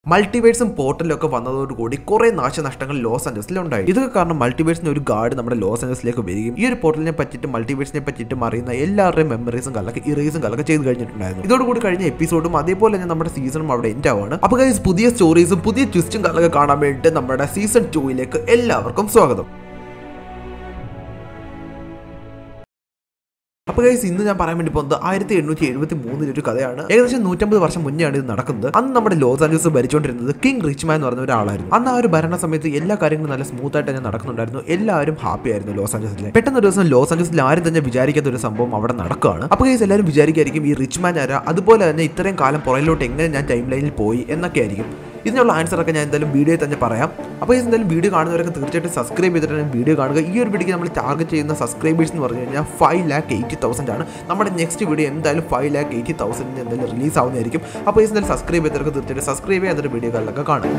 മൾട്ടിവേഴ്സും പോർട്ടലും ഒക്കെ വന്നതോടുകൂടി കുറെ നാശനഷ്ടങ്ങൾ ലോസ് ആഞ്ചലസിൽ ഉണ്ടായി ഇതൊക്കെ കാരണം മൾട്ടിവേഴ്സിന് ഒരു ഗാർഡ് നമ്മുടെ ലോസ് ആഞ്ചലസിലേക്ക് വരികയും ഈ ഒരു പോർട്ടലിനെ പറ്റിയിട്ട് മൾട്ടിവേഴ്സിനെ പറ്റിയിട്ടും അറിയുന്ന എല്ലാവരുടെയും മെമ്മറീസും കലക്ക് ഇറേസും കലക്ക് ചെയ്ത് കഴിഞ്ഞിട്ടുണ്ടായിരുന്നു ഇതോടുകൂടി കഴിഞ്ഞ എപ്പിസോഡും അതേപോലെ തന്നെ നമ്മുടെ സീസണും അവിടെ എൻഡ് ആവാണ് അപ്പൊ guys, പുതിയ സ്റ്റോറീസും പുതിയ ട്വിസ്റ്റും കലക്ക് കാണാൻ വേണ്ടിയിട്ട് നമ്മുടെ സീസൺ ടൂയിലേക്ക് എല്ലാവർക്കും സ്വാഗതം അപ്പോൾ ഗൈസ് ഇന്ന് ഞാൻ പറയാൻ വേണ്ടി പോകുന്നത് ആയിരത്തി എണ്ണൂറ്റി എഴുപത്തി മൂന്നിൽ ഒരു കഥയാണ് ഏകദേശം നൂറ്റമ്പത് വർഷം മുന്നെയാണ് ഇത് നടക്കുന്നത് അന്ന് നമ്മുടെ ലോസ് ആഞ്ചലസ് ഭരിച്ചുകൊണ്ടിരുന്നത് കിങ് റിച്ച്മാൻ എന്ന് പറഞ്ഞ ഒരാളായിരുന്നു അന്ന് ആ ഒരു ഭരണ സമയത്ത് എല്ലാ കാര്യങ്ങളും നല്ല സ്മൂത്ത് ആയിട്ട് തന്നെ നടക്കുന്നുണ്ടായിരുന്നു എല്ലാവരും ഹാപ്പി ആയിരുന്നു ലോസ് ആഞ്ചലസിൽ പെട്ടെന്ന് ഒരു ദിവസം ലോസ് ആഞ്ചലസിൽ ആരും തന്നെ വിചാരിക്കാത്ത ഒരു സംഭവം അവിടെ നടക്കുകയാണ് അപ്പോൾ ഗൈസ് എല്ലാവരും വിചാരിക്കായിരിക്കും ഈ റിച്ച്മാൻ ആരാ അതുപോലെ തന്നെ ഇത്രയും കാലം പുറയിലോട്ട് എങ്ങനെ ഞാൻ ടൈം ലൈനിൽ പോയി എന്നൊക്കെ ആയിരിക്കും ഇതിനുള്ള ആൻസർ ഒക്കെ ഞാൻ എന്തായാലും വീഡിയോയിൽ തന്നെ പറയാം അപ്പോൾ ഈ എന്തായാലും വീഡിയോ കാണുന്നവരൊക്കെ തീർച്ചയായിട്ടും സബ്സ്ക്രൈബ് ചെയ്തിട്ട് വീഡിയോ കാണുക ഈ ഒരു വീഡിയോക്ക് നമ്മൾ ടാർഗറ്റ് ചെയ്യുന്ന സബ്സ്ക്രൈബേഴ്സ് എന്ന് പറഞ്ഞു കഴിഞ്ഞാൽ ഫൈവ് ലാക്ക് എയ്റ്റി തൗസൻഡ് ആണ് നമ്മുടെ നെക്സ്റ്റ് വീഡിയോ എന്തായാലും ഫൈവ് ലാക്ക് എയ്റ്റി തൗസൻഡിന് എന്തായാലും റിലീസ് ആവുന്നതായിരിക്കും അപ്പോൾ ഈ എന്തായാലും സബ്സ്ക്രൈബ് ചെയ്തവർക്ക് തീർച്ചയായിട്ടും സബ്സ്ക്രൈബ് ചെയ്യാത്ത വീഡിയോകളിലൊക്കെ കാണും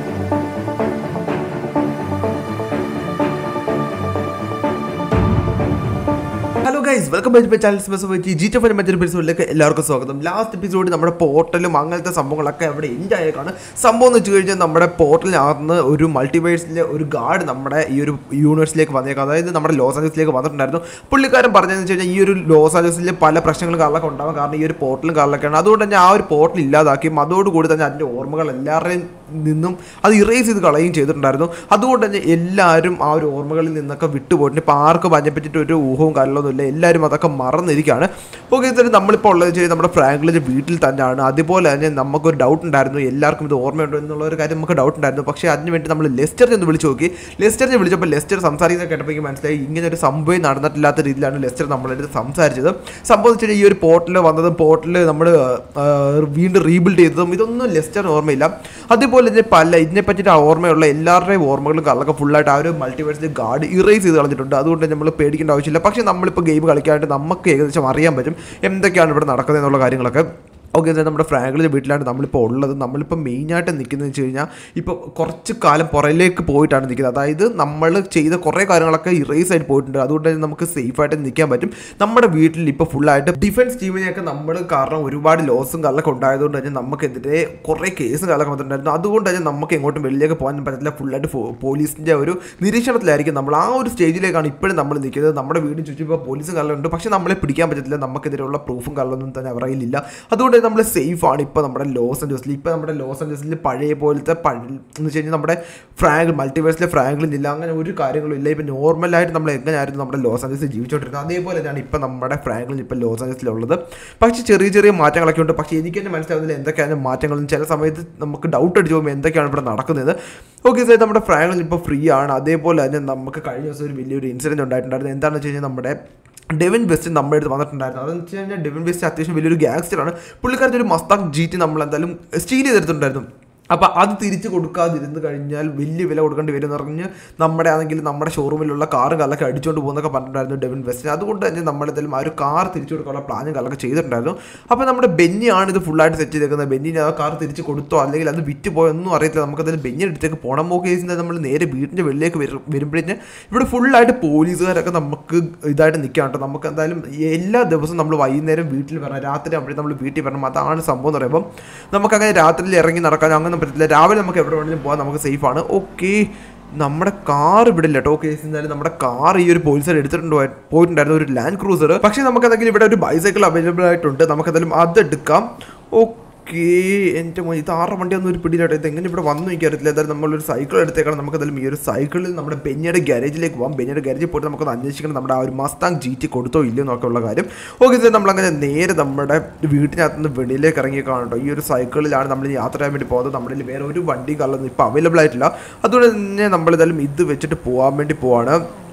hello guys welcome back channel സ്പെസിഫിറ്റി ജി ടി മറ്റൊരു എപ്പിസോഡിലേക്ക് എല്ലാവർക്കും സ്വാഗതം ലാസ്റ്റ് എപ്പിസോഡ് നമ്മുടെ പോർട്ടലും അങ്ങനത്തെ സംഭവങ്ങളൊക്കെ അവിടെ എൻഡ് ആയേക്കാണ് സംഭവം എന്ന് വെച്ച് കഴിഞ്ഞാൽ നമ്മുടെ പോർട്ടലിനകത്ത് ഒരു മൾട്ടിവേഴ്സിലെ ഒരു ഗാർഡ് നമ്മുടെ ഈ ഒരു യൂണിവേഴ്സിലേക്ക് വന്നേക്കാം അതായത് നമ്മുടെ ലോസ് ആഞ്ചലസിലേക്ക് വന്നിട്ടുണ്ടായിരുന്നു പുള്ളിക്കാരൻ പറഞ്ഞതെന്ന് വെച്ച് കഴിഞ്ഞാൽ ഈ ഒരു ലോസ് ആഞ്ചലസിൽ പല പ്രശ്നങ്ങളും കാരണമൊക്കെ ഉണ്ടാവാം കാരണം ഈ ഒരു പോർട്ടലും കാരണമൊക്കെയാണ് അതുകൊണ്ട് തന്നെ ആ ഒരു പോർട്ടൽ ഇല്ലാതാക്കിയും അതോടുകൂടി തന്നെ അതിൻ്റെ ഓർമ്മകൾ എല്ലാവരുടെയും നിന്നും അത് ഇറേസ് ചെയ്ത് കളയുകയും ചെയ്തിട്ടുണ്ടായിരുന്നു അതുകൊണ്ട് തന്നെ എല്ലാവരും ആ ഒരു ഓർമ്മകളിൽ നിന്നൊക്കെ വിട്ടുപോയിട്ടുണ്ട് ഇപ്പോൾ ആർക്കും അതിനെ പറ്റിയിട്ട് ഒരു ഊഹവും കാര്യങ്ങളൊന്നുമില്ല എല്ലാവരും അതൊക്കെ മറന്നിരിക്കുകയാണ് ഓക്കെ എന്തായാലും നമ്മളിപ്പോൾ ഉള്ളത് വെച്ചാൽ നമ്മുടെ ഫ്രാങ്ക്ലിൻ്റെ വീട്ടിൽ തന്നെയാണ് അതുപോലെ തന്നെ നമുക്കൊരു ഡൗട്ട് ഉണ്ടായിരുന്നു എല്ലാവർക്കും ഇത് ഓർമ്മയുണ്ടോ എന്നുള്ള ഒരു കാര്യം നമുക്ക് ഡൗട്ട് ഉണ്ടായിരുന്നു പക്ഷേ അതിന് വേണ്ടി നമ്മൾ ലെസ്റ്ററിനെ ഒന്ന് വിളിച്ച് നോക്കി ലെസ്റ്ററിനെ വിളിച്ചപ്പോൾ ലെസ്റ്റർ സംസാരിക്കുന്നത് കേട്ടപ്പോൾ എനിക്ക് മനസ്സിലായി ഇങ്ങനെ ഒരു സംഭവം നടന്നിട്ടില്ലാത്ത രീതിയിലാണ് ലെസ്റ്റർ നമ്മളെടുത്ത് സംസാരിച്ചത് സംഭവം വെച്ചാൽ ഈ ഒരു പോർട്ടൽ വന്നതും പോർട്ടൽ നമ്മൾ വീണ്ടും റീബിൽഡ് ചെയ്തതും ഇതൊന്നും ലെസ്റ്ററിന് ഓർമ്മയില്ല അതേപോലെ തന്നെ പല ഇതിനെ പറ്റിയിട്ട് ഓർമ്മയുള്ള എല്ലാവരുടെയും ഓർമ്മകളും കള്ളൊക്കെ ഫുള്ളായിട്ട് ആ ഒരു മൾട്ടിവേഴ്സിൻ്റെ ഗാർഡ് ഇറേസ് ചെയ്ത് കളഞ്ഞിട്ടുണ്ട് അതുകൊണ്ട് നമ്മൾ പേടിക്കേണ്ട ആവശ്യമില്ല പക്ഷേ നമ്മളിപ്പോൾ ഗെയിം കളിക്കാനായിട്ട് നമുക്ക് ഏകദേശം അറിയാൻ പറ്റും എന്തൊക്കെയാണ് ഇവിടെ നടക്കുന്നത് എന്നുള്ള കാര്യങ്ങളൊക്കെ ഓക്കെ എന്നാൽ നമ്മുടെ ഫ്രാങ്ക്ലിൻ്റെ വീട്ടിലാണ് നമ്മളിപ്പോൾ ഉള്ളത് നമ്മളിപ്പോൾ മെയിനായിട്ട് നിൽക്കുന്നത് വെച്ച് കഴിഞ്ഞാൽ ഇപ്പോൾ കുറച്ച് കാലം പുറയിലേക്ക് പോയിട്ടാണ് നിൽക്കുന്നത് അതായത് നമ്മൾ ചെയ്ത കുറേ കാര്യങ്ങളൊക്കെ ഇറേസ് ആയിട്ട് പോയിട്ടുണ്ട് അതുകൊണ്ട് തന്നെ നമുക്ക് സേഫായിട്ട് നിൽക്കാൻ പറ്റും നമ്മുടെ വീട്ടിൽ ഇപ്പോൾ ഫുള്ളായിട്ട് ഡിഫൻസ് ടീമിനെയൊക്കെ നമ്മൾ കാരണം ഒരുപാട് ലോസും കാലൊക്കെ ഉണ്ടായതുകൊണ്ട് തന്നെ നമുക്കെതിരെ കുറേ കേസും കാലൊക്കെ വന്നിട്ടുണ്ടായിരുന്നു അതുകൊണ്ട് തന്നെ നമുക്ക് എങ്ങോട്ടും വെളിയിലേക്ക് പോകാൻ പറ്റത്തില്ല ഫുള്ളായിട്ട് പോലീസിൻ്റെ ഒരു നിരീക്ഷണത്തിലായിരിക്കും നമ്മൾ ആ ഒരു സ്റ്റേജിലേക്കാണ് ഇപ്പോഴും നമ്മൾ നിൽക്കുന്നത് നമ്മുടെ വീടിന് ചുറ്റും ഇപ്പോൾ പോലീസും കള്ളുണ്ട് പക്ഷേ നമ്മളെ പിടിക്കാൻ പറ്റത്തില്ല നമുക്കെതിരെയുള്ള പ്രൂഫും കള്ളൊന്നും തന്നെ അവരുടെ കയ്യിലില്ല അതുകൊണ്ട് തന്നെ നമ്മൾ സേഫ് ആണ് ഇപ്പോൾ നമ്മുടെ ലോസ് ആൻഡേഴ്സിൽ ഇപ്പോൾ നമ്മുടെ ലോസ് ആൻഡേഴ്സിൽ പഴയ പോലത്തെ പഴ എന്ന് വെച്ച് കഴിഞ്ഞാൽ നമ്മുടെ ഫ്രാങ്ക് മൾട്ടിവേഴ്സിലെ ഫ്രാങ്ക്ലിൻ ഇല്ല അങ്ങനെ ഒരു കാര്യങ്ങളും ഇല്ല ഇപ്പോൾ നോർമലായിട്ട് നമ്മൾ എങ്ങനെയായിരുന്നു നമ്മുടെ ലോസ് ആൻഡേഴ്സിൽ ജീവിച്ചുകൊണ്ടിരുന്നത് അതേപോലെ തന്നെയാണ് ഇപ്പോൾ നമ്മുടെ ഫ്രാങ്ക്ലിൻ ഇപ്പോൾ ലോസ് ആൻഡേഴ്സിലുള്ളത് പക്ഷേ ചെറിയ ചെറിയ മാറ്റങ്ങളൊക്കെ ഉണ്ട് പക്ഷേ എനിക്ക് തന്നെ മനസ്സിലാവുന്നില്ല എന്തൊക്കെയാണ് മാറ്റങ്ങളും ചില സമയത്ത് നമുക്ക് ഡൗട്ട് അടിച്ച് പോകുമ്പോൾ എന്തൊക്കെയാണ് ഇവിടെ നടക്കുന്നത് ഓക്കെ സാർ നമ്മുടെ ഫ്രാങ്ക്ലിൻ ഇപ്പോൾ ഫ്രീ ആണ് അതേപോലെ തന്നെ നമുക്ക് കഴിഞ്ഞ ദിവസം ഒരു വലിയൊരു ഇൻസിഡൻറ്റ് ഉണ്ടായിട്ടുണ്ടായിരുന്നു എന്താണെന്ന് വെച്ച് കഴിഞ്ഞാൽ നമ്മുടെ ഡെവിൻ ബെസ്റ്റ് നമ്മുടെ അടുത്ത് വന്നിട്ടുണ്ടായിരുന്നു അതെന്ന് വെച്ച് കഴിഞ്ഞാൽ ഡെവിൻ ബെസ്റ്റ് അത്യാവശ്യം വലിയൊരു ഗ്യാങ്സ്റ്ററാണ് പുള്ളിക്കാരത്തെ ഒരു മസ്താങ് ജീറ്റ് നമ്മൾ എന്തായാലും സ്റ്റീൽ ചെയ്തെടുത്തിട്ടുണ്ടായിരുന്നു അപ്പോൾ അത് തിരിച്ച് കൊടുക്കാതിരുന്ന് കഴിഞ്ഞാൽ വലിയ വില കൊടുക്കേണ്ടി വരും എന്ന് പറഞ്ഞ് നമ്മുടെ ആണെങ്കിൽ നമ്മുടെ ഷോറൂമിലുള്ള കാറും കല്ലൊക്കെ അടിച്ചുകൊണ്ട് പോകുന്നൊക്കെ പറഞ്ഞിട്ടുണ്ടായിരുന്നു ഡെവിൻ ബെസ്റ്റിന് അതുകൊണ്ട് തന്നെ നമ്മളെന്തായാലും ആ ഒരു കാർ തിരിച്ചു കൊടുക്കാനുള്ള പ്ലാനും കല്ലൊക്കെ ചെയ്തിട്ടുണ്ടായിരുന്നു അപ്പോൾ നമ്മുടെ ബെന്നിയാണ് ഇത് ഫുള്ളായിട്ട് സെറ്റ് ചെയ്തേക്കുന്നത് ബെന്നിന് ആ കാർ തിരിച്ച് കൊടുത്തോ അല്ലെങ്കിൽ അത് വിറ്റ് പോയോ ഒന്നും അറിയത്തില്ല നമുക്കതിൽ ബെന്നിയുടെ അടുത്തേക്ക് പോകണം മോ കേസിൽ നമ്മൾ നേരെ വീടിൻ്റെ വെളിയിലേക്ക് വരും വരുമ്പോഴേ ഇവിടെ ഫുള്ളായിട്ട് പോലീസുകാരൊക്കെ നമുക്ക് ഇതായിട്ട് നിൽക്കാം കേട്ടോ നമുക്ക് എന്തായാലും എല്ലാ ദിവസവും നമ്മൾ വൈകുന്നേരം വീട്ടിൽ വരണം രാത്രി ആകുമ്പോഴേ നമ്മൾ വീട്ടിൽ വരണം അതാണ് സംഭവം എന്ന് പറയുമ്പോൾ നമുക്കങ്ങനെ രാത്രിയിൽ ഇറങ്ങി നടക്കാൻ അങ്ങനെ പറ്റത്തില്ല രാവിലെ നമുക്ക് എവിടെ വേണമെങ്കിലും പോകാൻ നമുക്ക് സേഫാണ് ഓക്കെ നമ്മുടെ കാർ ഇവിടെ ഇല്ല കേട്ടോ കേസ് എന്നാലും നമ്മുടെ കാർ ഈ ഒരു പോലീസുകാർ എടുത്തിട്ടുണ്ട് പോയി- പോയിട്ടുണ്ടായിരുന്നു ഒരു ലാൻഡ് ക്രൂസർ പക്ഷേ നമുക്ക് എന്തെങ്കിലും ഇവിടെ ഒരു ബൈസൈക്കിൾ അവൈലബിൾ ആയിട്ടുണ്ട് നമുക്ക് എന്തായാലും അത് എടുക്കാം ഓക്കെ എൻ്റെ മോൻ ഇത് ആറ് വണ്ടി ഒന്നും ഒരു പിടിയിലാട്ടോ ഇത് എങ്ങനെ ഇവിടെ വന്നു എനിക്ക് അറിയത്തില്ല എന്തായാലും നമ്മളൊരു സൈക്കിൾ എടുത്തേക്കണം നമുക്ക് എന്തായാലും ഈ ഒരു സൈക്കിളിൽ നമ്മുടെ ബെന്നിയുടെ ഗാരേജിലേക്ക് പോകാം ബെന്നിയുടെ ഗാരേജിൽ പോയിട്ട് നമുക്കൊന്ന് അന്വേഷിക്കണം നമ്മുടെ ആ ഒരു മസ്താങ് ജി ടി കൊടുത്തോ ഇല്ലയോ എന്നൊക്കെ ഉള്ള കാര്യം ഓക്കെ സാർ നമ്മളങ്ങനെ നേരെ നമ്മുടെ വീട്ടിനകത്ത് നിന്ന് വെളിയിലേക്ക് ഇറങ്ങി കാണട്ടോ ഈ ഒരു സൈക്കിളിലാണ് നമ്മൾ യാത്ര ചെയ്യാൻ വേണ്ടി പോകുന്നത് നമ്മുടെ കയ്യിൽ വേറെ ഒരു വണ്ടി കള്ളൊന്നും ഇപ്പോൾ അവൈലബിൾ ആയിട്ടില്ല അതുകൊണ്ട് തന്നെ നമ്മൾ എന്തായാലും ഇത് വെച്ചിട്ട് പോകാൻ വേണ്ടി പോവാണ്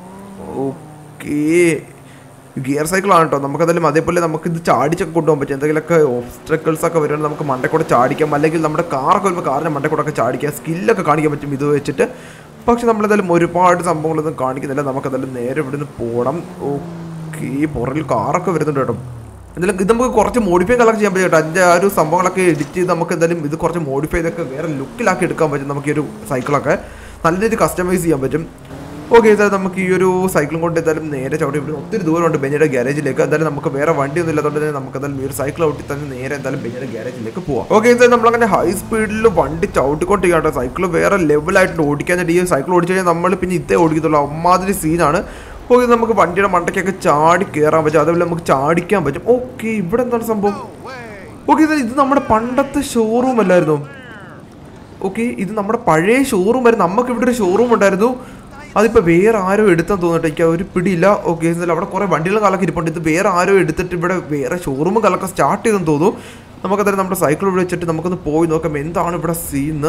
ഓക്കേ ഗിയർ സൈക്കിളാണ് കേട്ടോ നമുക്കതെല്ലാം അതേപോലെ നമുക്ക് ഇത് ചാടിച്ചൊക്കെ കൊണ്ടുപോകാൻ പറ്റും എന്തെങ്കിലുമൊക്കെ ഓബ്സ്റ്റക്കിൾസ് ഒക്കെ വരുവാണെങ്കിൽ നമുക്ക് മണ്ടക്കൂടെ ചാടിക്കാം അല്ലെങ്കിൽ നമ്മുടെ കാറൊക്കെ വരുമ്പോൾ കാറിൻ്റെ മണ്ടക്കൂടെ ഒക്കെ ചാടിക്കാം സ്കില്ലൊക്കെ കാണിക്കാൻ പറ്റും ഇത് വെച്ചിട്ട് പക്ഷെ നമ്മളെന്തായാലും ഒരുപാട് സംഭവങ്ങളൊന്നും കാണിക്കുന്നില്ല നമുക്കതെല്ലാം നേരെ ഇവിടുന്ന് പോകണം ഓക്കെ പുറകിൽ കാറൊക്കെ വരുന്നുണ്ട് കേട്ടോ എന്തായാലും ഇത് നമുക്ക് കുറച്ച് മോഡിഫൈ കളക്ട് ചെയ്യാൻ പറ്റും കേട്ടോ അതിൻ്റെ ആ ഒരു സംഭവങ്ങളൊക്കെ എഡിറ്റ് ചെയ്ത് നമുക്ക് എന്തായാലും ഇത് കുറച്ച് മോഡിഫൈ ചെയ്തൊക്കെ വേറെ ലുക്കിലാക്കി എടുക്കാൻ പറ്റും നമുക്ക് ഈ ഒരു സൈക്കിളൊക്കെ നല്ല രീതിയിൽ കസ്റ്റമൈസ് ചെയ്യാൻ പറ്റും ഓക്കെ ഇതാ നമുക്ക് ഈ ഒരു സൈക്കിളും കൊണ്ട് എന്തായാലും നേരെ ചവിട്ടി ഇവിടെ ഒത്തിരി ദൂരമുണ്ട് ബെഞ്ഞയുടെ ഗ്യാരേജിലേക്ക് എന്തായാലും നമുക്ക് വേറെ വണ്ടി ഒന്നും ഇല്ലാത്തതുകൊണ്ട് തന്നെ നമുക്ക് എന്തായാലും ഈ ഒരു സൈക്കിൾ ഔട്ടി തന്നെ നേരെ എന്തായാലും ബെഞ്ഞയുടെ ഗ്യാരേജിലേക്ക് പോവാം ഓക്കെ ഇതാ നമ്മളങ്ങനെ ഹൈ സ്പീഡിൽ വണ്ടി ചവിട്ടിക്കൊണ്ടിരിക്കുകയാണ് സൈക്കിൾ വേറെ ലെവലായിട്ട് ഓടിക്കാനായിട്ട് ഈ സൈക്കിൾ ഓടിച്ചു കഴിഞ്ഞാൽ നമ്മൾ പിന്നെ ഇതേ ഓടിക്കത്തുള്ളൂ അമ്മാതിരി സീനാണ് ഓക്കെ നമുക്ക് വണ്ടിയുടെ മണ്ടയ്ക്കൊക്കെ ചാടി കയറാൻ പറ്റും അതേപോലെ നമുക്ക് ചാടിക്കാൻ പറ്റും ഓക്കെ ഇവിടെ എന്താണ് സംഭവം ഓക്കെ ഇത് ഇത് നമ്മുടെ പണ്ടത്തെ ഷോറൂം അല്ലായിരുന്നു ഓക്കെ ഇത് നമ്മുടെ പഴയ ഷോറൂം ആയിരുന്നു നമുക്ക് ഇവിടെ ഒരു ഷോറൂം ഉണ്ടായിരുന്നു അതിപ്പോൾ വേറെ ആരോ എടുത്താൽ തോന്നിട്ട് എനിക്ക് ആ ഒരു പിടിയില്ല ഓക്കെ എന്നാലും അവിടെ കുറേ വണ്ടികളും കാലൊക്കെ ഇരിപ്പുണ്ട് ഇത് വേറെ ആരോ എടുത്തിട്ട് ഇവിടെ വേറെ ഷോറൂമും കാലൊക്കെ സ്റ്റാർട്ട് ചെയ്തെന്ന് തോന്നുന്നു നമുക്കതായത് നമ്മുടെ സൈക്കിൾ ഇവിടെ വെച്ചിട്ട് നമുക്കൊന്ന് പോയി നോക്കാം എന്താണ് ഇവിടെ സീന്ന്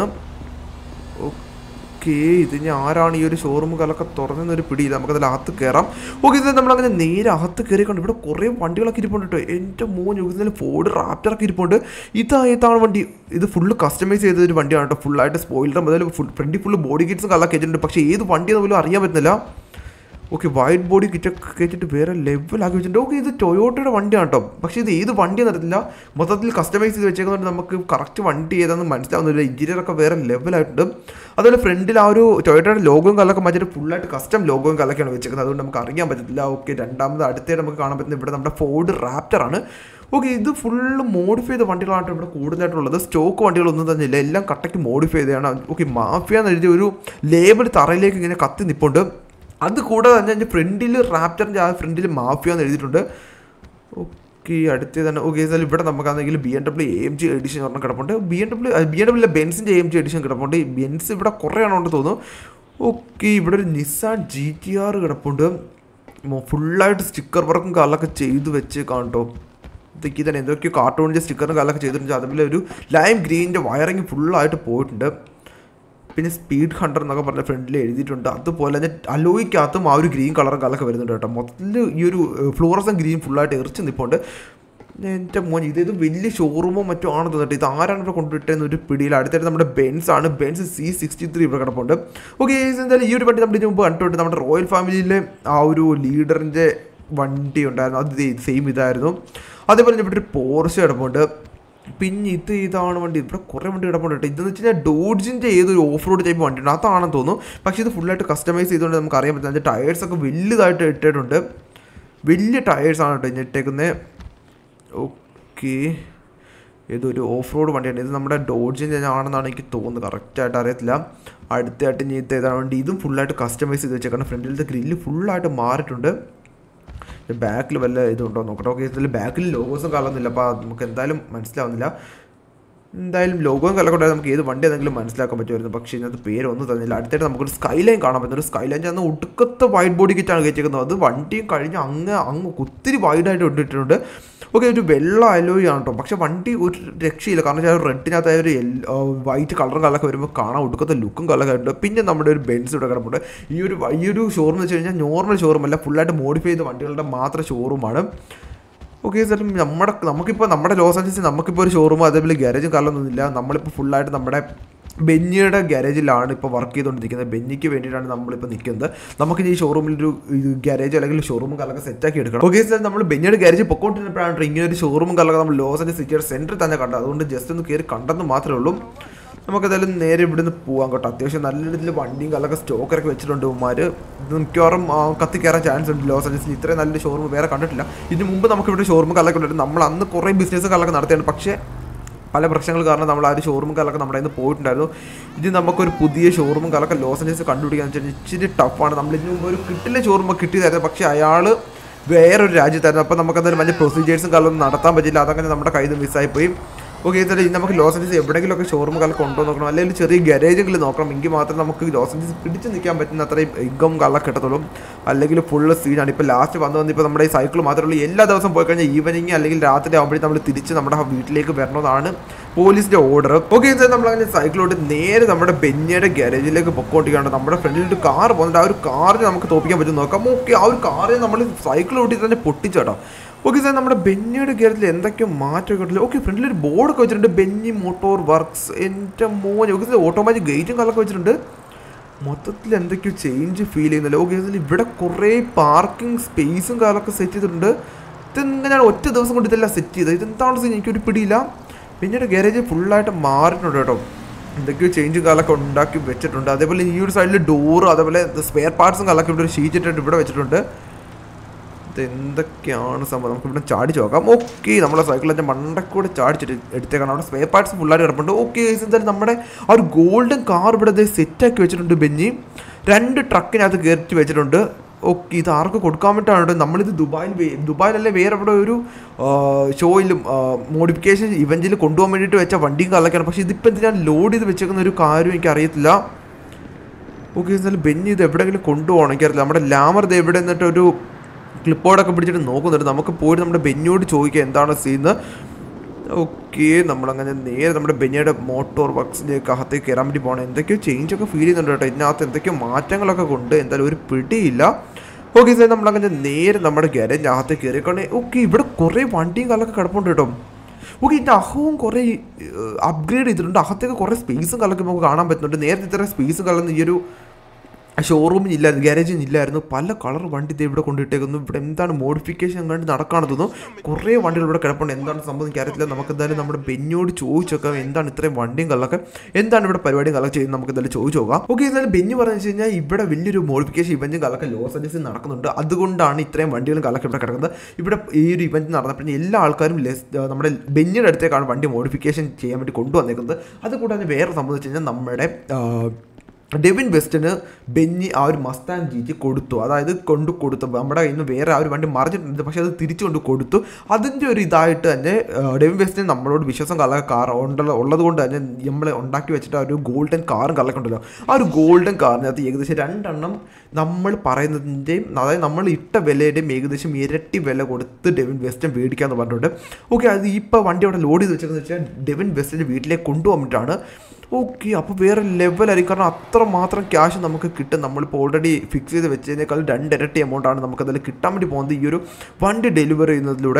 ഓക്കെ ഇത് ഇനി ആരാണ് ഈ ഒരു ഷോറൂം കാലൊക്കെ തുറന്നൊരു പിടിയില്ല നമുക്കതിൽ അകത്ത് കയറാം ഓക്കെ ഇത് നമ്മളങ്ങനെ നേരെ അകത്ത് കയറിക്കൊണ്ട് ഇവിടെ കുറേ വണ്ടികളൊക്കെ ഇരിപ്പുണ്ട് കേട്ടോ എൻ്റെ മോൻ ഇതിൽ ഫോർഡ് റാപ്റ്ററൊക്കെ ഇരിപ്പുണ്ട് ഇതാ ഏതാണ് വണ്ടി ഇത് ഫുള്ള് കസ്റ്റമൈസ് ചെയ്ത ഒരു വണ്ടിയാണ് കേട്ടോ ഫുള്ളായിട്ട് സ്പോയിലർ മുതൽ ഫുൾ ഫ്രണ്ടി ഫുള്ള് ബോഡി കിറ്റ്സും കളൊക്കെ വെച്ചിട്ടുണ്ട് പക്ഷേ ഏത് വണ്ടിയെന്ന് പോലും അറിയാൻ പറ്റുന്നില്ല ഓക്കെ വൈറ്റ് ബോഡി കിറ്റൊക്കെ കയറ്റിട്ട് വേറെ ലെവലാക്കി വെച്ചിട്ടുണ്ട് ഓക്കെ ഇത് ടൊയോട്ടയുടെ വണ്ടിയാണ് കേട്ടോ പക്ഷേ ഇത് ഏത് വണ്ടിയാണെന്ന് അറിയത്തില്ല മൊത്തത്തിൽ കസ്റ്റമൈസ് ചെയ്ത് വെച്ചേക്കുന്നതുകൊണ്ട് നമുക്ക് കറക്റ്റ് വണ്ടി ഏതാണെന്ന് മനസ്സിലാവുന്നില്ല ഇൻറ്റീരിയറൊക്കെ വേറെ ലെവലായിട്ടുണ്ട് അതുപോലെ ഫ്രണ്ടിൽ ആ ഒരു ടൊയോട്ടയുടെ ലോഗോയും കല്ലൊക്കെ മാറ്റിയിട്ട് ഫുള്ളായിട്ട് കസ്റ്റം ലോഗോയും കല്ലൊക്കെയാണ് വെച്ചേക്കുന്നത് അതുകൊണ്ട് നമുക്ക് അറിയാൻ പറ്റത്തില്ല ഓക്കെ രണ്ടാമത് അടുത്തേ നമുക്ക് കാണാൻ പറ്റുന്നത് ഇവിടെ നമ്മുടെ ഫോർഡ് റാപ്റ്ററാണ് ഓക്കെ ഇത് ഫുള്ള് മോഡിഫൈ ചെയ്ത വണ്ടികളാണ് ഇവിടെ കൂടുതലായിട്ടുള്ളത് സ്റ്റോക്ക് വണ്ടികളൊന്നും തന്നെ ഇല്ല എല്ലാം കട്ടയ്ക്ക് മോഡിഫൈ ചെയ്തതാണ് ഓക്കെ മാഫിയ എന്ന് എഴുതിയ ഒരു ലേബിൾ തറയിലേക്ക് ഇങ്ങനെ കത്തി നിപ്പുണ്ട് അത് കൂടാതെ തന്നെ എൻ്റെ ഫ്രണ്ടിൽ റാപ്റ്ററിൻ്റെ ആ ഫ്രണ്ടിൽ മാഫിയ എന്ന് എഴുതിയിട്ടുണ്ട് ഓക്കെ അടുത്തത് തന്നെ ഓക്കെ എന്നാൽ ഇവിടെ നമുക്കാണെങ്കിൽ B M W M G edition ഒരെണ്ണം കിടപ്പുണ്ട് B M W B M W ബെൻസിൻ്റെ എം ജി എഡിഷൻ കിടപ്പുണ്ട് ബെൻസ് ഇവിടെ കുറേ ആണെന്ന് തോന്നുന്നു ഓക്കെ ഇവിടെ ഒരു നിസാൻ ജി ടി ആർ കിടപ്പുണ്ട് ഫുള്ളായിട്ട് സ്റ്റിക്കർ വർക്കും കാലൊക്കെ ചെയ്ത് വെച്ച് കാണട്ടോ ഇതൊക്കെ തന്നെ എന്തൊക്കെയോ കാർട്ടൂണിൻ്റെ സ്റ്റിക്കറും കാലൊക്കെ ചെയ്തിട്ടുണ്ട് അതുപോലെ ഒരു ലൈം ഗ്രീനിൻ്റെ വയറിങ് ഫുള്ളായിട്ട് പോയിട്ടുണ്ട് പിന്നെ സ്പീഡ് ഹണ്ടർ എന്നൊക്കെ പറഞ്ഞ ഫ്രണ്ടിൽ എഴുതിയിട്ടുണ്ട് അതുപോലെ തന്നെ അലോയ്ക്കകത്തും ആ ഒരു ഗ്രീൻ കളറും കളൊക്കെ വരുന്നുണ്ട് കേട്ടോ മൊത്തത്തിൽ ഈ ഒരു ഫ്ലോറസൻ ഗ്രീൻ ഫുള്ളായിട്ട് എറിച്ച് നിൽപ്പുണ്ട് എൻ്റെ മോൻ ഇത് ഇത് വലിയ ഷോറൂമോ മറ്റോ ആണ് തോന്നിട്ട് ഇത് ആരാണ് ഇവിടെ കൊണ്ടുവിട്ടതെന്ന് ഒരു പിടിയിൽ അടുത്തായിട്ട് നമ്മുടെ ബെൻസ് ആണ് ബെൻസ് സി സിക്സ്റ്റി ത്രീ ഇവിടെ കിടപ്പുണ്ട് ഓക്കെ എന്തായാലും ഈ ഒരു വണ്ടി നമ്മുടെ ഇതിന് മുമ്പ് കണ്ടിട്ടുണ്ട് നമ്മുടെ റോയൽ ഫാമിലിയിലെ ആ ഒരു ലീഡറിൻ്റെ വണ്ടി ഉണ്ടായിരുന്നു അത് സെയിം ഇതായിരുന്നു അതേപോലെ തന്നെ ഇവിടെ ഒരു പോർച്ച് കിടപ്പുണ്ട് പിന്നെ ഇത് ഇതാണ് വണ്ടി ഇവിടെ കുറേ വണ്ടി കിടപ്പുണ്ട് കേട്ടോ ഇതെന്ന് വെച്ച് കഴിഞ്ഞാൽ ഡോഡ്ജിൻ്റെ ഏതൊരു ഓഫ് റോഡ് ടൈപ്പ് വണ്ടിയുണ്ട് അതാണെന്ന് തോന്നുന്നു പക്ഷേ ഇത് ഫുള്ളായിട്ട് കസ്റ്റമൈസ് ചെയ്തുകൊണ്ട് നമുക്ക് അറിയാൻ പറ്റും അതിൻ്റെ ടയേഴ്സൊക്കെ വലുതായിട്ട് ഇട്ടിട്ടുണ്ട് വലിയ ടയേഴ്സാണ് കേട്ടോ ഇനി ഇട്ടേക്കുന്നത് ഓക്കെ ഇതൊരു ഓഫ് റോഡ് വണ്ടിയാണ് ഇത് നമ്മുടെ ഡോഡ്ജിൻ്റെ ആണെന്നാണ് എനിക്ക് തോന്നുന്നത് കറക്റ്റായിട്ട് അറിയത്തില്ല അടുത്തായിട്ട് ഇനി ഇത് ഏതാണ് വണ്ടി ഇതും ഫുള്ളായിട്ട് കസ്റ്റമൈസ് ചെയ്ത് വെച്ചേക്കണം ഫ്രണ്ടിലത്തെ ഗ്രില്ല് ഫുള്ളായിട്ട് മാറിയിട്ടുണ്ട് ബാക്കിൽ വല്ല ഇതുണ്ടോ നോക്കട്ടെ ഓക്കെ ഇതിൽ ബാക്കിൽ ലോഗോസും കളൊന്നുമില്ല അപ്പോൾ നമുക്ക് എന്തായാലും മനസ്സിലാവുന്നില്ല എന്തായാലും ലോഗോയും കലക്കൊണ്ടായാലും നമുക്ക് ഏത് വണ്ടി എന്തെങ്കിലും മനസ്സിലാക്കാൻ പറ്റുമായിരുന്നു പക്ഷേ ഇതിനകത്ത് പേരൊന്നും തന്നില്ല അടുത്തായിട്ട് നമുക്കൊരു സ്കൈ ലൈൻ കാണാൻ പറ്റും ഒരു സ്കൈ ലൈൻ ചെന്ന് ഒടുക്കത്തെ വൈറ്റ് ബോഡി കിറ്റാണ് കയറ്റിക്കുന്നത് അത് വണ്ടിയും കഴിഞ്ഞ് അങ്ങ് അങ്ങ് ഒത്തിരി വൈഡായിട്ട് ഇട്ടിട്ടുണ്ട് ഓക്കെ ഒരു വെള്ള അലോയി ആണ് കേട്ടോ പക്ഷേ വണ്ടി ഒരു രക്ഷയില്ല കാരണം വെച്ചാൽ റെഡിനകത്ത് ഒരു വൈറ്റ് കളറും കളറൊക്കെ വരുമ്പോൾ കാണാൻ ഒടുക്കത്തെ ലുക്കും കളറൊക്കെ ഉണ്ട് പിന്നെ നമ്മുടെ ഒരു ബെൻസ് ഇവിടെ കിടപ്പുണ്ട് ഈ ഒരു ഈ ഒരു ഷോറൂം എന്ന് വെച്ച് കഴിഞ്ഞാൽ നോർമൽ ഷോറൂം അല്ല ഫുള്ളായിട്ട് മോഡിഫൈ ചെയ്ത വണ്ടികളുടെ മാത്രം ഷോറൂമാണ് ഓക്കെ സാർ നമ്മുടെ നമുക്കിപ്പോൾ നമ്മുടെ ലോസ് ആഞ്ചൽസിൽ നമുക്കിപ്പോൾ ഒരു ഷോറൂം അതേപോലെ ഗ്യാരേജും കാലൊന്നുമില്ല നമ്മളിപ്പോൾ ഫുള്ളായിട്ട് നമ്മുടെ ബെന്നിയുടെ ഗ്യാരേജിലാണ് ഇപ്പോൾ വർക്ക് ചെയ്തുകൊണ്ടിരിക്കുന്നത് ബെന്നിക്ക് വേണ്ടിയിട്ടാണ് നമ്മളിപ്പോൾ നിൽക്കുന്നത് നമുക്ക് ഈ ഷോറൂമിൽ ഒരു ഗ്യാരേജ് അല്ലെങ്കിൽ ഷോറൂമും കാലൊക്കെ സെറ്റാക്കി എടുക്കണം ഓക്കെ സാർ നമ്മൾ ബെന്നിയുടെ ഗ്യാരേജ് പൊക്കോണ്ടിരുന്നപ്പോഴാണ് ഇങ്ങനെ ഒരു ഷോറൂമും കാലൊക്കെ നമ്മൾ ലോസ് ആഞ്ചൽസ് സിറ്റിയുടെ സെൻറ്ററിൽ തന്നെ കണ്ടത് അതുകൊണ്ട് ജസ്റ്റ് ഒന്ന് കയറി കണ്ടെന്ന് മാത്രമേ ഉള്ളൂ നമുക്കതായാലും നേരെ ഇവിടുന്ന് പോകാം കേട്ടോ അത്യാവശ്യം നല്ല രീതിയിൽ വണ്ടിയും കല്ലൊക്കെ സ്റ്റോക്കൊക്കെ വെച്ചിട്ടുണ്ട് ഉമ്മാർ ഇത് മിക്കവാറും ആ, കത്തി കയറാൻ ചാൻസ് ഉണ്ട് ലോസ് ആഞ്ചൽസിൽ ഇത്രയും നല്ലൊരു ഷോറൂം വേറെ കണ്ടിട്ടില്ല ഇതിന് മുമ്പ് നമുക്ക് ഇവിടെ ഷോറൂം കല്ലൊക്കെ ഉണ്ടായിരുന്നു നമ്മൾ അന്ന് കുറേ ബിസിനസ് കല്ലൊക്കെ നടത്തിയാണ് പക്ഷേ പല പ്രശ്നങ്ങൾ കാരണം നമ്മൾ ആ ഒരു ഷോറൂം കാലൊക്കെ നമ്മുടെ നിന്ന് പോയിട്ടുണ്ടായിരുന്നു ഇത് നമുക്കൊരു പുതിയ ഷോറൂമും കാലൊക്കെ ലോസ് ആഞ്ചൽസ് കണ്ടുപിടിക്കാൻ വെച്ചാൽ ഇച്ചിരി ടഫാണ് നമ്മൾ ഇതിന് മുമ്പ് ഒരു കിട്ടില്ല ഷോറൂം കിട്ടിയതായിരുന്നു പക്ഷേ അയാൾ വേറൊരു രാജ്യത്തായിരുന്നു അപ്പോൾ നമുക്കതൊരു വലിയ പ്രൊസീജിയേഴ്സും കാലൊന്നും നടത്താൻ പറ്റില്ല അതങ്ങനെ നമ്മുടെ കയ്യിൽ നിന്ന് മിസ്സായി പോയി ഓക്കെ ഇതല്ല ഇനി നമുക്ക് ലോസ് ആഞ്ചൽസ് എവിടെയെങ്കിലുമൊക്കെ ഷോറൂം കാലം കൊണ്ടു നോക്കണം അല്ലെങ്കിൽ ചെറിയ ഗരേജെങ്കിലും നോക്കണം എങ്കിൽ മാത്രം നമുക്ക് ലോസ് ആഞ്ചൽസ് പിടിച്ച് നിൽക്കാൻ പറ്റുന്ന അത്രയും ഇൻകം കാലം കിട്ടത്തുള്ളൂ അല്ലെങ്കിൽ ഫുള്ള് സീനാണ് ഇപ്പോൾ ലാസ്റ്റ് വന്നു വന്ന് ഇപ്പോൾ നമ്മുടെ ഈ സൈക്കിൾ മാത്രമേ ഉള്ളൂ എല്ലാ ദിവസവും പോയി കഴിഞ്ഞാൽ ഈവനിങ് അല്ലെങ്കിൽ രാത്രി ആകുമ്പോഴേ നമ്മൾ തിരിച്ച് നമ്മുടെ വീട്ടിലേക്ക് വരണമെന്നാണ് പോലീസിന്റെ ഓർഡർ ഓക്കെ സാർ നമ്മൾ അങ്ങനെ സൈക്കിളോട്ട് നേരെ നമ്മുടെ ബെഞ്ഞയുടെ ഗാരേജിലേക്ക് പൊക്കോണ്ടിരിക്കുകയാണ് നമ്മുടെ ഫ്രണ്ടിൽ ഒരു കാർ പോകുന്നുണ്ട് ആ ഒരു കാറിന് നമുക്ക് തോപ്പിക്കാൻ പറ്റും നോക്കാം ഓക്കെ ആ ഒരു കാറിനെ നമ്മൾ സൈക്കിൾ ഓട്ടി തന്നെ പൊട്ടിച്ചേട്ടോ ഓക്കെ സാർ നമ്മുടെ ബെന്നിയുടെ ഗിയറിൽ എന്തൊക്കെയോ മാറ്റമൊക്കെ ഉണ്ടല്ലോ ഓക്കെ ഫ്രണ്ടിൽ ഒരു ബോർഡൊക്കെ വെച്ചിട്ടുണ്ട് ബെന്നി മോട്ടോർ വർക്ക്സ് എൻ്റെ മോൻ ഓക്കെ സാർ ഓട്ടോമാറ്റിക് ഗേറ്റും കാലൊക്കെ വെച്ചിട്ടുണ്ട് മൊത്തത്തിൽ എന്തൊക്കെയോ ചേഞ്ച് ഫീൽ ചെയ്യുന്നില്ല ഓക്കെ സാർ ഇവിടെ കുറേ പാർക്കിംഗ് സ്പേസും കാലൊക്കെ സെറ്റ് ചെയ്തിട്ടുണ്ട് ഇതെങ്ങനെയാണ് ഒറ്റ ദിവസം കൊണ്ട് ഇതെല്ലാം സെറ്റ് ചെയ്തത് ഇതെന്താണ് സീൻ എനിക്കൊരു പിടിയില്ല പിന്നീട് ഗാരേജ് ഫുള്ളായിട്ട് മാറിയിട്ടുണ്ട് കേട്ടോ എന്തൊക്കെയോ ചേഞ്ചും കാലൊക്കെ ഉണ്ടാക്കി വെച്ചിട്ടുണ്ട് അതേപോലെ ഈ ഒരു സൈഡിൽ ഡോറ് അതേപോലെ സ്പെയർ പാർട്സും കാലൊക്കെ ഇവിടെ ഒരു ഷീറ്റ് ഇട്ടിട്ട് ഇവിടെ വെച്ചിട്ടുണ്ട് ഇത് എന്തൊക്കെയാണ് സംഭവം നമുക്ക് ഇവിടെ ചാടിച്ച് നോക്കാം ഓക്കെ നമ്മളെ സൈക്കിളിൻ്റെ മണ്ടക്കൂടെ ചാടിച്ചിട്ട് എടുത്തേക്കാണ് അവിടെ സ്പെയർ പാർട്സ് ഫുള്ളായിട്ട് കിടപ്പുണ്ട് ഓക്കെ എന്തായാലും നമ്മുടെ ആ ഒരു ഗോൾഡൻ കാർ ഇവിടെ ഇത് സെറ്റാക്കി വെച്ചിട്ടുണ്ട് ബെന്നി രണ്ട് ട്രക്കിനകത്ത് കയറ്റി വെച്ചിട്ടുണ്ട് ഓക്കെ ഇത് ആർക്ക് കൊടുക്കാൻ വേണ്ടിയിട്ടാണ് നമ്മളിത് ദുബായിൽ വേ- ദുബായിലല്ലേ വേറെ ഇവിടെ ഒരു ഷോയിലും മോഡിഫിക്കേഷൻ ഇവൻറ്റിൽ കൊണ്ടുപോകാൻ വേണ്ടിയിട്ട് വെച്ച വണ്ടിയും കലക്കാണ് പക്ഷേ ഇതിപ്പോൾ എന്തിനാണ് ലോഡ് ചെയ്ത് വെച്ചേക്കുന്ന ഒരു കാര്യം എനിക്ക് അറിയത്തില്ല ഓക്കെ എന്നാലും ബെന്നി ഇത് എവിടെയെങ്കിലും കൊണ്ടുപോകണം എനിക്കറിയില്ല നമ്മുടെ ലാമർ ഇത് എവിടെ നിന്നിട്ട് ഒരു ക്ലിപ്പോർഡൊക്കെ പിടിച്ചിട്ട് നോക്കുന്നുണ്ട് നമുക്ക് പോയിട്ട് നമ്മുടെ ബെന്നിയോട് ചോദിക്കാം എന്താണ് സീന്ന് ഓക്കെ നമ്മളങ്ങനെ നേരെ നമ്മുടെ ബെന്നിയുടെ മോട്ടോർ വർക്ക്സിലേക്ക് അകത്തേക്ക് കയറാൻ വേണ്ടി പോകണം എന്തൊക്കെയോ ചേഞ്ച് ഒക്കെ ഫീൽ ചെയ്യുന്നുണ്ട് കേട്ടോ ഇതിനകത്ത് എന്തൊക്കെയോ മാറ്റങ്ങളൊക്കെ കൊണ്ട് എന്തായാലും ഒരു പിടിയില്ല ഓക്കെ സാർ നമ്മളങ്ങനെ നേരെ നമ്മുടെ ഗാരേജ് അകത്തേക്ക് കയറിക്കോണേ ഓക്കെ ഇവിടെ കുറേ വണ്ടിയും കാലൊക്കെ കിടപ്പുണ്ട് കേട്ടോ ഓക്കെ ഇതിൻ്റെ അഹവും കുറേ അപ്ഗ്രേഡ് ചെയ്തിട്ടുണ്ട് അകത്തേക്ക് കുറേ സ്പേസും കലൊക്കെ നമുക്ക് കാണാൻ പറ്റുന്നുണ്ട് നേരത്തെ ഇത്ര സ്പേസും കലർന്ന് ഈ ഒരു ഷോറൂമിൽ ഇല്ലായിരുന്നു ഗാരേജിൽ ഇല്ലായിരുന്നു പല കളർ വണ്ടി ഇത് ഇവിടെ കൊണ്ടിട്ടേക്കുന്നു ഇവിടെ എന്താണ് മോഡിഫിക്കേഷൻ കണ്ട് നടക്കാണെന്ന് തോന്നുന്നു കുറേ വണ്ടികൾ ഇവിടെ കിടപ്പുണ്ട് എന്താണ് സംഭവം എനിക്ക് അറിയത്തില്ല നമുക്ക് എന്തായാലും നമ്മുടെ ബെന്നിയോട് ചോദിച്ചോക്കാം എന്താണ് ഇത്രയും വണ്ടിയും കള്ളൊക്കെ എന്താണ് ഇവിടെ പരിപാടിയും കള്ളൊക്കെ ചെയ്യുന്നത് നമുക്ക് എന്തായാലും ചോദിച്ചു നോക്കാം ഓക്കെ എന്തായാലും ബെന്നി പറഞ്ഞു വെച്ച് കഴിഞ്ഞാൽ ഇവിടെ വലിയൊരു മോഡിഫിക്കേഷൻ ഇവന്റും കള്ളൊക്കെ ലോസ് ആഞ്ചൽസിൽ നടക്കുന്നുണ്ട് അതുകൊണ്ടാണ് ഇത്രയും വണ്ടികളും കള്ളൊക്കെ ഇവിടെ കിടക്കുന്നത് ഇവിടെ ഈ ഒരു ഇവന്റ് നടന്നപ്പോൾ എല്ലാ ആൾക്കാരും ലെസ് നമ്മുടെ ബെന്നിയുടെ അടുത്തേക്കാണ് വണ്ടി മോഡിഫിക്കേഷൻ ചെയ്യാൻ വേണ്ടി കൊണ്ടുവന്നേക്കുന്നത് അതുകൂടാതെ വേറെ സംഭവം വെച്ച് കഴിഞ്ഞാൽ നമ്മുടെ ആ, ഡെവിൻ വെസ്റ്റിന് ബെന്നി ആ ഒരു മസ്താൻ ജീറ്റി കൊടുത്തു അതായത് കൊണ്ട് കൊടുത്തു നമ്മുടെ കയ്യിൽ നിന്ന് വേറെ ആ ഒരു വണ്ടി മറിഞ്ഞിട്ടുണ്ട് പക്ഷേ അത് തിരിച്ചു കൊണ്ട് കൊടുത്തു അതിൻ്റെ ഒരു ഇതായിട്ട് തന്നെ ആ, ഡെവിൻ വെസ്റ്റിന് നമ്മളോട് വിശ്വാസം കള്ള കാർ ഉണ്ടല്ലോ ഉള്ളത് കൊണ്ട് തന്നെ നമ്മൾ ഉണ്ടാക്കി വെച്ചിട്ട് ആ ഒരു ഗോൾഡൻ കാറും കള്ളക്കുണ്ടല്ലോ ആ ഒരു ഗോൾഡൻ കാറിനകത്ത് ഏകദേശം രണ്ടെണ്ണം നമ്മൾ പറയുന്നതിൻ്റെയും അതായത് നമ്മൾ ഇട്ട വിലയുടെയും ഏകദേശം ഇരട്ടി വില കൊടുത്ത് ഡെവിൻ വെസ്റ്റൻ മേടിക്കാന്ന് പറഞ്ഞിട്ടുണ്ട് ഓക്കെ അത് ഇപ്പോൾ വണ്ടി അവിടെ ലോഡ് ചെയ്ത് വെച്ചതെന്ന് വെച്ചാൽ ഡെവിൻ വെസ്റ്റിൻ്റെ വീട്ടിലേക്ക് കൊണ്ടുപോകാൻ വേണ്ടിയിട്ടാണ് ഓക്കെ അപ്പോൾ വേറെ ലെവലായിരിക്കും കാരണം അത്ര മാത്രം ക്യാഷ് നമുക്ക് കിട്ടും നമ്മളിപ്പോൾ ഓൾറെഡി ഫിക്സ് ചെയ്ത് വെച്ചതിനേക്കാൾ രണ്ടിരട്ടി എമൗണ്ട് ആണ് നമുക്ക് അതിൽ കിട്ടാൻ വേണ്ടി പോകുന്നത് ഈ ഒരു വണ്ടി ഡെലിവറി ചെയ്യുന്നതിലൂടെ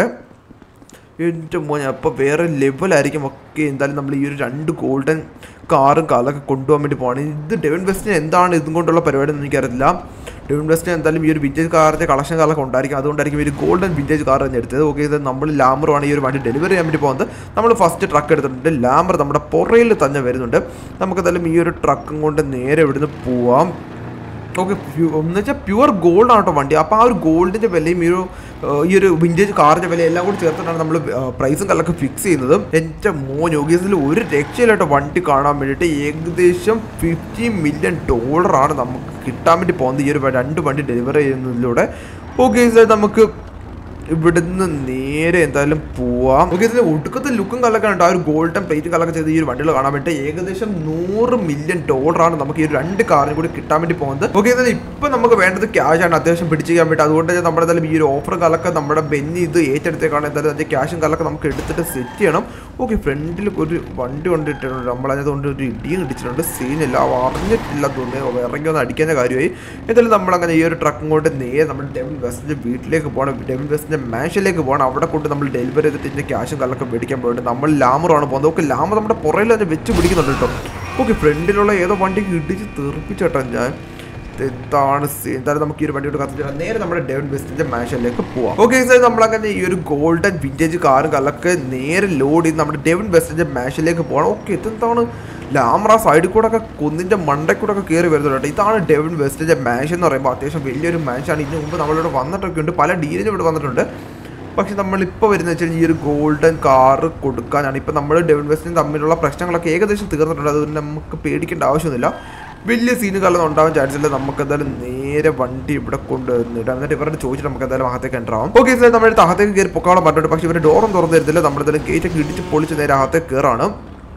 എൻ്റെ മോനെ അപ്പോൾ വേറെ ലെവലായിരിക്കും ഒക്കെ എന്തായാലും നമ്മൾ ഈ ഒരു രണ്ട് ഗോൾഡൻ കാറും കാലൊക്കെ കൊണ്ടുപോകാൻ വേണ്ടി പോകണം ഇത് ഡെവൻ വെസ്റ്റിന് എന്താണ് ഇതും കൊണ്ടുള്ള പരിപാടി എന്ന് എനിക്കറിയില്ല ഡെവൻ വെസ്റ്റിന് എന്തായാലും ഈ ഒരു വിൻറ്റേജ് കാറിൻ്റെ കളക്ഷൻ കാലൊക്കെ ഉണ്ടായിരിക്കും അതുകൊണ്ടായിരിക്കും ഈ ഒരു ഗോൾഡൻ വിൻറ്റേജ് കാർ തന്നെ എടുത്തത് ഓക്കെ ഇത് നമ്മൾ ലാമറുമാണ് ഈ ഒരു വണ്ടി ഡെലിവറി ചെയ്യാൻ വേണ്ടി പോകുന്നത് നമ്മൾ ഫസ്റ്റ് ട്രക്ക് എടുത്തിട്ടുണ്ട് ലാമർ നമ്മുടെ പുറയിൽ തന്നെ വരുന്നുണ്ട് നമുക്ക് എന്തായാലും ഈ ഒരു ട്രക്കും കൊണ്ട് നേരെ ഇവിടുന്ന് പോവാം ഓക്കെ എന്ന് വെച്ചാൽ പ്യുവർ ഗോൾഡ് ആണ് കേട്ടോ വണ്ടി അപ്പോൾ ആ ഒരു ഗോൾഡിൻ്റെ വിലയും ഈ ഒരു ഏഹ്, ഈ ഒരു വിൻറ്റേജ് കാറിൻ്റെ വില എല്ലാം കൂടി ചേർത്തിട്ടാണ് നമ്മൾ പ്രൈസും കല്ലൊക്കെ ഫിക്സ് ചെയ്യുന്നത് എൻ്റെ മോൻ യോഗീസിൽ ഒരു രക്ഷയിലായിട്ട് വണ്ടി കാണാൻ വേണ്ടിയിട്ട് ഏകദേശം ഫിഫ്റ്റി മില്യൺ ഡോളറാണ് നമുക്ക് കിട്ടാൻ വേണ്ടി പോകുന്നത് ഈ ഒരു വ- രണ്ട് വണ്ടി ഡെലിവറി ചെയ്യുന്നതിലൂടെ ഓക്കെ സാർ നമുക്ക് ഇവിടുന്ന് നേരെ എന്തായാലും പോവാം ഓക്കെ ഇതിന്റെ ഒടുക്കത്തെ ലുക്കും കലൊക്കെ ഉണ്ട് ആ ഒരു ഗോൾഡൻ പ്ലേറ്റും കലൊക്കെ ചെയ്ത് ഈ ഒരു വണ്ടികൾ കാണാൻ വേണ്ടി ഏകദേശം നൂറ് മില്യൺ ഡോളറാണ് നമുക്ക് ഈ ഒരു രണ്ട് കാറിനും കൂടി കിട്ടാൻ വേണ്ടി പോകുന്നത് ഓക്കെ എന്നാൽ ഇപ്പം നമുക്ക് വേണ്ടത് ക്യാഷ് ആണ് അത്യാവശ്യം പിടിച്ച് ചെയ്യാൻ വേണ്ടി അതുകൊണ്ട് തന്നെ നമ്മുടെ എന്തായാലും ഈ ഒരു ഓഫർ കലൊക്കെ നമ്മുടെ ബെന്നി ഇത് ഏറ്റെടുത്തേക്കാണ് എന്തായാലും അതിന്റെ ക്യാഷും കലൊക്കെ നമുക്ക് എടുത്തിട്ട് സെറ്റ് ചെയ്യണം ഓക്കെ ഫ്രണ്ടിൽ ഒരു വണ്ടി കൊണ്ടിട്ടുണ്ട് നമ്മളതിനകത്ത് കൊണ്ട് ഒരു ഇടിയും ഇടിച്ചിട്ടുണ്ട് സീനില്ല അറിഞ്ഞിട്ടില്ല തോന്നുന്നു ഇറങ്ങി ഒന്ന് അടിക്കുന്ന കാര്യമായി എന്തായാലും നമ്മളങ്ങനെ ഈ ഒരു ട്രക്കും കൊണ്ട് നേരെ നമ്മൾ ഡെവിൻ വെസ്റ്റിൻ്റെ വീട്ടിലേക്ക് പോകണം ഡെവിൻ വെസ്റ്റിൻ്റെ മാൻഷനിലേക്ക് പോകണം അവിടെ കൊണ്ട് നമ്മൾ ഡെലിവറി ചെയ്തിട്ട് ഇതിൻ്റെ ക്യാഷും കല്ലൊക്കെ മേടിക്കാൻ പോയിട്ട് നമ്മൾ ലാമറാണ് പോകുന്നത് ഓക്കെ ലാമർ നമ്മുടെ പുറയിൽ തന്നെ വെച്ച് പിടിക്കുന്നുണ്ട് കേട്ടോ ഓക്കെ ഫ്രണ്ടിലുള്ള ഏതോ വണ്ടിക്ക് ഇടിച്ച് തെറിപ്പിച്ചേട്ടാ ഞാൻ എന്താണ് സീൻ എന്തായാലും നമുക്ക് ഈ ഒരു വണ്ടിയോട് കത്തിച്ച് നേരെ നമ്മുടെ ഡെവൻ വെസ്റ്റിന്റെ മാൻഷനിലേക്ക് പോവാം ഓക്കെ സാർ നമ്മളങ്ങനെ ഈ ഒരു ഗോൾഡൻ വിന്റേജ് കാറും കല്ലൊക്കെ നേരെ ലോഡ് ചെയ്ത് നമ്മുടെ ഡെവൻ വെസ്റ്റിന്റെ മാൻഷനിലേക്ക് പോകണം ഓക്കെ ഇതെന്താണ് ലാമറ സൈഡിൽ കൂടെ ഒക്കെ കുന്നിന്റെ മണ്ടയിൽ കൂടെ ഒക്കെ കയറി വരുന്നുണ്ട് ഇതാണ് ഡെവിൻ വെസ്റ്റിന്റെ മാൻഷൻ എന്ന് പറയുമ്പോൾ അത്യാവശ്യം വലിയൊരു മാൻഷാണ് ഇതിന് മുമ്പ് നമ്മളിവിടെ വന്നിട്ടൊക്കെ ഉണ്ട് പല ഡീലിനും ഇവിടെ വന്നിട്ടുണ്ട് പക്ഷെ നമ്മളിപ്പോൾ വരുന്നത് വെച്ചാൽ ഈ ഒരു ഗോൾഡൻ കാറ് കൊടുക്കാനാണ് ഇപ്പം നമ്മൾ ഡെവിൻ വെസ്റ്റിനും തമ്മിലുള്ള പ്രശ്നങ്ങളൊക്കെ ഏകദേശം തീർന്നിട്ടുണ്ട് അതുകൊണ്ട് നമുക്ക് പേടിക്കേണ്ട ആവശ്യമൊന്നുമില്ല വലിയ സീനുകളൊന്നും ഉണ്ടാവാൻ ചാൻസ് ഇല്ല നമുക്ക് എന്തായാലും നേരെ വണ്ടി ഇവിടെ കൊണ്ടുവന്നിട്ട് എന്നിട്ട് ഇവരോട് ചോദിച്ചിട്ട് നമുക്ക് എന്തായാലും അകത്തേക്ക് എൻ്റർ ആവാം ഓക്കെ സാർ നമ്മുടെ അടുത്ത് അകത്തേക്ക് കയറി പൊക്കാളം പറഞ്ഞിട്ട് പക്ഷേ ഇവർ ഡോറും തുറന്നു തരുന്നില്ല നമ്മളെന്തായാലും ഗേറ്റൊക്കെ ഇടിച്ച് പൊളിച്ച് നേരെ അകത്തേക്ക് കയറാണ്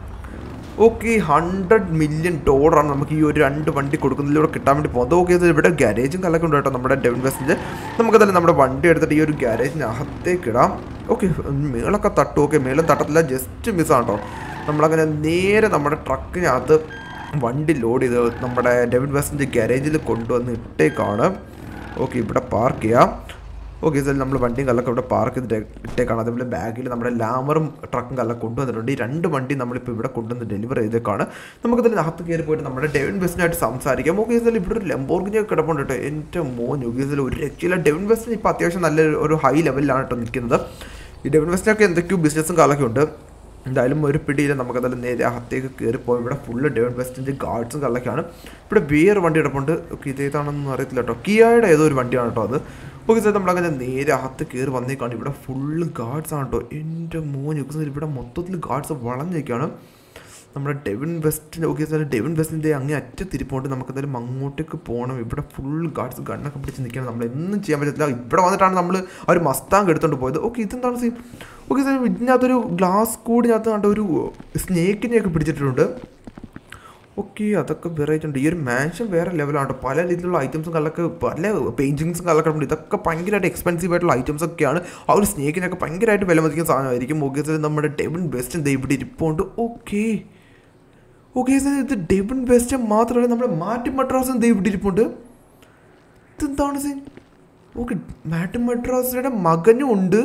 ഓക്കെ ഹൺഡ്രഡ് മില്യൺ ഡോളറാണ് നമുക്ക് ഈ ഒരു രണ്ട് വണ്ടി കൊടുക്കുന്നതിലൂടെ കിട്ടാൻ വേണ്ടി പോകുന്നത് ഓക്കെ ഇത് ഇവിടെ ഗാരേജും കലൊക്കെ ഉണ്ട് കേട്ടോ നമ്മുടെ ഡെവൻ ബസ്സിൻ്റെ നമുക്ക് തന്നെ നമ്മുടെ വണ്ടി എടുത്തിട്ട് ഈ ഒരു ഗാരേജിന് അകത്തേക്ക് ഇടാം ഓക്കെ മേളൊക്കെ തട്ടു ഓക്കെ മേളം തട്ടത്തില്ല ജസ്റ്റ് മിസ്സാണ് കേട്ടോ നമ്മളങ്ങനെ നേരെ നമ്മുടെ ട്രക്കിനകത്ത് വണ്ടി ലോഡ് ചെയ്ത് നമ്മുടെ ഡെവിൻ ബസ്സിൻ്റെ ഗാരേജിൽ കൊണ്ടുവന്ന് ഇട്ടേക്കാണ് ഓക്കെ ഇവിടെ പാർക്ക് ചെയ്യാം ഓക്കെ സാർ നമ്മൾ വണ്ടിയും കല്ലൊക്കെ ഇവിടെ പാർക്ക് ചെയ്തിട്ട് ഇട്ടേക്കാണ് അതേപോലെ ബാഗിൽ നമ്മുടെ ലാമറും ട്രക്കും കല്ലൊക്കെ കൊണ്ടുവന്നിട്ടുണ്ട് ഈ രണ്ട് വണ്ടി നമ്മളിപ്പോൾ ഇവിടെ കൊണ്ടുവന്ന് ഡെലിവറി ചെയ്തേക്കാണ് നമുക്ക് ഇതിൽ അകത്ത് കയറി പോയിട്ട് നമ്മുടെ ഡെവിൻ ബസ്സിനായിട്ട് സംസാരിക്കാം ഓക്കെ സാർ ഇവിടെ ഒരു ലംബോർഗിനി കിടപ്പുണ്ട് കേട്ടോ എൻ്റെ മോൻ യുഗീസിൽ ഒരു രക്ഷയില്ല ഡെവിൻ ബസ്സിന് ഇപ്പോൾ അത്യാവശ്യം നല്ല ഒരു ഹൈ ലെവലിലാണ് കേട്ടോ നിൽക്കുന്നത് ഈ ഡെവിൻ ബസ്സിനൊക്കെ എന്തൊക്കെയോ ബിസിനസ്സും കാലൊക്കെ ഉണ്ട് എന്തായാലും ഒരു പിടിയില്ല നമുക്കതെല്ലാം നേരെ അകത്തേക്ക് കയറിപ്പോയി ഇവിടെ ഫുള്ള് ഡേവിഡ് വെസ്റ്റിൻ്റെ ഗാർഡ്സും കള്ളൊക്കെയാണ് ഇവിടെ വേറെ വണ്ടി കിടപ്പുണ്ട് ഓക്കെ ഇതേതാണെന്നൊന്നും അറിയത്തില്ല കേട്ടോ കിയയുടെ ഏതോ ഒരു വണ്ടിയാണ് കേട്ടോ അത് ഓക്കെ സാർ നമ്മളങ്ങനെ നേരെ അകത്ത് കയറി വന്നേക്കാണ് ഇവിടെ ഫുള്ള് ഗാർഡ്സ് ആണ് കേട്ടോ എൻ്റെ മോൻ ഇവിടെ മൊത്തത്തിൽ ഗാർഡ്സ് വളഞ്ഞേക്കാണ് നമ്മുടെ ഡെവിൻ വെസ്റ്റിൻ്റെ ഓക്കെ സാർ ഡെവിൻ വെസ്റ്റിൻ്റെ അങ്ങേ അറ്റത്തിരിപ്പോണ്ട് നമുക്ക് എന്തായാലും അങ്ങോട്ടേക്ക് പോകണം ഇവിടെ ഫുൾ ഗാർഡ്സ് ഗണ്ണൊക്കെ പിടിച്ച് നിൽക്കണം നമ്മൾ ഒന്നും ചെയ്യാൻ പറ്റത്തില്ല ഇവിടെ വന്നിട്ടാണ് നമ്മൾ ആ ഒരു മസ്താങ് എടുത്തോണ്ട് പോയത് ഓക്കെ ഇതെന്താണ് സീൻ ഓക്കെ സാർ ഇതിനകത്തൊരു ഗ്ലാസ് കൂടിനകത്ത് കണ്ട ഒരു സ്നേക്കിനെയൊക്കെ പിടിച്ചിട്ടുണ്ട് ഓക്കെ അതൊക്കെ വെറൈറ്റി ഉണ്ട് ഈ ഒരു മാൻഷൻ വേറെ ലെവലാണ് കേട്ടോ പല രീതിയിലുള്ള ഐറ്റംസും കല്ലൊക്കെ പല പെയിൻറ്റിങ്സും കല്ലൊക്കെ ഉണ്ട് ഇതൊക്കെ ഭയങ്കരമായിട്ട് എക്സ്പെൻസീവ് ആയിട്ടുള്ള ഐറ്റംസ് ഒക്കെയാണ് ആ ഒരു സ്നേക്കിനൊക്കെ ഭയങ്കരമായിട്ട് വില മതിക്കുന്ന സാധനമായിരിക്കും ഓക്കെ സാർ നമ്മുടെ ഡെവിൻ ബെസ്റ്റ് എന്താ ഇവിടെ ഇരിപ്പുണ്ട് ഓക്കെ ഓക്കെ സാർ ഇത് ഡെവിൻ ബെസ്റ്റ് മാത്രമല്ല നമ്മുടെ മാറ്റി മദ്രാസും എന്താ ഇവിടെ ഇരിപ്പുണ്ട് ഇതെന്താണ് സീൻ ഓക്കെ മാറ്റി മദ്രാസിയുടെ മകനും ഉണ്ട്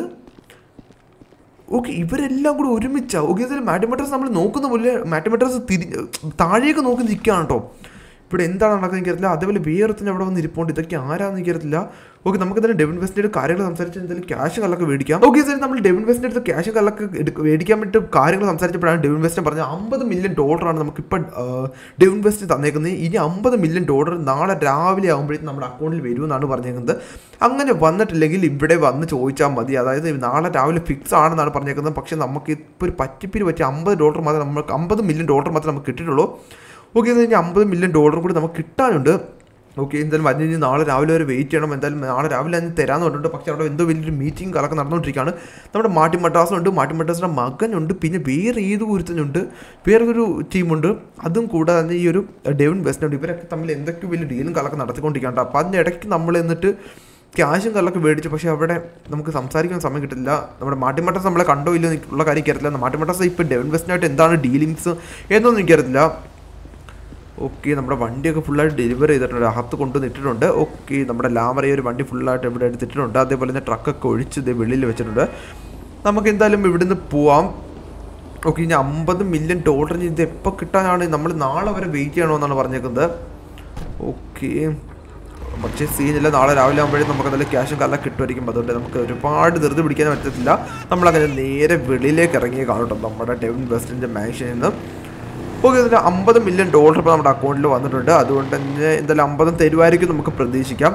ഓക്കെ ഇവരെല്ലാം കൂടി ഒരുമിച്ചാ ഓക്കെ ഇതിൽ മാറ്റമെട്രസ് നമ്മൾ നോക്കുന്ന പോലെ മാറ്റമെട്രസ് തിരി താഴേക്ക് നോക്കി നിൽക്കുകയാണ് കേട്ടോ ഇവിടെ എന്താണ് നടക്കുന്നത് എനിക്കറിയില്ല അതേപോലെ വേറത്തിന് അവിടെ വന്ന് ഇരിപ്പുണ്ട് ഇതൊക്കെ ആരാന്ന് എനിക്കറിയില്ല ഓക്കെ നമുക്ക് തന്നെ ഡെവിൻ വെസ്റ്റിൻ്റെ കാര്യങ്ങൾ സംസാരിച്ച് എന്തായാലും ക്യാഷ് കല്ലൊക്കെ മേടിക്കാം ഓക്കെ സാർ നമ്മൾ ഡെവിൻ വെസ്റ്റിൻ്റെ അടുത്ത് ക്യാഷ് കല്ലൊക്കെ എടുക്ക മേടിക്കാൻ വേണ്ടി കാര്യങ്ങൾ സംസാരിച്ചപ്പോഴാണ് ഡെവിൻ വെസ്റ്റ് പറഞ്ഞത് അമ്പത് മില്യൺ ഡോളറാണ് നമുക്കിപ്പോൾ ഡെവിൻ വെസ്റ്റ് തന്നേക്കുന്നത് ഇനി അമ്പത് മില്യൺ ഡോളർ നാളെ രാവിലെ ആകുമ്പോഴേക്കും നമ്മുടെ അക്കൗണ്ടിൽ വരുമെന്നാണ് പറഞ്ഞേക്കുന്നത് അങ്ങനെ വന്നിട്ടില്ലെങ്കിൽ ഇവിടെ വന്ന് ചോദിച്ചാൽ മതി അതായത് നാളെ രാവിലെ ഫിക്സ് ആണെന്നാണ് പറഞ്ഞേക്കുന്നത് പക്ഷേ നമുക്ക് ഇപ്പോൾ ഒരു പറ്റിപ്പിരി പറ്റി അമ്പത് ഡോളർ മാത്രമേ നമുക്ക് അമ്പത് മില്യൺ ഡോളർ മാത്രമേ നമുക്ക് കിട്ടിയിട്ടുള്ളൂ ഓക്കെ എന്ന് കഴിഞ്ഞാൽ അമ്പത് മില്യൺ ഡോളറും കൂടി നമുക്ക് കിട്ടാനുണ്ട് ഓക്കെ എന്തായാലും വന്നു കഴിഞ്ഞാൽ നാളെ രാവിലെ വരെ വെയിറ്റ് ചെയ്യണം എന്തായാലും നാളെ രാവിലെ അതിന് തരാമെന്ന് പറഞ്ഞിട്ടുണ്ട് പക്ഷേ അവിടെ എന്തോ വലിയൊരു മീറ്റിംഗ് കലക്കെ നടന്നുകൊണ്ടിരിക്കുകയാണ് നമ്മുടെ മാട്ടി മദ്രാസുണ്ട് മാട്ടി മദ്രാസിൻ്റെ മകനുണ്ട് പിന്നെ വേറെ ഏത് ഒരുത്തനുണ്ട് വേറെ ഒരു ടീമുണ്ട് അതും കൂടാതെ തന്നെ ഈ ഒരു ഡെവിൻ ബെസ്റ്റുണ്ട് ഇവരൊക്കെ തമ്മിൽ എന്തൊക്കെ വലിയ ഡീലും കലക്കെ നടത്തിക്കൊണ്ടിരിക്കുകയാണ് അപ്പോൾ അതിൻ്റെ ഇടയ്ക്ക് നമ്മൾ എന്നിട്ട് ക്യാഷും കല്ലൊക്കെ മേടിച്ചു പക്ഷേ അവിടെ നമുക്ക് സംസാരിക്കാൻ സമയം കിട്ടില്ല നമ്മുടെ മാട്ടിമട്ടസ് നമ്മളെ കണ്ടോ ഇല്ലയോ എന്ന് ഉള്ള കാര്യം എനിക്കറിയില്ല മാട്ടിമട്ടസ് ഇപ്പോൾ ഡെവൻ വെസ്റ്റിനായിട്ട് എന്താണ് ഡീലിങ്സ് എന്നൊന്നും എനിക്കറിയില്ല ഓക്കെ നമ്മുടെ വണ്ടിയൊക്കെ ഫുള്ളായിട്ട് ഡെലിവറി ചെയ്തിട്ടുണ്ട് അകത്ത് കൊണ്ടുവന്നിട്ടിട്ടുണ്ട് ഓക്കെ നമ്മുടെ ലാമറയെ ഒരു വണ്ടി ഫുള്ളായിട്ട് ഇവിടെ എടുത്തിട്ടുണ്ട് അതേപോലെ തന്നെ ട്രക്കൊക്കെ ഒഴിച്ച് ഇത് വെളിയിൽ വെച്ചിട്ടുണ്ട് നമുക്ക് എന്തായാലും ഇവിടുന്ന് പോവാം ഓക്കെ ഇനി അമ്പത് മില്യൺ ഡോളറിന് ഇത് എപ്പോൾ കിട്ടാനാണ് നമ്മൾ നാളെ വരെ വെയിറ്റ് ചെയ്യണമെന്നാണ് പറഞ്ഞേക്കുന്നത് ഓക്കെ പക്ഷേ സീനില്ല നാളെ രാവിലെ ആകുമ്പോഴേ നമുക്ക് നല്ല ക്യാഷും കല്ല കിട്ടുമായിരിക്കും അതുകൊണ്ട് നമുക്ക് ഒരുപാട് ധൃതി പിടിക്കാൻ പറ്റത്തില്ല നമ്മളങ്ങനെ നേരെ വെളിയിലേക്ക് ഇറങ്ങിയ കാണട്ടോ നമ്മുടെ ഡെവിൻ വെസ്റ്റിൻ്റെ മാൻഷനിൽ നിന്ന് ഓക്കെ ഇതിൻ്റെ അമ്പത് മില്യൺ ഡോളർ ഇപ്പോൾ നമ്മുടെ അക്കൗണ്ടിൽ വന്നിട്ടുണ്ട് അതുകൊണ്ട് തന്നെ എന്തായാലും അമ്പതും തരുമായിരിക്കും നമുക്ക് പ്രതീക്ഷിക്കാം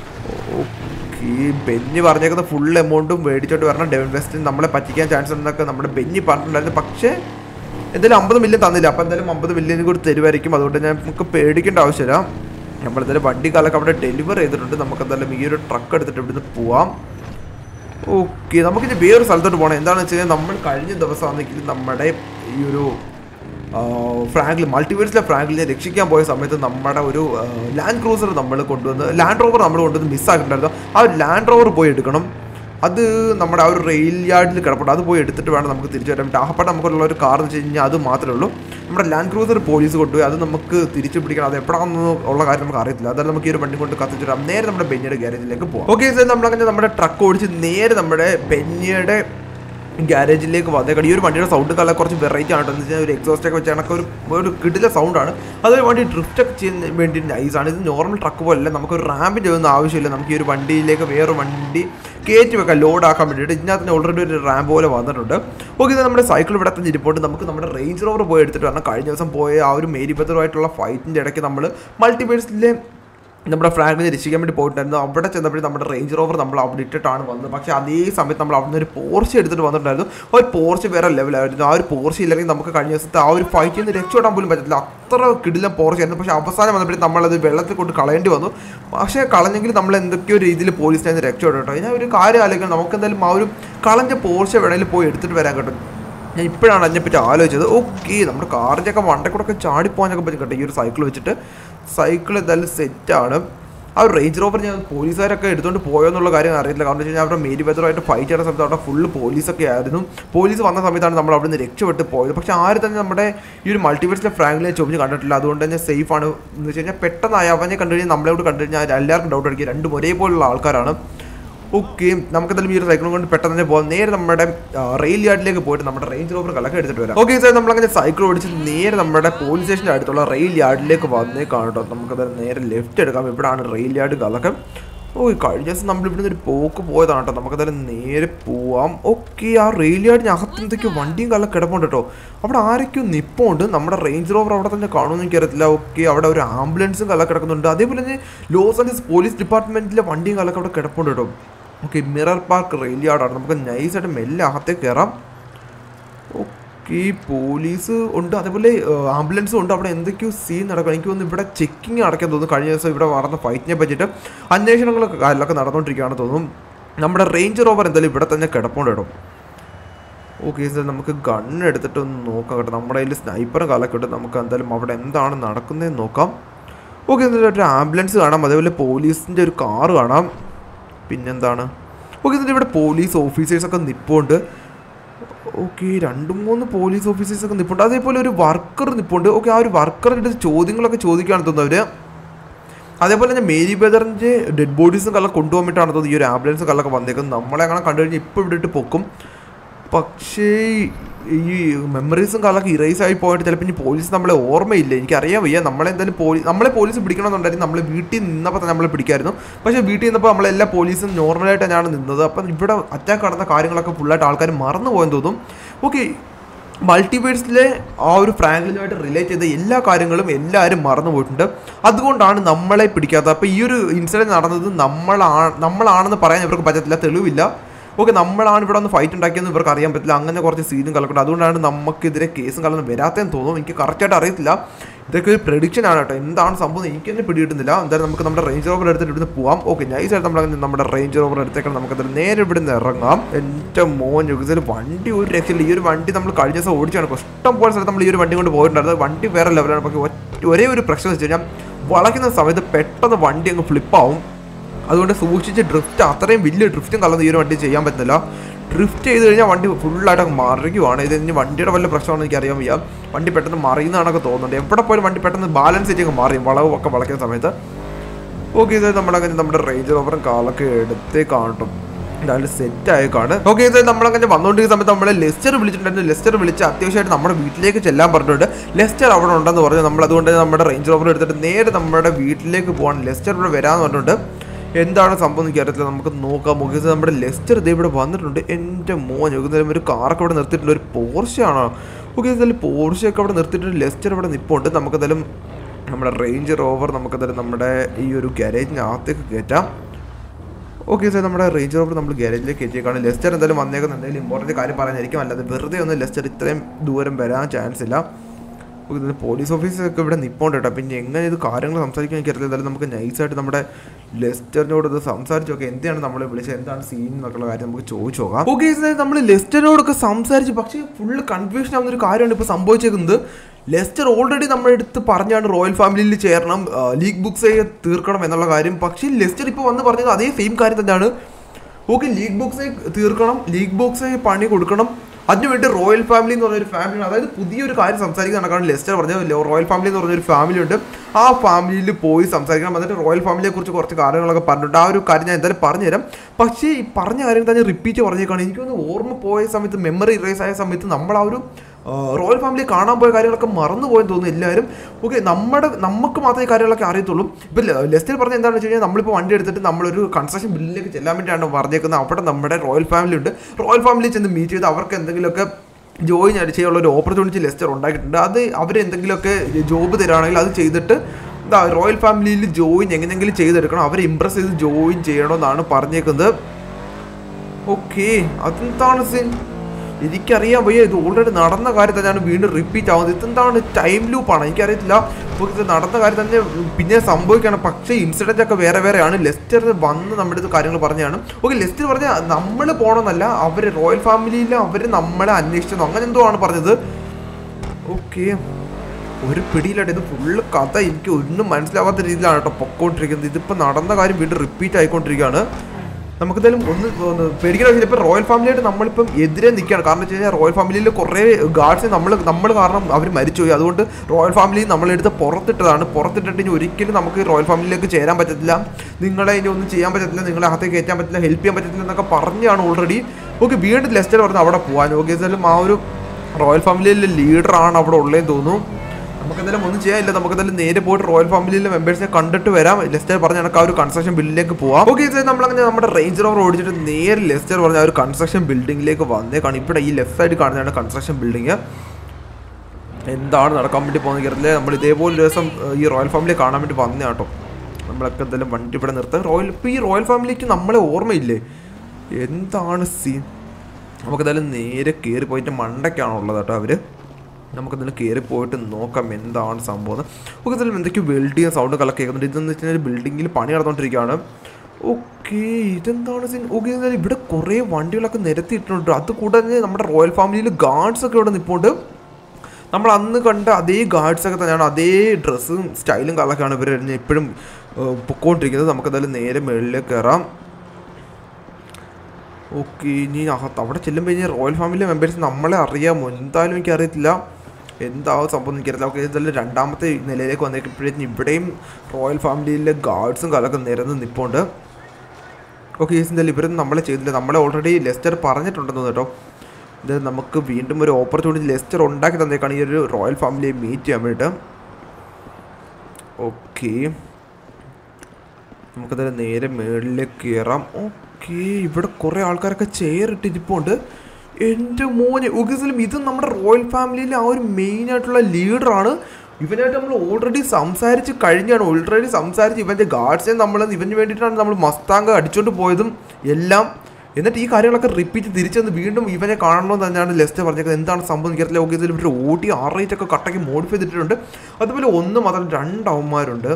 ഓക്കെ ബെന്നി പറഞ്ഞേക്കുന്ന ഫുൾ എമൗണ്ടും മേടിച്ചോട്ട് വരണം ഡെവിൻ വെസ്റ്റിന് നമ്മളെ പറ്റിക്കാൻ ചാൻസ് ഉണ്ടെന്നൊക്കെ നമ്മുടെ ബെന്നി പറഞ്ഞിട്ടുണ്ടായിരുന്നു പക്ഷേ എന്തായാലും അമ്പത് മില്യൺ തന്നില്ല അപ്പോൾ എന്തായാലും അമ്പത് മില്യൺ കൂടി തരുമായിരിക്കും അതുകൊണ്ട് ഞാൻ നമുക്ക് പേടിക്കേണ്ട ആവശ്യമില്ല നമ്മളെന്തായാലും വണ്ടി കാലൊക്കെ അവിടെ ഡെലിവർ ചെയ്തിട്ടുണ്ട് നമുക്ക് എന്തായാലും ഈ ഒരു ട്രക്ക് എടുത്തിട്ട് ഇവിടുന്ന് പോവാം ഓക്കെ നമുക്കിനി വേറൊരു സ്ഥലത്തോട്ട് പോകണം എന്താണെന്ന് വെച്ച് കഴിഞ്ഞാൽ നമ്മൾ കഴിഞ്ഞ ദിവസമാണെങ്കിൽ നമ്മുടെ ഈ ഒരു ഫ്രാങ്കിൾ മൾട്ടിവേഴ്സിലെ ഫ്രാങ്കിളിനെ രക്ഷിക്കാൻ പോയ സമയത്ത് നമ്മുടെ ഒരു ലാൻഡ് ക്രൂസർ നമ്മൾ കൊണ്ടുവന്ന് ലാൻഡ് റോവർ നമ്മൾ കൊണ്ടുവന്ന് മിസ്സാക്കിയിട്ടുണ്ടായിരുന്നു ആ ഒരു ലാൻഡ് റോവർ പോയി എടുക്കണം അത് നമ്മുടെ ആ ഒരു റെയിൽ യാർഡിൽ കിടപ്പുണ്ട് അത് പോയി എടുത്തിട്ട് വേണം നമുക്ക് തിരിച്ചു വരാൻ വേണ്ടി ആഹപ്പാട് നമുക്കുള്ള ഒരു കാർ എന്ന് വെച്ച് കഴിഞ്ഞാൽ അത് മാത്രമേ ഉള്ളൂ നമ്മുടെ ലാൻഡ് ക്രൂസർ പോലീസ് കൊണ്ടുപോയി അത് നമുക്ക് തിരിച്ചു പിടിക്കണം അത് എപ്പോഴാണെന്ന് ഉള്ള കാര്യം നമുക്ക് അറിയത്തില്ല അതായത് നമുക്ക് ഈ ഒരു വണ്ടി കൊണ്ട് കത്തിച്ചിടാം നേരെ നമ്മുടെ ബെന്നിയുടെ ഗ്യാരേജിലേക്ക് പോകാം ഓക്കെ സാർ നമ്മളങ്ങനെ നമ്മുടെ ട്രക്ക് ഓടിച്ച് നേരെ നമ്മുടെ ബെന്നിയുടെ ഗ്യാരേജിലേക്ക് വന്നേക്കണം ഈ ഒരു വണ്ടിയുടെ സൗണ്ട് കളർ കുറച്ച് വെറൈറ്റി ആണ് എന്ന് വെച്ചാൽ ഒരു എക്സോസ്റ്റ് ഒക്കെ വെച്ച് കണക്ക് ഒരു ഒരു കിടില സൗണ്ടാണ് അതൊരു വണ്ടി ഡ്രിഫ്റ്റ് ഒക്കെ ചെയ്യാൻ വേണ്ടി നൈസാണ് ഇത് നോർമൽ ട്രക്ക് പോലല്ല നമുക്കൊരു റാമ്പിൻ്റെ ഒന്നും ആവശ്യമില്ല നമുക്ക് ഈ ഒരു വണ്ടിയിലേക്ക് വേറെ വണ്ടി കയറ്റി വെക്കാം ലോഡ് ആക്കാൻ വേണ്ടിയിട്ട് ഇതിനകത്ത് ഓൾറെഡി ഒരു റാമ്പ് പോലെ വന്നിട്ടുണ്ട് ഓക്കെ ഇത് നമ്മുടെ സൈക്കിൾ ഇവിടെ തന്നെ ഇരിപ്പുണ്ട് നമുക്ക് നമ്മുടെ റേഞ്ച് റോവർ പോയി എടുത്തിട്ട് വരണം കഴിഞ്ഞ ദിവസം പോയ ആ ഒരു മേരിബദറുമായിട്ടുള്ള ഫൈറ്റിൻ്റെ ഇടയ്ക്ക് നമ്മൾ മൾട്ടിവേഴ്സിലെ നമ്മുടെ ഫ്രാങ്കിനെ രക്ഷിക്കാൻ വേണ്ടി പോയിട്ടുണ്ടായിരുന്നു അവിടെ ചെന്നപ്പോഴും നമ്മുടെ റേഞ്ച് റോവർ നമ്മൾ അവിടെ ഇട്ടിട്ടാണ് വന്നത് പക്ഷേ അതേ സമയത്ത് നമ്മൾ അവിടെ നിന്ന് ഒരു പോർച്ച് എടുത്തിട്ട് വന്നിട്ടുണ്ടായിരുന്നു ആ ഒരു പോർച്ച് വേറെ ലെവലായിരുന്നു ആ ഒരു പോർച്ച് ഇല്ലെങ്കിൽ നമുക്ക് കഴിഞ്ഞ ദിവസത്തെ ആ ഒരു ഫൈറ്റിൽ നിന്ന് രക്ഷപ്പെടാൻ പോലും പറ്റത്തില്ല അത്ര കിടിലം പോർച്ച് ആയിരുന്നു പക്ഷേ അവസാനം വന്നപ്പോഴും നമ്മളത് വെള്ളത്തിൽ കൊണ്ട് കളയേണ്ടി വന്നു പക്ഷേ കളഞ്ഞെങ്കിൽ നമ്മൾ എന്തൊക്കെയോ രീതിയിൽ പോലീസിനെ നിന്ന് രക്ഷപ്പെടും കേട്ടോ ഞാൻ ഒരു കാര്യം ആലോചിക്കണം നമുക്ക് എന്തായാലും ആ ഒരു കളഞ്ഞ പോർച്ച് വേണമെങ്കിൽ പോയി എടുത്തിട്ട് വരാൻ കേട്ടോ ഞാൻ ഇപ്പോഴാണ് അതിനെപ്പറ്റി ആലോചിച്ചത് ഓക്കെ നമ്മുടെ കാറിൻ്റെ ഒക്കെ വണ്ടക്കൂടെ ഒക്കെ ചാടിപ്പോകാനൊക്കെ പറ്റും കേട്ടോ ഈ ഒരു സൈക്കിൾ വെച്ചിട്ട് സൈക്കിൾ എന്തായാലും സെറ്റാണ് ആ ഒരു റേഞ്ച് റോവർ ഞാൻ പോലീസുകാരൊക്കെ എടുത്തുകൊണ്ട് പോയോ എന്നുള്ള കാര്യം അറിയില്ല കാരണം വെച്ച് കഴിഞ്ഞാൽ അവിടെ മേരി ബദറുമായിട്ട് ഫൈറ്റ് ചെയ്യുന്ന സമയത്ത് അവിടെ ഫുള്ള് പോലീസൊക്കെ ആയിരുന്നു പോലീസ് വന്ന സമയത്താണ് നമ്മൾ അവിടെ നിന്ന് രക്ഷപ്പെട്ട് പോയത് പക്ഷേ ആരും തന്നെ നമ്മുടെ ഈ ഒരു മൾട്ടിവേഴ്സിലെ ഫ്രാങ്കിലെ ചൊവ്വഞ്ഞ് കണ്ടിട്ടില്ല അതുകൊണ്ട് തന്നെ സേഫ് ആണ് എന്ന് വെച്ച് കഴിഞ്ഞാൽ പെട്ടെന്ന് അവനെ കണ്ടു കഴിഞ്ഞാൽ നമ്മളോട് കണ്ടു കഴിഞ്ഞാൽ എല്ലാവർക്കും ഡൗട്ട് അടിക്കുക രണ്ടും ഒരേപോലുള്ള ആൾക്കാരാണ് ഓക്കെ നമുക്ക് എന്തായാലും ഈ ഒരു സൈക്കിളും കൊണ്ട് പെട്ടെന്ന് തന്നെ പോകാം നേരെ നമ്മുടെ റെയിൽ യാർഡിലേക്ക് പോയിട്ട് നമ്മുടെ റേഞ്ച് റോവർ കളക്കം എടുത്തിട്ട് വരാം ഓക്കെ സാർ നമ്മളങ്ങനെ സൈക്കിൾ ഓടിച്ച് നേരെ നമ്മുടെ പോലീസ് സ്റ്റേഷൻ്റെ അടുത്തുള്ള റെയിൽ യാർഡിലേക്ക് വന്നേ കാണട്ടോ നമുക്കത് നേരെ ലെഫ്റ്റ് എടുക്കാം ഇവിടാണ് റെയിൽ യാർഡ് കളക്കം ഓ കഴിഞ്ഞ ദിവസം നമ്മൾ ഇവിടുന്ന് ഒരു പോക്ക് പോയതാണ് കേട്ടോ നമുക്കതായാലും നേരെ പോവാം ഓക്കെ ആ റെയിൽ യാർഡിന് അകത്ത് എന്തൊക്കെയോ വണ്ടിയും കല്ല കിടപ്പുണ്ട് കേട്ടോ അവിടെ ആരൊക്കെയോ നിപ്പുണ്ട് നമ്മുടെ റേഞ്ച് റോവർ അവിടെ തന്നെ കാണുമെന്ന് എനിക്കറിയത്തില്ല ഓക്കെ അവിടെ ഒരു ആംബുലൻസും കല്ല കിടക്കുന്നുണ്ട് അതേപോലെ തന്നെ ലോസ് ആൻഡസ് പോലീസ് ഡിപ്പാർട്ട്മെന്റിലെ വണ്ടിയും കല്ലൊക്കെ അവിടെ കിടപ്പുണ്ട് കേട്ടോ ഓക്കെ മിറർ പാർക്ക് റെയിൽ യാർഡാണ് നമുക്ക് നൈസായിട്ട് മെല്ലെ അകത്തേക്ക് കയറാം ഓക്കെ പോലീസ് ഉണ്ട് അതേപോലെ ആംബുലൻസും ഉണ്ട് അവിടെ എന്തൊക്കെയോ സീൻ നടക്കണം എനിക്ക് തോന്നുന്നു ഇവിടെ ചെക്കിങ് നടക്കാൻ തോന്നുന്നു കഴിഞ്ഞ ദിവസം ഇവിടെ നടന്ന ഫൈറ്റിനെ പറ്റിയിട്ട് അന്വേഷണങ്ങളൊക്കെ കാര്യങ്ങളൊക്കെ നടന്നുകൊണ്ടിരിക്കുകയാണ് തോന്നും നമ്മുടെ റേഞ്ച് റോവർ എന്തായാലും ഇവിടെ തന്നെ കിടപ്പുണ്ട് കേട്ടോ ഓക്കെ സാർ നമുക്ക് ഗൺ എടുത്തിട്ട് ഒന്ന് നോക്കാം കേട്ടോ നമ്മുടെ കയ്യിൽ സ്നൈപ്പറും കാലൊക്കെ ഉണ്ട് നമുക്ക് എന്തായാലും അവിടെ എന്താണ് നടക്കുന്നതെന്ന് നോക്കാം ഓക്കെ എന്തായാലും ഒരു ആംബുലൻസ് കാണാം അതേപോലെ പോലീസിൻ്റെ ഒരു കാറ് കാണാം പിന്നെന്താണ് ഓക്കെ എന്നിട്ട് ഇവിടെ പോലീസ് ഓഫീസേഴ്സൊക്കെ നിൽപ്പുണ്ട് ഓക്കെ രണ്ട് മൂന്ന് പോലീസ് ഓഫീസേഴ്സ് ഒക്കെ നിൽപ്പുണ്ട് അതേപോലെ ഒരു വർക്കർ നിൽപ്പുണ്ട് ഓക്കെ ആ ഒരു വർക്കറിൻ്റെ അടുത്ത് ചോദ്യങ്ങളൊക്കെ ചോദിക്കുകയാണ് തോന്നുന്നു അവർ അതേപോലെ തന്നെ മേരി ബദറിൻ്റെ ഡെഡ് ബോഡീസും കള്ള കൊണ്ടുപോകാൻ വേണ്ടിയിട്ടാണ് തോന്നുന്നത് ഈ ഒരു ആംബുലൻസും കള്ളൊക്കെ വന്നേക്കുന്നത് നമ്മളെ അങ്ങനെ കണ്ടു കഴിഞ്ഞാൽ ഇപ്പോൾ ഇവിടെ ഇട്ട് പൊക്കും പക്ഷേ ഈ മെമ്മറീസും കാലൊക്കെ ഇറേസ് ആയി പോയിട്ട് ചിലപ്പോൾ ഇനി പോലീസ് നമ്മളെ ഓർമ്മയില്ല എനിക്കറിയാൻ വയ്യ നമ്മളെ എന്തായാലും പോലീസ് നമ്മളെ പോലീസ് പിടിക്കണമെന്നുണ്ടായിരുന്നു നമ്മൾ വീട്ടിൽ നിന്നപ്പോൾ തന്നെ നമ്മളെ പിടിക്കായിരുന്നു പക്ഷേ വീട്ടിൽ നിന്നപ്പോൾ നമ്മളെല്ലാ പോലീസും നോർമലായിട്ട് തന്നെയാണ് നിന്നത് അപ്പം ഇവിടെ അറ്റാക്ക് നടന്ന കാര്യങ്ങളൊക്കെ ഫുള്ളായിട്ട് ആൾക്കാർ മറന്നു പോയെന്ന് തോന്നും ഓക്കെ മൾട്ടിവേഴ്സിലെ ആ ഒരു ഫ്രാങ്ക്ലിനുമായിട്ട് റിലേറ്റ് ചെയ്ത എല്ലാ കാര്യങ്ങളും എല്ലാവരും മറന്നു പോയിട്ടുണ്ട് അതുകൊണ്ടാണ് നമ്മളെ പിടിക്കാത്തത് അപ്പോൾ ഈ ഒരു ഇൻസിഡൻറ്റ് നടന്നത് നമ്മളാണ് നമ്മളാണെന്ന് പറയാൻ ഇവർക്ക് പറ്റത്തില്ല തെളിവില്ല ഓക്കെ നമ്മളാണ് ഇവിടെ ഒന്ന് ഫൈറ്റ് ഉണ്ടാക്കിയെന്ന് ഇവർക്ക് അറിയാൻ പറ്റില്ല അങ്ങനെ കുറച്ച് സീനും കലക്കുണ്ട് അതുകൊണ്ടാണ് നമുക്കെതിരെ കേസും കലർന്ന് വരാത്തതെന്ന് തോന്നുന്നു എനിക്ക് കറക്റ്റായിട്ട് അറിയത്തില്ല ഇതൊക്കെ ഒരു പ്രഡിക്ഷൻ ആണ് കേട്ടോ എന്താണ് സംഭവം എനിക്ക് തന്നെ പിടികിട്ടുന്നില്ല എന്തായാലും നമുക്ക് നമ്മുടെ റേഞ്ച് റോവർ എടുത്തിട്ട് ഇവിടുന്ന് പോവാം ഓക്കെ നൈസായിട്ട് നമ്മൾ അങ്ങനെ നമ്മുടെ റേഞ്ച് റോവർ എടുത്തേക്കണം നമുക്ക് അതിൽ നേരെ ഇവിടുന്ന് ഇറങ്ങാം എൻ്റെ മോൻ യുഗത്തിൽ വണ്ടി ഒരു രക്ഷയില്ല ഈ ഒരു വണ്ടി നമ്മൾ കഴിഞ്ഞ ദിവസം ഓടിച്ചാണ് ഇഷ്ടം പോലെ സ്ഥലത്ത് നമ്മൾ ഈ ഒരു വണ്ടി കൊണ്ട് പോയിട്ടുണ്ടായിരുന്നത് വണ്ടി വേറെ ലെവലാണ് പക്ഷേ ഒറ്റ- ഒരേ ഒരു പ്രശ്നം എന്ന് വെച്ച് കഴിഞ്ഞാൽ വളയ്ക്കുന്ന സമയത്ത് പെട്ടെന്ന് വണ്ടി അങ്ങ് ഫ്ലിപ്പാവും അതുകൊണ്ട് സൂക്ഷിച്ച് ഡ്രിഫ്റ്റ് അത്രയും വലിയ ഡ്രിഫ്റ്റും കലർന്ന് ഈ ഒരു വണ്ടി ചെയ്യാൻ പറ്റുന്നില്ല ഡ്രിഫ്റ്റ് ചെയ്ത് കഴിഞ്ഞാൽ വണ്ടി ഫുള്ളായിട്ട് അങ്ങ് മറിയുവാണ് ഇത് ഇനി വണ്ടിയുടെ വല്ല പ്രശ്നമാണെന്ന് എനിക്ക് അറിയാൻ വയ്യ വണ്ടി പെട്ടെന്ന് മറിയുന്നതാണൊക്കെ തോന്നുന്നുണ്ട് എവിടെ പോയാലും വണ്ടി പെട്ടെന്ന് ബാലൻസ് ചെയ്ത് അങ്ങ് മറിയും വളവും ഒക്കെ വളയ്ക്കുന്ന സമയത്ത് ഓക്കെ ഇത് നമ്മളങ്ങനെ നമ്മുടെ റേഞ്ച് റോവറും കാലൊക്കെ എടുത്തേ കാണട്ടും എന്തായാലും സെറ്റ് ആയേക്കാണ് ഓക്കെ ഇത് നമ്മളങ്ങനെ വന്നുകൊണ്ടിരിക്കുന്ന സമയത്ത് നമ്മളെ ലെസ്റ്റർ വിളിച്ചിട്ടുണ്ടായിരുന്നു ലെസ്റ്റർ വിളിച്ച് അത്യാവശ്യമായിട്ട് നമ്മുടെ വീട്ടിലേക്ക് ചെല്ലാൻ പറഞ്ഞിട്ടുണ്ട് ലെസ്റ്റർ അവിടെ ഉണ്ടെന്ന് പറഞ്ഞു നമ്മൾ അതുകൊണ്ട് നമ്മുടെ റേഞ്ച് റോവർ എടുത്തിട്ട് നേരെ നമ്മുടെ വീട്ടിലേക്ക് പോകാൻ ലെസ്റ്റർ ഇവിടെ വരാമെന്ന് പറഞ്ഞിട്ടുണ്ട് എന്താണ് സംഭവം എന്ന് എനിക്ക് അറിയത്തില്ല നമുക്ക് നോക്കാം മുഖേസ് നമ്മുടെ ലെസ്റ്റർ ഇതേ ഇവിടെ വന്നിട്ടുണ്ട് എൻ്റെ മോൻ നോക്കുന്നതിലും ഒരു കാറൊക്കെ ഇവിടെ നിർത്തിയിട്ടുണ്ട് ഒരു പോർഷയാണോ ഓക്കെ എന്തായാലും പോർഷയൊക്കെ അവിടെ നിർത്തിയിട്ടുണ്ട് ലെസ്റ്റർ ഇവിടെ നിൽപ്പുണ്ട് നമുക്കെന്തായാലും നമ്മുടെ റേഞ്ച് റോവർ നമുക്കെന്തായാലും നമ്മുടെ ഈ ഒരു ഗാരേജിനകത്തേക്ക് കയറ്റാം ഓക്കെ സാർ നമ്മുടെ റേഞ്ച് റോവർ നമ്മൾ ഗാരേജിലേക്ക് എത്തിയേക്കാണ് ലെസ്റ്റർ എന്തായാലും വന്നേക്കുന്ന എന്തെങ്കിലും ഇമ്പോർട്ടൻറ്റ് കാര്യം പറയാനായിരിക്കും അല്ലാതെ വെറുതെ ഒന്നും ലെസ്റ്റർ ഇത്രയും ദൂരം വരാൻ ചാൻസ് ഇല്ല ഓക്കെ, ഇതിന് പോലീസ് ഓഫീസൊക്കെ ഇവിടെ നിപ്പോണ്ട് കേട്ടോ പിന്നെ എങ്ങനെ ഇത് കാര്യങ്ങൾ സംസാരിക്കാൻ എനിക്കറിയില്ല എന്തായാലും നമുക്ക് നൈസായിട്ട് നമ്മുടെ ലെസ്റ്ററിനോട് ഇത് സംസാരിച്ച് നോക്കാം എന്താണ് നമ്മളെ വിളിച്ചത് എന്താണ് സീൻ എന്നൊക്കെയുള്ള കാര്യം നമുക്ക് ചോദിച്ചു നോക്കാം ഓക്കെ നമ്മൾ ലെസ്റ്ററിനോടൊക്കെ സംസാരിച്ച് പക്ഷേ ഫുള്ള് കൺഫ്യൂഷൻ ആവുന്ന ഒരു കാര്യമാണ് ഇപ്പോൾ സംഭവിച്ചേക്കുന്നത് ലെസ്റ്റർ ഓൾറെഡി നമ്മുടെ അടുത്ത് പറഞ്ഞാണ് റോയൽ ഫാമിലിയിൽ ചേരണം ലീഗ് ബുക്സ് തീർക്കണം എന്നുള്ള കാര്യം പക്ഷേ ലെസ്റ്റർ ഇപ്പോൾ വന്ന് പറഞ്ഞത് അതേ സെയിം കാര്യം തന്നെയാണ് ഓക്കെ ലീഗ് ബോക്സ് തീർക്കണം ലീഗ് ബോക്സ് പണി കൊടുക്കണം അതിനുവേണ്ടി റോയൽ ഫാമിലി എന്ന് പറഞ്ഞൊരു ഫാമിലി അതായത് പുതിയൊരു കാര്യം സംസാരിക്കാൻ നടക്കാണ് ലെസ്റ്റർ പറഞ്ഞത് റോയൽ ഫാമിലി എന്ന് പറഞ്ഞൊരു ഫാമിലി ഉണ്ട് ആ ഫാമിലിയിൽ പോയി സംസാരിക്കണം എന്നിട്ട് റോയൽ ഫാമിലിയെ കുറിച്ച് കുറച്ച് കാര്യങ്ങളൊക്കെ പറഞ്ഞിട്ടുണ്ട് ആ ഒരു കാര്യം ഞാൻ എന്തായാലും പറഞ്ഞുതരാം പക്ഷേ ഈ പറഞ്ഞ കാര്യം തന്നെ റിപ്പീറ്റ് പറഞ്ഞേക്കാണ് എനിക്കൊന്ന് ഓർമ്മ പോയ സമയത്ത് മെമ്മറി ഇറേസ് ആയ സമയത്ത് നമ്മൾ ആ ഒരു ആ, റോയൽ ഫാമിലി കാണാൻ പോയ കാര്യങ്ങളൊക്കെ മറന്നു പോയെന്ന് തോന്നുന്നു എല്ലാവരും ഓക്കെ നമ്മുടെ നമുക്ക് മാത്രമേ ഈ കാര്യങ്ങളൊക്കെ അറിയത്തുള്ളൂ ഇപ്പം ലെസ്റ്റിൽ പറഞ്ഞ എന്താണെന്ന് വെച്ച് കഴിഞ്ഞാൽ നമ്മളിപ്പോൾ വണ്ടി എടുത്തിട്ട് നമ്മളൊരു കൺസ്ട്രക്ഷൻ ബില്ലിലേക്ക് ചെല്ലാൻ വേണ്ടിയാണ് പറഞ്ഞേക്കുന്നത് അവിടെ നമ്മുടെ റോയൽ ഫാമിലി ഉണ്ട് റോയൽ ഫാമിലി ചെന്ന് മീറ്റ് ചെയ്ത് അവർക്ക് എന്തെങ്കിലുമൊക്കെ ജോയിൻ ചെയ്യാനുള്ള ഒരു ഓപ്പർച്യൂണിറ്റി ലെസ്റ്റർ ഉണ്ടാക്കിയിട്ടുണ്ട് അത് അവരെന്തെങ്കിലുമൊക്കെ ജോബ് തരാണെങ്കിൽ അത് ചെയ്തിട്ട് എന്താ റോയൽ ഫാമിലിയിൽ ജോയിൻ എങ്ങനെയെങ്കിലും ചെയ്തെടുക്കണം അവരെ ഇമ്പ്രസ് ചെയ്ത് ജോയിൻ ചെയ്യണമെന്നാണ് പറഞ്ഞേക്കുന്നത് ഓക്കെ അതെന്താണ് സീൻ എനിക്കറിയാൻ വയ്യ ഇത് ഓൾറെഡി നടന്ന കാര്യം തന്നെയാണ് വീണ്ടും റിപ്പീറ്റ് ആവുന്നത് ഇതെന്താണ് ടൈം ലൂപ്പാണ് എനിക്കറിയത്തില്ല അപ്പോൾ ഇത് നടന്ന കാര്യം തന്നെ പിന്നെ സംഭവിക്കുകയാണ് പക്ഷേ ഇൻസിഡൻ്റ് ഒക്കെ വേറെ വേറെയാണ് ലെസ്റ്റർ വന്ന് നമ്മുടെ അടുത്ത് കാര്യങ്ങൾ പറഞ്ഞതാണ് ഓക്കെ ലെസ്റ്റർ പറഞ്ഞ നമ്മൾ പോകണമെന്നല്ല അവർ റോയൽ ഫാമിലിയിൽ അവർ നമ്മളെ അന്വേഷിച്ചെന്നോ അങ്ങനെ എന്തോ ആണ് പറഞ്ഞത് ഓക്കെ ഒരു പിടിയിലായിട്ട് ഇത് ഫുള്ള് കഥ എനിക്ക് ഒന്നും മനസ്സിലാവാത്ത രീതിയിലാണ് കേട്ടോ പൊക്കോണ്ടിരിക്കുന്നത് ഇതിപ്പോൾ നടന്ന കാര്യം വീണ്ടും റിപ്പീറ്റ് ആയിക്കൊണ്ടിരിക്കുകയാണ് നമുക്കെന്തായാലും ഒന്ന് ഒന്ന് പേടിക്കുന്ന ആവശ്യമില്ല ഇപ്പം റോയൽ ഫാമിലിയായിട്ട് നമ്മളിപ്പം എതിരെ നിൽക്കുകയാണ് കാരണം വെച്ച് കഴിഞ്ഞാൽ റോയൽ ഫാമിലിയിൽ കുറേ ഗാർഡ്സ് നമ്മൾ നമ്മൾ കാരണം അവർ മരിച്ചുപോയി അതുകൊണ്ട് റോയൽ ഫാമിലി നമ്മളെടുത്ത് പുറത്തിട്ടതാണ് പുറത്തിട്ടിട്ട് ഇനി ഒരിക്കലും നമുക്ക് റോയൽ ഫാമിലിയിലേക്ക് ചേരാൻ പറ്റത്തില്ല നിങ്ങളെ ഇനി ഒന്നും ചെയ്യാൻ പറ്റത്തില്ല നിങ്ങളെ അകത്തേക്ക് കയറ്റാൻ പറ്റില്ല ഹെൽപ്പ് ചെയ്യാൻ പറ്റത്തില്ല എന്നൊക്കെ പറഞ്ഞാണ് ഓൾറെഡി ഓക്കെ വീണ്ടും ലെസ്റ്റർ പറഞ്ഞ് അവിടെ പോകാൻ ഓക്കെ എന്തായാലും ആ ഒരു റോയൽ ഫാമിലിയിലെ ലീഡറാണ് അവിടെ ഉള്ളതെന്ന് തോന്നുന്നു നമുക്ക് എന്തായാലും ഒന്നും ചെയ്യാനില്ല നമുക്ക് എന്തായാലും നേരെ പോയിട്ട് റോയൽ ഫാമിലിയിലെ മെമ്പേഴ്സിനെ കണ്ടിട്ട് വരാം ലെസ്റ്റർ പറഞ്ഞ കണക്ക് ആ ഒരു കൺസ്ട്രക്ഷൻ ബിൽഡിലേക്ക് പോവാം ഓക്കെ സാർ നമ്മളങ്ങനെ നമ്മുടെ റേഞ്ച് റോവർ ഓടിച്ചിട്ട് നേരെ ലെസ്റ്റർ പറഞ്ഞ ആ ഒരു കൺസ്ട്രക്ഷൻ ബിൽഡിങ്ങിലേക്ക് വന്നേക്കാണ് ഇവിടെ ഈ ലെഫ്റ്റ് സൈഡ് കാണുന്നതാണ് കൺസ്ട്രക്ഷൻ ബിൽഡിങ് എന്താണ് നടക്കാൻ വേണ്ടി പോകുന്ന കയറില്ല നമ്മൾ ഇതേപോലെ ഒരു ദിവസം ഏഹ്, ഈ റോയൽ ഫാമിലി കാണാൻ വേണ്ടി വന്ന കേട്ടോ നമ്മളൊക്കെ എന്തായാലും വണ്ടി ഇവിടെ നിർത്താം റോയൽ ഇപ്പോൾ ഈ റോയൽ ഫാമിലിക്ക് നമ്മളെ ഓർമ്മയില്ലേ എന്താണ് സീൻ നമുക്കെന്തായാലും നേരെ കയറി പോയിട്ട് മണ്ടയ്ക്കാണ് ഉള്ളത് കേട്ടോ അവർ നമുക്കെന്തായാലും കയറി പോയിട്ട് നോക്കാം എന്താണ് സംഭവം എന്ന്. ഓക്കെ എന്തായാലും എന്തൊക്കെയോ വെൽഡ് ചെയ്യുന്ന സൗണ്ട് കളക്ട് കേൾക്കുന്നുണ്ട് ഇതെന്ന് വെച്ച് കഴിഞ്ഞാൽ ബിൽഡിങ്ങിൽ പണി നടന്നുകൊണ്ടിരിക്കുകയാണ് ഓക്കെ ഇതെന്താണ് സീൻ ഓക്കെ എന്തായാലും ഇവിടെ കുറേ വണ്ടികളൊക്കെ നിരത്തിയിട്ടുണ്ട് അതുകൂടാതെ നമ്മുടെ റോയൽ ഫാമിലിയിൽ ഗാർഡ്സ് ഒക്കെ ഇവിടെ നിൽപ്പുണ്ട് നമ്മൾ അന്ന് കണ്ട അതേ ഗാർഡ്സ് ഒക്കെ തന്നെയാണ് അതേ ഡ്രസ്സും സ്റ്റൈലും കളൊക്കെയാണ് ഇവർ എപ്പോഴും പൊക്കോണ്ടിരിക്കുന്നത് നമുക്ക് എന്തായാലും നേരെ മുകളിലേക്ക് കയറാം ഓക്കെ ഇനി അകത്ത് അവിടെ ചെല്ലുമ്പോൾ ഇനി റോയൽ ഫാമിലി മെമ്പേഴ്സ് നമ്മളെ അറിയാമോ എന്തായാലും എനിക്ക് അറിയത്തില്ല എന്താവും സംഭവം എനിക്കറിയില്ല ഓക്കെ എന്തായാലും രണ്ടാമത്തെ നിലയിലേക്ക് വന്നേക്കപ്പോഴേക്കും ഇവിടെയും റോയൽ ഫാമിലിയിലെ ഗാർഡ്സും കാലൊക്കെ നിരന്ന് നിൽപ്പുണ്ട് ഓക്കെ എന്തായാലും ഇവരൊന്നും നമ്മളെ ചെയ്തില്ല നമ്മളെ ഓൾറെഡി ലെസ്റ്റർ പറഞ്ഞിട്ടുണ്ടെന്ന് കേട്ടോ ഇത് നമുക്ക് വീണ്ടും ഒരു ഓപ്പർച്യൂണിറ്റി ലെസ്റ്റർ ഉണ്ടാക്കി തന്നേക്കാണ് ഈ ഒരു റോയൽ ഫാമിലിയെ മീറ്റ് ചെയ്യാൻ വേണ്ടിയിട്ട് ഓക്കെ നമുക്കതിൽ നേരെ മുകളിലേക്ക് കയറാം ഓക്കെ ഇവിടെ കുറേ ആൾക്കാരൊക്കെ ചെയർ ഇട്ടിരിപ്പുണ്ട് എൻ്റെ മോനെ ഒഗിസിലും ഇത് നമ്മുടെ റോയൽ ഫാമിലിയിലെ ആ ഒരു മെയിൻ ആയിട്ടുള്ള ലീഡറാണ് ഇവനായിട്ട് നമ്മൾ ഓൾറെഡി സംസാരിച്ച് കഴിഞ്ഞാണ് ഓൾറെഡി സംസാരിച്ച് ഇവൻ്റെ ഗാർഡ്സിനെ നമ്മൾ ഇവന് വേണ്ടിയിട്ടാണ് നമ്മൾ മസ്താങ്ക അടിച്ചുകൊണ്ട് പോയതും എല്ലാം എന്നിട്ട് ഈ കാര്യങ്ങളൊക്കെ റിപ്പീറ്റ് തിരിച്ചെന്ന് വീണ്ടും ഇവനെ കാണണമെന്ന് തന്നെയാണ് ലെസ്റ്റ് പറഞ്ഞത് എന്താണ് സംഭവം എനിക്കറിയില്ല ഓക്കെ ഇതിൽ ഇവർ ഓടി ആർ റേറ്റ് ഒക്കെ കട്ടയ്ക്ക് മോഡിഫൈ ചെയ്തിട്ടുണ്ട് അതുപോലെ ഒന്ന് മാത്രം രണ്ട് അവന്മാരുണ്ട്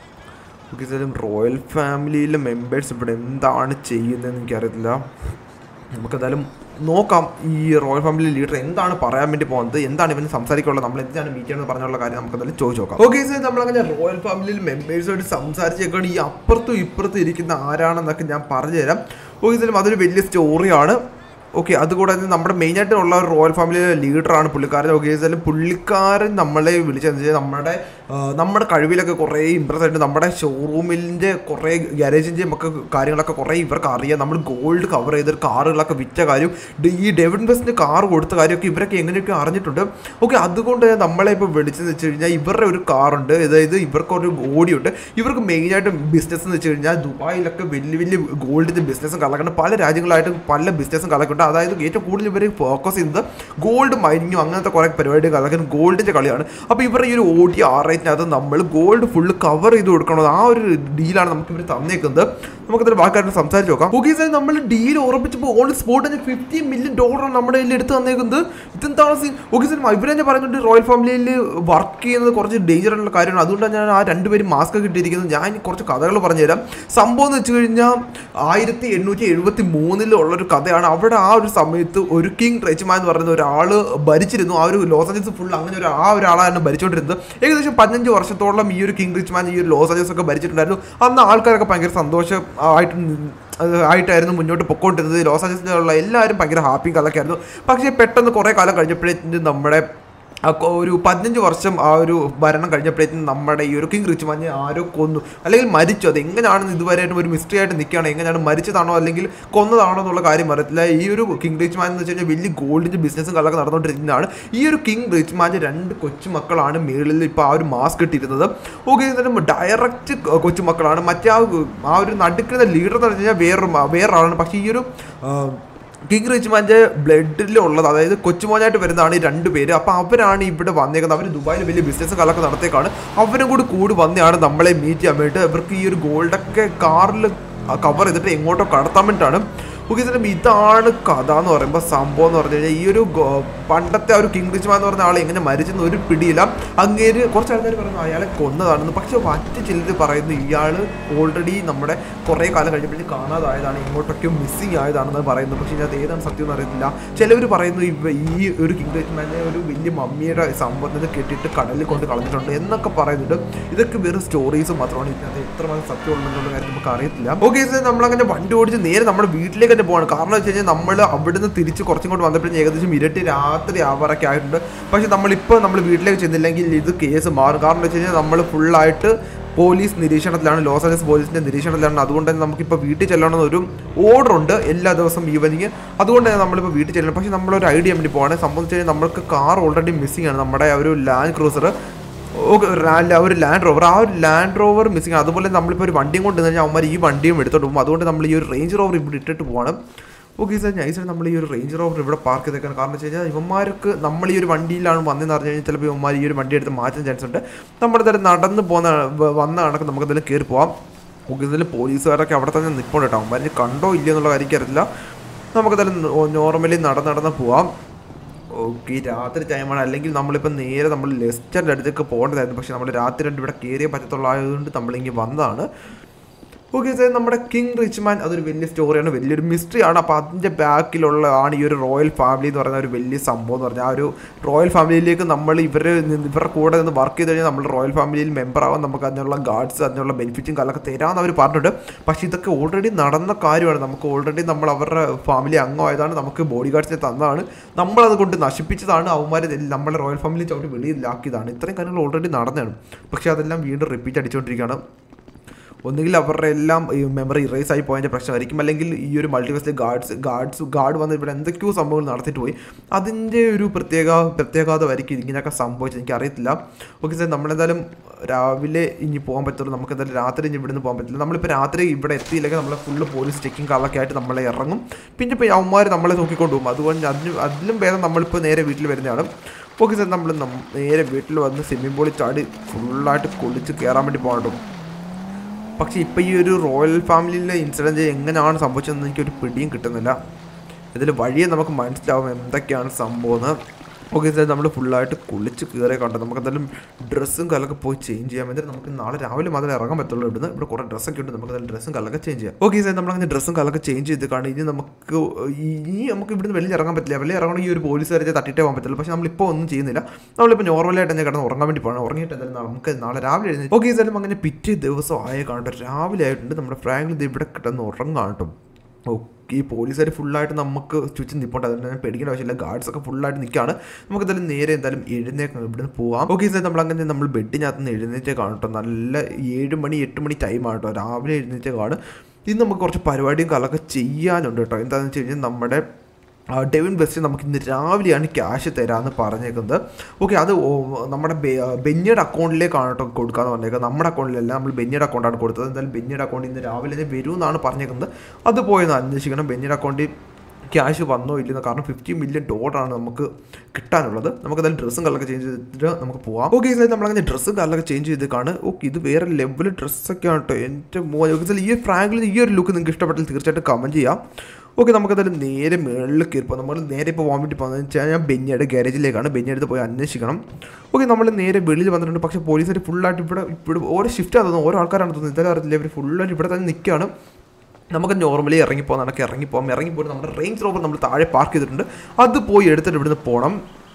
ഓക്കെ എന്തായാലും റോയൽ ഫാമിലിയിലെ മെമ്പേഴ്സ് ഇവിടെ എന്താണ് ചെയ്യുന്നതെന്ന് എനിക്കറിയത്തില്ല നമുക്കെന്തായാലും നോക്കാം ഈ റോയൽ ഫാമിലി ലീഡർ എന്താണ് പറയാൻ വേണ്ടി പോകുന്നത് എന്താണ് ഇവന് സംസാരിക്കാനുള്ളത് നമ്മൾ എന്താണ് മീറ്റ് ചെയ്യുന്നത് പറഞ്ഞുള്ള കാര്യം നമുക്ക് എന്തായാലും ചോദിച്ചു നോക്കാം ഓക്കെ സാർ നമ്മളങ്ങനെ റോയൽ ഫാമിലിയിൽ മെമ്പേഴ്സുമായിട്ട് സംസാരിച്ചേക്കാണ് ഈ അപ്പുറത്തും ഇപ്പുറത്തും ഇരിക്കുന്ന ആരാണെന്നൊക്കെ ഞാൻ പറഞ്ഞുതരാം ഓക്കെ സാർ അതൊരു വലിയ സ്റ്റോറിയാണ് ഓക്കെ അതുകൂടാതെ നമ്മുടെ മെയിനായിട്ട് ഉള്ള ഒരു റോയൽ ഫാമിലിയിലെ ലീഡറാണ് പുള്ളിക്കാരൻ ഓക്കെ വെച്ചാൽ പുള്ളിക്കാരൻ നമ്മളെ വിളിച്ചതെന്ന് വെച്ചാൽ നമ്മുടെ ആ, നമ്മുടെ കഴിവിലൊക്കെ കുറേ ഇമ്പ്രസ് ആയിട്ട് നമ്മുടെ ഷോറൂമിൻ്റെ കുറേ ഗാരേജിൻ്റെയും ഒക്കെ കാര്യങ്ങളൊക്കെ കുറേ ഇവർക്ക് അറിയാം നമ്മൾ ഗോൾഡ് കവർ ചെയ്ത കാറുകളൊക്കെ വിറ്റ കാര്യം ഡ- ഈ ഡേവിഡ് ബെസ്റ്റിന് കാർ കൊടുത്ത കാര്യമൊക്കെ ഇവരൊക്കെ എങ്ങനെയൊക്കെ അറിഞ്ഞിട്ടുണ്ട് ഓക്കെ അതുകൊണ്ട് നമ്മളെ ഇപ്പോൾ വിളിച്ചെന്ന് വെച്ച് കഴിഞ്ഞാൽ ഇവരുടെ ഒരു കാറുണ്ട് അതായത് ഇവർക്ക് ഒരു ഓടിയുണ്ട് ഇവർക്ക് മെയിനായിട്ട് ബിസിനസ് എന്ന് വെച്ച് കഴിഞ്ഞാൽ ദുബായിലൊക്കെ വലിയ വലിയ ഗോൾഡിൻ്റെ ബിസിനസ്സും കളക്കുന്നുണ്ട് പല രാജ്യങ്ങളായിട്ട് പല ബിസിനസ്സും കളക്കുന്നുണ്ട് അതായത് ഏറ്റവും കൂടുതൽ ഇവർ ഫോക്കസ് ചെയ്യുന്നത് ഗോൾഡ് മൈനിങ്ങും അങ്ങനത്തെ കുറേ പരിപാടി കളക്കാൻ ഗോൾഡിൻ്റെ കളിയാണ് അപ്പോൾ ഇവരുടെ ഈ ഒരു ഓടി ആർ റേറ്റിനകത്ത് നമ്മൾ ഗോൾഡ് ഫുള്ള് കവർ ചെയ്ത് കൊടുക്കണം ആ ഒരു ഡീലാണ് നമുക്ക് ഇവർ തന്നേക്കുന്നത് നമുക്കതിൽ ബാക്കിയായിട്ട് സംസാരിച്ച് നോക്കാം ഓക്കെ സാർ നമ്മൾ ഡീൽ ഉറപ്പിച്ചപ്പോൾ ഓൺ സ്പോട്ട് തന്നെ ഫിഫ്റ്റി മില്യൺ ഡോളറാണ് നമ്മുടെ കയ്യിൽ എടുത്ത് തന്നേക്കുന്നത് ഇതെന്താണ് സീൻ ഓക്കെ സാർ ഇവർ തന്നെ പറയുന്നുണ്ട് റോയൽ ഫാമിലിയിൽ വർക്ക് ചെയ്യുന്നത് കുറച്ച് ഡേഞ്ചർ ആയിട്ടുള്ള കാര്യമാണ് അതുകൊണ്ടാണ് ഞാൻ ആ രണ്ടുപേരും മാസ്ക് ഒക്കെ ഇട്ടിരിക്കുന്നത് ഞാൻ ഇനി കുറച്ച് കഥകൾ പറഞ്ഞുതരാം സംഭവം എന്ന് വെച്ച് കഴിഞ്ഞാൽ ആയിരത്തി എണ്ണൂറ്റി എഴുപത്തി മൂന്നിലുള്ളൊരു കഥയാണ് അവിടെ ആ ഒരു സമയത്ത് ഒരു കിങ് റെച്ച്മാൻ എന്ന് പറയുന്ന ഒരാൾ ഭരിച്ചിരുന്നു ആ ഒരു ലോസ് ആഞ്ചൽസ് ഫുൾ അങ്ങനെ ഒരു ആ ഒരാളാണ് ഭരിച്ചുകൊണ്ടിരുന്നത് ഏകദേശം പതിനഞ്ച് വർഷത്തോളം ഈ ഒരു കിങ് റിച്ച്മാൻ ഈ ഒരു ലോസ് ആഞ്ചൽസ് ഒക്കെ ഭരിച്ചിട്ടുണ്ടായിരുന്നു അന്ന് ആൾക്കാരൊക്കെ ഭയങ്കര സന്തോഷം ആയിട്ട് നി- അത് ആയിട്ടായിരുന്നു മുന്നോട്ട് പൊക്കോണ്ടിരുന്നത് ലോസ് ആഞ്ചൽസിലുള്ള എല്ലാവരും ഭയങ്കര ഹാപ്പി കഥയൊക്കെ ആയിരുന്നു പക്ഷേ പെട്ടെന്ന് കുറേ കാലം കഴിഞ്ഞപ്പോഴേക്കും നമ്മുടെ ആ കൊ- ഒരു പതിനഞ്ച് വർഷം ആ ഒരു ഭരണം കഴിഞ്ഞപ്പോഴേക്കും നമ്മുടെ ഈ ഒരു കിങ് റിച്ച് മഞ്ഞ് ആരോ കൊന്നു അല്ലെങ്കിൽ മരിച്ചു അത് എങ്ങനെയാണെന്ന് ഇതുവരെയായിട്ടും ഒരു മിസ്റ്ററി ആയിട്ട് നിൽക്കുകയാണ് എങ്ങനെയാണ് മരിച്ചതാണോ അല്ലെങ്കിൽ കൊന്നതാണോ എന്നുള്ള കാര്യം അറിയത്തില്ല ഈ ഒരു കിങ് റിച്ച് മാൻ എന്ന് വെച്ച് കഴിഞ്ഞാൽ വലിയ ഗോൾഡിൻ്റെ ബിസിനസ്സും കളൊക്കെ നടന്നുകൊണ്ടിരിക്കുന്നതാണ് ഈ ഒരു കിങ് റിച്ച് മാൻ്റെ രണ്ട് കൊച്ചുമക്കളാണ് മേളിൽ ഇപ്പോൾ ആ ഒരു മാസ്ക് ഇട്ടിരുന്നത് ഓക്കെ എന്നിട്ട് ഡയറക്റ്റ് കൊച്ചുമക്കളാണ് മറ്റേ ആ ആ ഒരു നടുക്കുന്ന ലീഡർ എന്ന് പറഞ്ഞു കഴിഞ്ഞാൽ വേറൊരു മ- വേറൊരാളാണ് പക്ഷേ ഈ ഒരു ആ, കിങ് റിച്ച്മാൻ്റെ ബ്ലഡിലുള്ളത് അതായത് കൊച്ചുമോനായിട്ട് വരുന്നതാണ് ഈ രണ്ട് പേര് അപ്പോൾ അവരാണ് ഇവിടെ വന്നേക്കുന്നത് അവർ ദുബായിൽ വലിയ ബിസിനസ് കാലൊക്കെ നടത്തേക്കാണ് അവരും കൂടി കൂടി വന്നെയാണ് നമ്മളെ മീറ്റ് ചെയ്യാൻ വേണ്ടിയിട്ട് ഇവർക്ക് ഈ ഒരു ഗോൾഡൊക്കെ കാറിൽ കവർ ചെയ്തിട്ട് എങ്ങോട്ടോ കടത്താൻ വേണ്ടിയിട്ടാണ് ഓക്കെ ചേട്ടൻ ഇതാണ് കഥ എന്ന് പറയുമ്പോൾ സംഭവം എന്ന് പറഞ്ഞു കഴിഞ്ഞാൽ ഈ ഒരു ഗോ- പണ്ടത്തെ ആ ഒരു കിങ് റിച്ച്മാൻ എന്ന് പറഞ്ഞ ആൾ എങ്ങനെ മരിച്ചെന്ന് ഒരു പിടിയില്ല അങ്ങേര് കുറച്ച് ആൾക്കാർ പറയുന്നു അയാളെ കൊന്നതാണെന്ന് പക്ഷെ മറ്റു ചിലർ പറയുന്നു ഇയാൾ ഓൾറെഡി നമ്മുടെ കുറേ കാലം കഴിഞ്ഞപ്പോഴേക്കും കാണാതായതാണ് ഇങ്ങോട്ടൊക്കെ മിസ്സിങ് ആയതാണെന്ന് പറയുന്നു പക്ഷേ ഇതിനകത്ത് ഏതാണ് സത്യം എന്ന് അറിയത്തില്ല ചിലവർ പറയുന്നു ഇവ ഈ ഒരു കിങ് റിച്ച്മാനെ ഒരു വലിയ മമ്മിയുടെ സംഭവത്തിൽ കെട്ടിയിട്ട് കടലിൽ കൊണ്ട് കളഞ്ഞിട്ടുണ്ട് എന്നൊക്കെ പറയുന്നുണ്ട് ഇതൊക്കെ വെറും സ്റ്റോറീസ് മാത്രമാണ് ഇതിനകത്ത് എത്രമാത്രം സത്യം ഉണ്ടെന്നുള്ള കാര്യം നമുക്ക് അറിയത്തില്ല ഓക്കെ സാർ നമ്മളങ്ങനെ വണ്ടി ഓടിച്ച് നേരെ നമ്മുടെ വീട്ടിലേക്ക് തന്നെ പോവാണ് കാരണം വെച്ച് കഴിഞ്ഞാൽ നമ്മൾ അവിടുന്ന് തിരിച്ച് കുറച്ചും കൊണ്ട് വന്നപ്പോഴും ഏകദേശം ഇരട്ടി രാത്രി ആവാറൊക്കെ ആയിട്ടുണ്ട് പക്ഷെ നമ്മളിപ്പോൾ നമ്മൾ വീട്ടിലേക്ക് ചെന്നില്ലെങ്കിൽ ഇത് കേസ് മാറും കാരണം വെച്ച് കഴിഞ്ഞാൽ നമ്മൾ ഫുള്ളായിട്ട് പോലീസ് നിരീക്ഷണത്തിലാണ് ലോസ് ആഞ്ചൽസ് പോലീസിന്റെ നിരീക്ഷണത്തിലാണ് അതുകൊണ്ട് തന്നെ നമുക്കിപ്പോൾ വീട്ടിൽ ചെല്ലണമെന്ന് ഒരു ഓർഡർ ഉണ്ട് എല്ലാ ദിവസവും ഈവനിങ് അതുകൊണ്ട് തന്നെ നമ്മളിപ്പോൾ വീട്ടിൽ ചെല്ലണം പക്ഷേ നമ്മളൊരു ഐഡിയ വേണ്ടി പോവാണ് സംഭവം വെച്ച് കഴിഞ്ഞാൽ നമ്മൾക്ക് കാർ ഓൾറെഡി മിസ്സിംഗ് ആണ് നമ്മുടെ ആ ഒരു ലാൻഡ് ക്രൂസർ ഓക്കെ ഒരു ലാൻഡ് റോവർ ആ ഒരു ലാൻഡ് റോവർ മിസ്സിങ് അതുപോലെ നമ്മളിപ്പോൾ ഒരു വണ്ടിയും കൊണ്ട് കഴിഞ്ഞാൽ അവന്മാർ ഈ വണ്ടിയും എടുത്തോട്ട് പോകും അതുകൊണ്ട് നമ്മൾ ഈ ഒരു റേഞ്ച് റോവർ ഇവിടെ ഇട്ടിട്ട് പോകണം ഓക്കെ സാർ നൈസായിട്ട് നമ്മൾ ഈ ഒരു റേഞ്ച് റോവർ ഇവിടെ പാർക്ക് ചെയ്തേക്കാണ് കാരണം വെച്ച് കഴിഞ്ഞാൽ ഇവന്മാർക്ക് നമ്മൾ ഈ ഒരു വണ്ടിയിലാണ് വന്നതെന്ന് പറഞ്ഞു കഴിഞ്ഞാൽ ചിലപ്പോൾ ഇവന്മാർ ഈ ഒരു വണ്ടി എടുത്ത് മാറ്റാൻ ചാൻസ് ഉണ്ട് നമ്മുടെ തന്നെ നടന്ന് പോകുന്ന വ- വന്ന കണക്ക് നമുക്ക് എന്തായാലും കയറി പോവാം ഓക്കെ ഇതിൽ പോലീസുകാരൊക്കെ അവിടെ തന്നെ നിൽപ്പുണ്ട് കേട്ടോ അവന്മാർ കണ്ടോ ഇല്ലയോ എന്നുള്ള കാര്യം എനിക്കറിയില്ല നമുക്കെന്തായാലും നോർമലി നടന്ന് നടന്ന് പോവാം ഓക്കെ രാത്രി ടൈമാണ് അല്ലെങ്കിൽ നമ്മളിപ്പോൾ നേരെ നമ്മൾ ലെസ്റ്ററിൻ്റെ അടുത്തേക്ക് പോകേണ്ടതായിരുന്നു പക്ഷേ നമ്മൾ രാത്രി രണ്ട് ഇവിടെ കയറിയേ പറ്റത്തുള്ളൂ ആയതുകൊണ്ട് നമ്മളിങ്ങനെ വന്നതാണ് ഓക്കെ സാർ നമ്മുടെ കിങ് റിച്ച് മാൻ അതൊരു വലിയ സ്റ്റോറിയാണ് വലിയൊരു മിസ്റ്ററി ആണ് അപ്പോൾ അതിൻ്റെ ബാക്കിലുള്ള ആണ് ഈ ഒരു റോയൽ ഫാമിലി എന്ന് പറയുന്ന ഒരു വലിയ സംഭവം എന്ന് പറഞ്ഞാൽ ആ ഒരു റോയൽ ഫാമിലിയിലേക്ക് നമ്മൾ ഇവർ ഇവരുടെ കൂടെ നിന്ന് വർക്ക് ചെയ്ത് കഴിഞ്ഞാൽ നമ്മൾ റോയൽ ഫാമിലിയിൽ മെമ്പർ ആവാൻ നമുക്ക് അതിനുള്ള ഗാർഡ്സ് അതിനുള്ള ബെനിഫിറ്റും കാലൊക്കെ തരാമെന്ന് അവർ പറഞ്ഞിട്ടുണ്ട് പക്ഷേ ഇതൊക്കെ ഓൾറെഡി നടന്ന കാര്യമാണ് നമുക്ക് ഓൾറെഡി നമ്മൾ അവരുടെ ഫാമിലി അംഗമായതാണ് നമുക്ക് ബോഡി ഗാർഡ്സിനെ തന്നതാണ് നമ്മളത് കൊണ്ട് നശിപ്പിച്ചതാണ് അവന്മാർ നമ്മളെ റോയൽ ഫാമിലി ചവിട്ടി വെളിയിലാക്കിയതാണ് ഇത്രയും കാര്യങ്ങൾ ഓൾറെഡി നടന്നതാണ് പക്ഷേ അതെല്ലാം വീണ്ടും റിപ്പീറ്റ് അടിച്ചുകൊണ്ടിരിക്കുകയാണ് ഒന്നുകിൽ അവരുടെ എല്ലാം ഈ മെമ്മറി ഇറേസ് ആയി പോയതിൻ്റെ പ്രശ്നമായിരിക്കും അല്ലെങ്കിൽ ഈ ഒരു മൾട്ടിവേഴ്സിലെ ഗാർഡ്സ് ഗാർഡ്സ് ഗാർഡ് വന്ന് ഇവിടെ എന്തൊക്കെയോ സംഭവങ്ങൾ നടത്തിയിട്ട് പോയി അതിൻ്റെ ഒരു പ്രത്യേക പ്രത്യേകതമായിരിക്കും ഇങ്ങനെയൊക്കെ സംഭവിച്ചത് എനിക്ക് അറിയത്തില്ല ഓക്കെ സാർ നമ്മളെന്തായാലും രാവിലെ ഇനി പോകാൻ പറ്റുള്ളൂ നമുക്ക് എന്തായാലും രാത്രി ഇനി ഇവിടുന്ന് പോകാൻ പറ്റില്ല നമ്മളിപ്പോൾ രാത്രി ഇവിടെ എത്തിയില്ലെങ്കിൽ നമ്മളെ ഫുള്ള് പോലീസ് ചെക്കിങ് കാളൊക്കെ ആയിട്ട് നമ്മളെ ഇറങ്ങും പിന്നെ ഇപ്പോൾ അവന്മാർ നമ്മളെ നോക്കിക്കൊണ്ട് പോകും അതുകൊണ്ട് അതിന് അതിലും ഭേദം നമ്മളിപ്പോൾ നേരെ വീട്ടിൽ വരുന്നതാണ് ഓക്കെ സാർ നമ്മൾ നം- നേരെ വീട്ടിൽ വന്ന് സ്വിമ്മിംഗ് പൂളിൽ ചാടി ഫുള്ളായിട്ട് കുളിച്ച് കയറാൻ വേണ്ടി പോകണം പക്ഷേ ഇപ്പോൾ ഈ ഒരു റോയൽ ഫാമിലിയിലെ ഇൻസിഡൻറ്റ് എങ്ങനെയാണ് സംഭവിച്ചതെന്ന് എനിക്കൊരു പിടിയും കിട്ടുന്നില്ല ഇതിൽ വഴിയെ നമുക്ക് മനസ്സിലാവും എന്തൊക്കെയാണ് സംഭവം എന്ന് ഓക്കെ സാർ നമ്മൾ ഫുള്ളായിട്ട് കുളിച്ച് കയറി കണ്ടു നമുക്ക് എന്തായാലും ഡ്രസ്സും കല്ലൊക്കെ പോയി ചേഞ്ച് ചെയ്യാം എന്നിട്ട് നമുക്ക് നാളെ രാവിലെ മാത്രമേ ഇറങ്ങാൻ പറ്റുള്ളൂ ഇവിടുന്ന് ഇവിടെ കുറേ ഡ്രസ്സൊക്കെ ഉണ്ട് നമുക്ക് എന്തായാലും ഡ്രസ്സും കല്ലൊക്കെ ചേഞ്ച് ചെയ്യാം ഓക്കെ സാർ നമ്മളങ്ങനെ ഡ്രസ്സും കല്ലൊക്കെ ചേഞ്ച് ചെയ്ത് കാണും ഇനി നമുക്ക് ഇനി നമുക്ക് ഇവിടുന്ന് വെളിയിൽ ഇറങ്ങാൻ പറ്റില്ല വെളിയിൽ ഇറങ്ങണമെങ്കിൽ ഈ ഒരു പോലീസ് വരെ തട്ടിട്ടേ പോകാൻ പറ്റില്ല പക്ഷേ നമ്മളിപ്പോൾ ഒന്നും ചെയ്യുന്നില്ല നമ്മളിപ്പോൾ നോർമലായിട്ട് തന്നെ കിടന്ന് ഉറങ്ങാൻ വേണ്ടി പോകണം ഉറങ്ങിയിട്ട് എന്തായാലും നമുക്ക് നാളെ രാവിലെ എഴുന്നേറ്റ് ഓക്കെ സാർ അങ്ങനെ പിറ്റേ ദിവസം ആയ കാണട്ടെ രാവിലെ ആയിട്ടുണ്ട് നമ്മുടെ ഫ്രാങ്കിൽ ഇത് ഇവിടെ കിടന്ന് ഉറങ്ങാണ് കേട്ടോ ഓക്കെ ഈ പോലീസുകാർ ഫുള്ളായിട്ട് നമുക്ക് ചുറ്റും നിൽപ്പുണ്ട് അതുകൊണ്ട് തന്നെ പേടിക്കേണ്ട ആവശ്യമില്ല ഗാർഡ്സ് ഒക്കെ ഫുള്ളായിട്ട് നിൽക്കുകയാണ് നമുക്ക് എന്തായാലും നേരെ എന്തായാലും എഴുന്നേക്കാം ഇവിടുന്ന് പോവാം ഓക്കെ സാർ നമ്മൾ അങ്ങനെ നമ്മൾ ബെഡിനകത്ത് നിന്ന് എഴുന്നേറ്റേ കാണും കേട്ടോ നല്ല ഏഴ് മണി എട്ട് മണി ടൈമാണ് കേട്ടോ രാവിലെ എഴുന്നേറ്റേ കാണും ഇന്ന് നമുക്ക് കുറച്ച് പരിപാടിയും കാലൊക്കെ ചെയ്യാനുണ്ട് കേട്ടോ എന്താണെന്ന് വെച്ച് കഴിഞ്ഞാൽ നമ്മുടെ ആ, ഡെവിൻ ബെസ്റ്റ് നമുക്ക് ഇന്ന് രാവിലെയാണ് ക്യാഷ് തരാമെന്ന് പറഞ്ഞേക്കുന്നത് ഓക്കെ അത് ഓ- നമ്മുടെ ബെ- ബെന്നിയുടെ അക്കൗണ്ടിലേക്കാണ് കേട്ടോ കൊടുക്കാന്ന് പറഞ്ഞേക്കുന്നത് നമ്മുടെ അക്കൗണ്ടിലല്ല നമ്മൾ ബെന്നിയുടെ അക്കൗണ്ടാണ് കൊടുത്തത് എന്തായാലും ബെന്നിയുടെ അക്കൗണ്ടിൽ ഇന്ന് രാവിലെ തന്നെ വരുമെന്നാണ് പറഞ്ഞേക്കുന്നത് അത് പോയെന്ന് അന്വേഷിക്കണം ബെന്നിയുടെ അക്കൗണ്ടിൽ ക്യാഷ് വന്നോ ഇല്ലെന്ന് കാരണം ഫിഫ്റ്റി മില്യൺ ഡോളറാണ് നമുക്ക് കിട്ടാനുള്ളത് നമുക്ക് എന്തായാലും ഡ്രസ്സും കളറൊക്കെ ചേഞ്ച് ചെയ്തിട്ട് നമുക്ക് പോവാം ഓക്കെ സാർ നമ്മളങ്ങനെ ഡ്രസ്സും കളറൊക്കെ ചേഞ്ച് ചെയ്ത് കാണും ഓക്കെ ഇത് വേറെ ലെവൽ ഡ്രസ്സൊക്കെ ആണ് കേട്ടോ എൻ്റെ മോൻ ഓക്കെ സാർ ഈ ഫ്രാങ്കിൽ ഈ ഒരു ലുക്ക് നിങ്ങൾക്ക് ഇഷ്ടപ്പെട്ടാൽ തീർച്ചയായിട്ടും കമൻറ്റ് ചെയ്യാം ഓക്കെ നമുക്കതായാലും നേരെ മുകളിൽ കയറിപ്പോൾ നമ്മൾ നേരെ ഇപ്പോൾ പോകാൻ വേണ്ടി പോകുന്നത് വെച്ചാൽ ഞാൻ ബെന്നിയുടെ ഗാരേജിലേക്കാണ് ബെന്നി അടുത്ത് പോയി അന്വേഷിക്കണം ഓക്കെ നമ്മൾ നേരെ വെളിയിൽ വന്നിട്ടുണ്ട് പക്ഷേ പോലീസുകാർ ഫുള്ളായിട്ട് ഇവിടെ ഇവിടെ ഓരോ ഷിഫ്റ്റാണ് തോന്നുന്നു ഓരോ ആൾക്കാരാണ് തോന്നുന്നത് ഇതെല്ലാം അറിയത്തില്ല ഇവർ ഫുള്ളായിട്ട് ഇവിടെ തന്നെ നിൽക്കുകയാണ് നമുക്ക് നോർമലി ഇറങ്ങിപ്പോകാൻ നടക്കുക ഇറങ്ങിപ്പോകാം ഇറങ്ങിപ്പോയിട്ട് നമ്മുടെ റേഞ്ച് റോവർ നമ്മൾ താഴെ പാർക്ക് ചെയ്തിട്ടുണ്ട് അത് പോയി എടുത്തിട്ട് ഇവിടുന്ന് പോകണം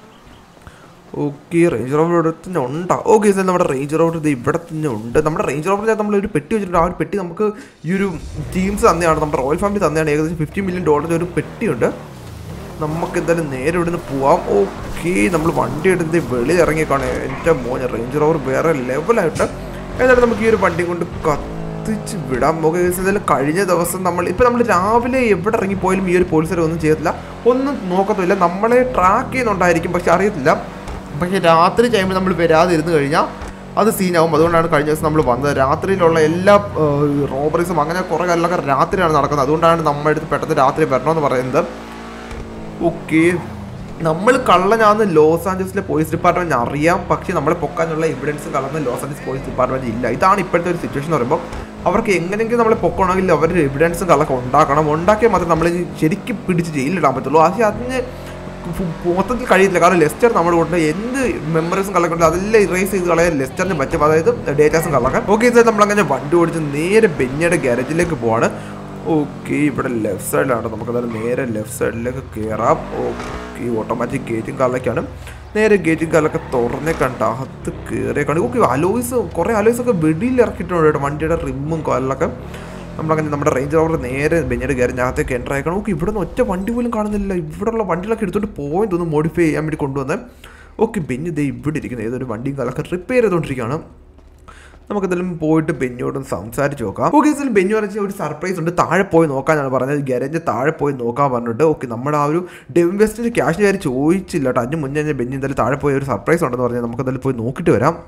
ഓക്കെ റേഞ്ച് റോവർ ഇവിടെ തന്നെ ഉണ്ടോ ഓക്കെ സാർ നമ്മുടെ റേഞ്ച് റോവർ ഇത് ഇവിടെ തന്നെ ഉണ്ട് നമ്മുടെ റേഞ്ച് റോവറിൽ നമ്മൾ ഒരു പെട്ടി വെച്ചിട്ടുണ്ട് ആ ഒരു പെട്ടി നമുക്ക് ഈ ഒരു ടീംസ് തന്നെയാണ് നമ്മുടെ റോയൽ ഫാമിലി തന്നെയാണ് ഏകദേശം ഫിഫ്റ്റി മില്യൺ ഡോളറിൻ്റെ ഒരു പെട്ടിയുണ്ട് നമുക്ക് എന്തായാലും നേരെ ഇവിടുന്ന് പോവാം ഓക്കെ നമ്മൾ വണ്ടി എടുത്ത് വെളിയിൽ ഇറങ്ങിക്കാണേ എൻ്റെ മോനെ റേഞ്ച് റോവർ വേറെ ലെവലായിട്ട് എന്നാലും നമുക്ക് ഈ ഒരു വണ്ടി കൊണ്ട് കത്തിച്ച് വിടാം നമുക്ക് എന്തായാലും കഴിഞ്ഞ ദിവസം നമ്മൾ ഇപ്പം നമ്മൾ രാവിലെ എവിടെ ഇറങ്ങിപ്പോയാലും ഈ ഒരു പോലീസുകാർ ഒന്നും ചെയ്യത്തില്ല ഒന്നും നോക്കത്തില്ല നമ്മളെ ട്രാക്ക് ചെയ്യുന്നുണ്ടായിരിക്കും പക്ഷെ അറിയത്തില്ല പക്ഷേ രാത്രി ടൈമിൽ നമ്മൾ വരാതിരുന്ന് കഴിഞ്ഞാൽ അത് സീനാവും അതുകൊണ്ടാണ് കഴിഞ്ഞ ദിവസം നമ്മൾ വന്നത് രാത്രിയിലുള്ള എല്ലാ റോബറീസും അങ്ങനെ കുറേ കാര്യങ്ങളൊക്കെ രാത്രിയാണ് നടക്കുന്നത് അതുകൊണ്ടാണ് നമ്മുടെ അടുത്ത് പെട്ടെന്ന് രാത്രി വരണമെന്ന് പറയുന്നത് ഓക്കെ നമ്മൾ കള്ളനാന്ന് ലോസ് ആഞ്ചലസിലെ പോലീസ് ഡിപ്പാർട്ട്മെന്റ് അറിയാം പക്ഷേ നമ്മളെ പൊക്കാനുള്ള എവിഡൻസ് കളന്ന് ലോസ് ആഞ്ചലസ് പോലീസ് ഡിപ്പാർട്ട്മെന്റ് ഇല്ല ഇതാണ് ഇപ്പോഴത്തെ ഒരു സിറ്റുവേഷൻ എന്ന് പറയുമ്പോൾ അവർക്ക് എങ്ങനെയെങ്കിലും നമ്മളെ പൊക്കണമെങ്കിൽ അവർ എവിഡൻസും കളൊക്കെ ഉണ്ടാക്കണം ഉണ്ടാക്കിയാൽ മാത്രമേ നമ്മൾ ശരിക്കും പിടിച്ച് ജയിലിലിടാൻ പറ്റുള്ളൂ പക്ഷേ അതിന് ഫു- മൊത്തത്തിൽ കഴിയില്ല കാരണം ലെസ്റ്റർ നമ്മുടെ കൂടെ എന്ത് മെമ്മറീസും കളക്കുന്നുണ്ട് അതെല്ലാം ഇറേസ് ചെയ്ത് കളയാൻ ലെസ്റ്ററിന് പറ്റും അതായത് ഡേറ്റാസും കളക്കാൻ ഓക്കെ സാർ നമ്മളങ്ങനെ വണ്ടി ഓടിച്ച് നേരെ ബെന്നിയുടെ ഗാരേജിലേക്ക് പോവാണ് ഓക്കെ ഇവിടെ ലെഫ്റ്റ് സൈഡിലാണ് നമുക്ക് അതായത് നേരെ ലെഫ്റ്റ് സൈഡിലേക്ക് കയറാം ഓക്കെ ഓട്ടോമാറ്റിക് ഗേറ്റും കാലൊക്കെയാണ് നേരെ ഗേറ്റും കാലൊക്കെ തുറന്നേ കണ്ട അകത്ത് കയറിയേക്കാണ് ഓക്കെ അലോയ്സ് കുറേ അലോയ്സ് ഒക്കെ വെടിയിൽ ഇറക്കിയിട്ടുണ്ട് കേട്ടോ വണ്ടിയുടെ റിമ്മും കാലിലൊക്കെ നമ്മളങ്ങനെ നമ്മുടെ റേഞ്ച് റോവർ നേരെ ബെഞ്ഞിയുടെ ഗാരേജിനകത്തേക്ക് എൻ്റർ ആയിക്കണം ഓക്കെ ഇവിടെ നിന്ന് ഒറ്റ വണ്ടി പോലും കാണുന്നില്ല ഇവിടെയുള്ള വണ്ടികളൊക്കെ എടുത്തോണ്ട് പോയി തോന്നുന്നു മോഡിഫൈ ചെയ്യാൻ വേണ്ടി കൊണ്ടുവന്നത് ഓക്കെ ബെഞ്ഞ് ദേ ഇവിടെ ഇരിക്കുന്നത് ഏതൊരു വണ്ടിയും കാലൊക്കെ റിപ്പയർ ചെയ്തുകൊണ്ടിരിക്കുകയാണ് നമുക്ക് എന്തായാലും പോയിട്ട് ബെന്നിയോടും സംസാരിച്ച് നോക്കാം ഓക്കെ ഇതിൽ ബെന്നി പറഞ്ഞ ഒരു സർപ്രൈസ് ഉണ്ട് താഴെ പോയി നോക്കാനാണ് പറഞ്ഞത് ഗാരേജ് താഴെ പോയി നോക്കാൻ പറഞ്ഞിട്ട് ഓക്കെ നമ്മുടെ ആ ഒരു ഡെവിൻവെസ്റ്റിൻ്റെ ക്യാഷിന് കാര്യം ചോദിച്ചില്ല കേട്ടോ അതിന് മുന്നേ തന്നെ ബെന്നി എന്തായാലും താഴെ പോയി ഒരു സർപ്രൈസ് ഉണ്ടെന്ന് പറഞ്ഞാൽ നമുക്ക് എന്തായാലും പോയി നോക്കിയിട്ട് വരാം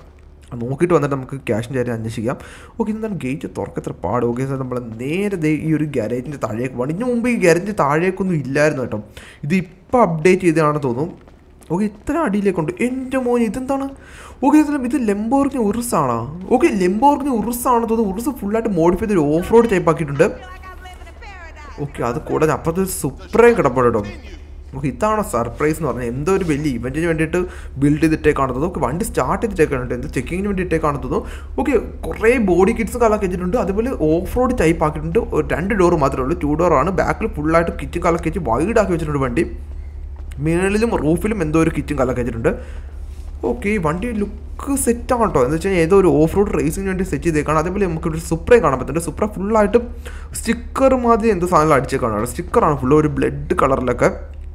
നോക്കിയിട്ട് വന്നിട്ട് നമുക്ക് ക്യാഷിൻ്റെ കാര്യം അന്വേഷിക്കാം ഓക്കെ എന്താണ് ഗേറ്റ് തുറക്കത്ര പാട് ഓക്കെ സാർ നമ്മൾ നേരെ ദേ ഈ ഒരു ഗാരേജിൻ്റെ താഴേക്ക് പോകണം ഇതിന് മുമ്പ് ഈ ഗാരേജിൻ്റെ താഴേക്കൊന്നും ഇല്ലായിരുന്നു കേട്ടോ ഇത് ഇപ്പോൾ അപ്ഡേറ്റ് ചെയ്തതാണെന്ന് തോന്നും ഓക്കെ ഇത്ര അടിയിലേക്കുണ്ട് എൻ്റെ മോൻ ഇതെന്താണ് ഓക്കെ ഇത് ഇത് ലെമ്പോർഗിന് ഉറുസാണോ ഓക്കെ ലെമ്പോർഗിന് ഉറുസാണെന്ന് തോന്നുന്നു ഉറുസ് ഫുള്ളായിട്ട് മോഡിഫൈ ചെയ്ത് ഒരു ഓഫ് റോഡ് ടൈപ്പ് ആക്കിയിട്ടുണ്ട് ഓക്കെ അത് കൂടാതെ അപ്പുറത്ത് ഒരു സുപ്രയും കിടപ്പുണ്ട് കേട്ടോ ഓക്കെ ഇതാണ് സർപ്രൈസ് എന്ന് പറഞ്ഞാൽ എന്തോ ഒരു വലിയ ഇവൻറ്റിന് വേണ്ടിയിട്ട് ബിൽഡ് ചെയ്തിട്ടേക്കാണ് തോന്നുന്നു ഓക്കെ വണ്ടി സ്റ്റാർട്ട് ചെയ്തിട്ടേക്കാണ് എന്ത് ചെക്കിങ്ങിന് വേണ്ടിയിട്ടേക്കാണ് തോന്നുന്നു ഓക്കെ കുറേ ബോഡി കിറ്റ്സ് കളർ വെച്ചിട്ടുണ്ട് അതുപോലെ ഓഫ് റോഡ് ടൈപ്പ് ആക്കിയിട്ടുണ്ട് ഒരു രണ്ട് ഡോർ മാത്രമേ ഉള്ളൂ ടു ഡോറാണ് ബാക്കിൽ ഫുള്ളായിട്ട് കിറ്റ് കളർ വെച്ച് വൈഡ് ആക്കി വെച്ചിട്ടുണ്ട് വണ്ടി മേളിലും റൂഫിലും എന്തോ ഒരു കിറ്റും കളർ വെച്ചിട്ടുണ്ട് ഓക്കെ വണ്ടി ലുക്ക് സെറ്റാണ് കേട്ടോ എന്ന് വെച്ച് കഴിഞ്ഞാൽ ഏതോ ഒരു ഓഫ് റോഡ് റേസിന് വേണ്ടി സെറ്റ് ചെയ്തേക്കാണ് അതേപോലെ നമുക്ക് ഒരു സുപ്രയും കാണാൻ പറ്റുന്നുണ്ട് സുപ്ര ഫുള്ളായിട്ട് സ്റ്റിക്കർ മാതിരി എന്തോ സാധനങ്ങൾ അടിച്ചേക്കാണ് സ്റ്റിക്കറാണ് ഫുള്ള് ഒരു ബ്ലഡ് കളറിലൊക്കെ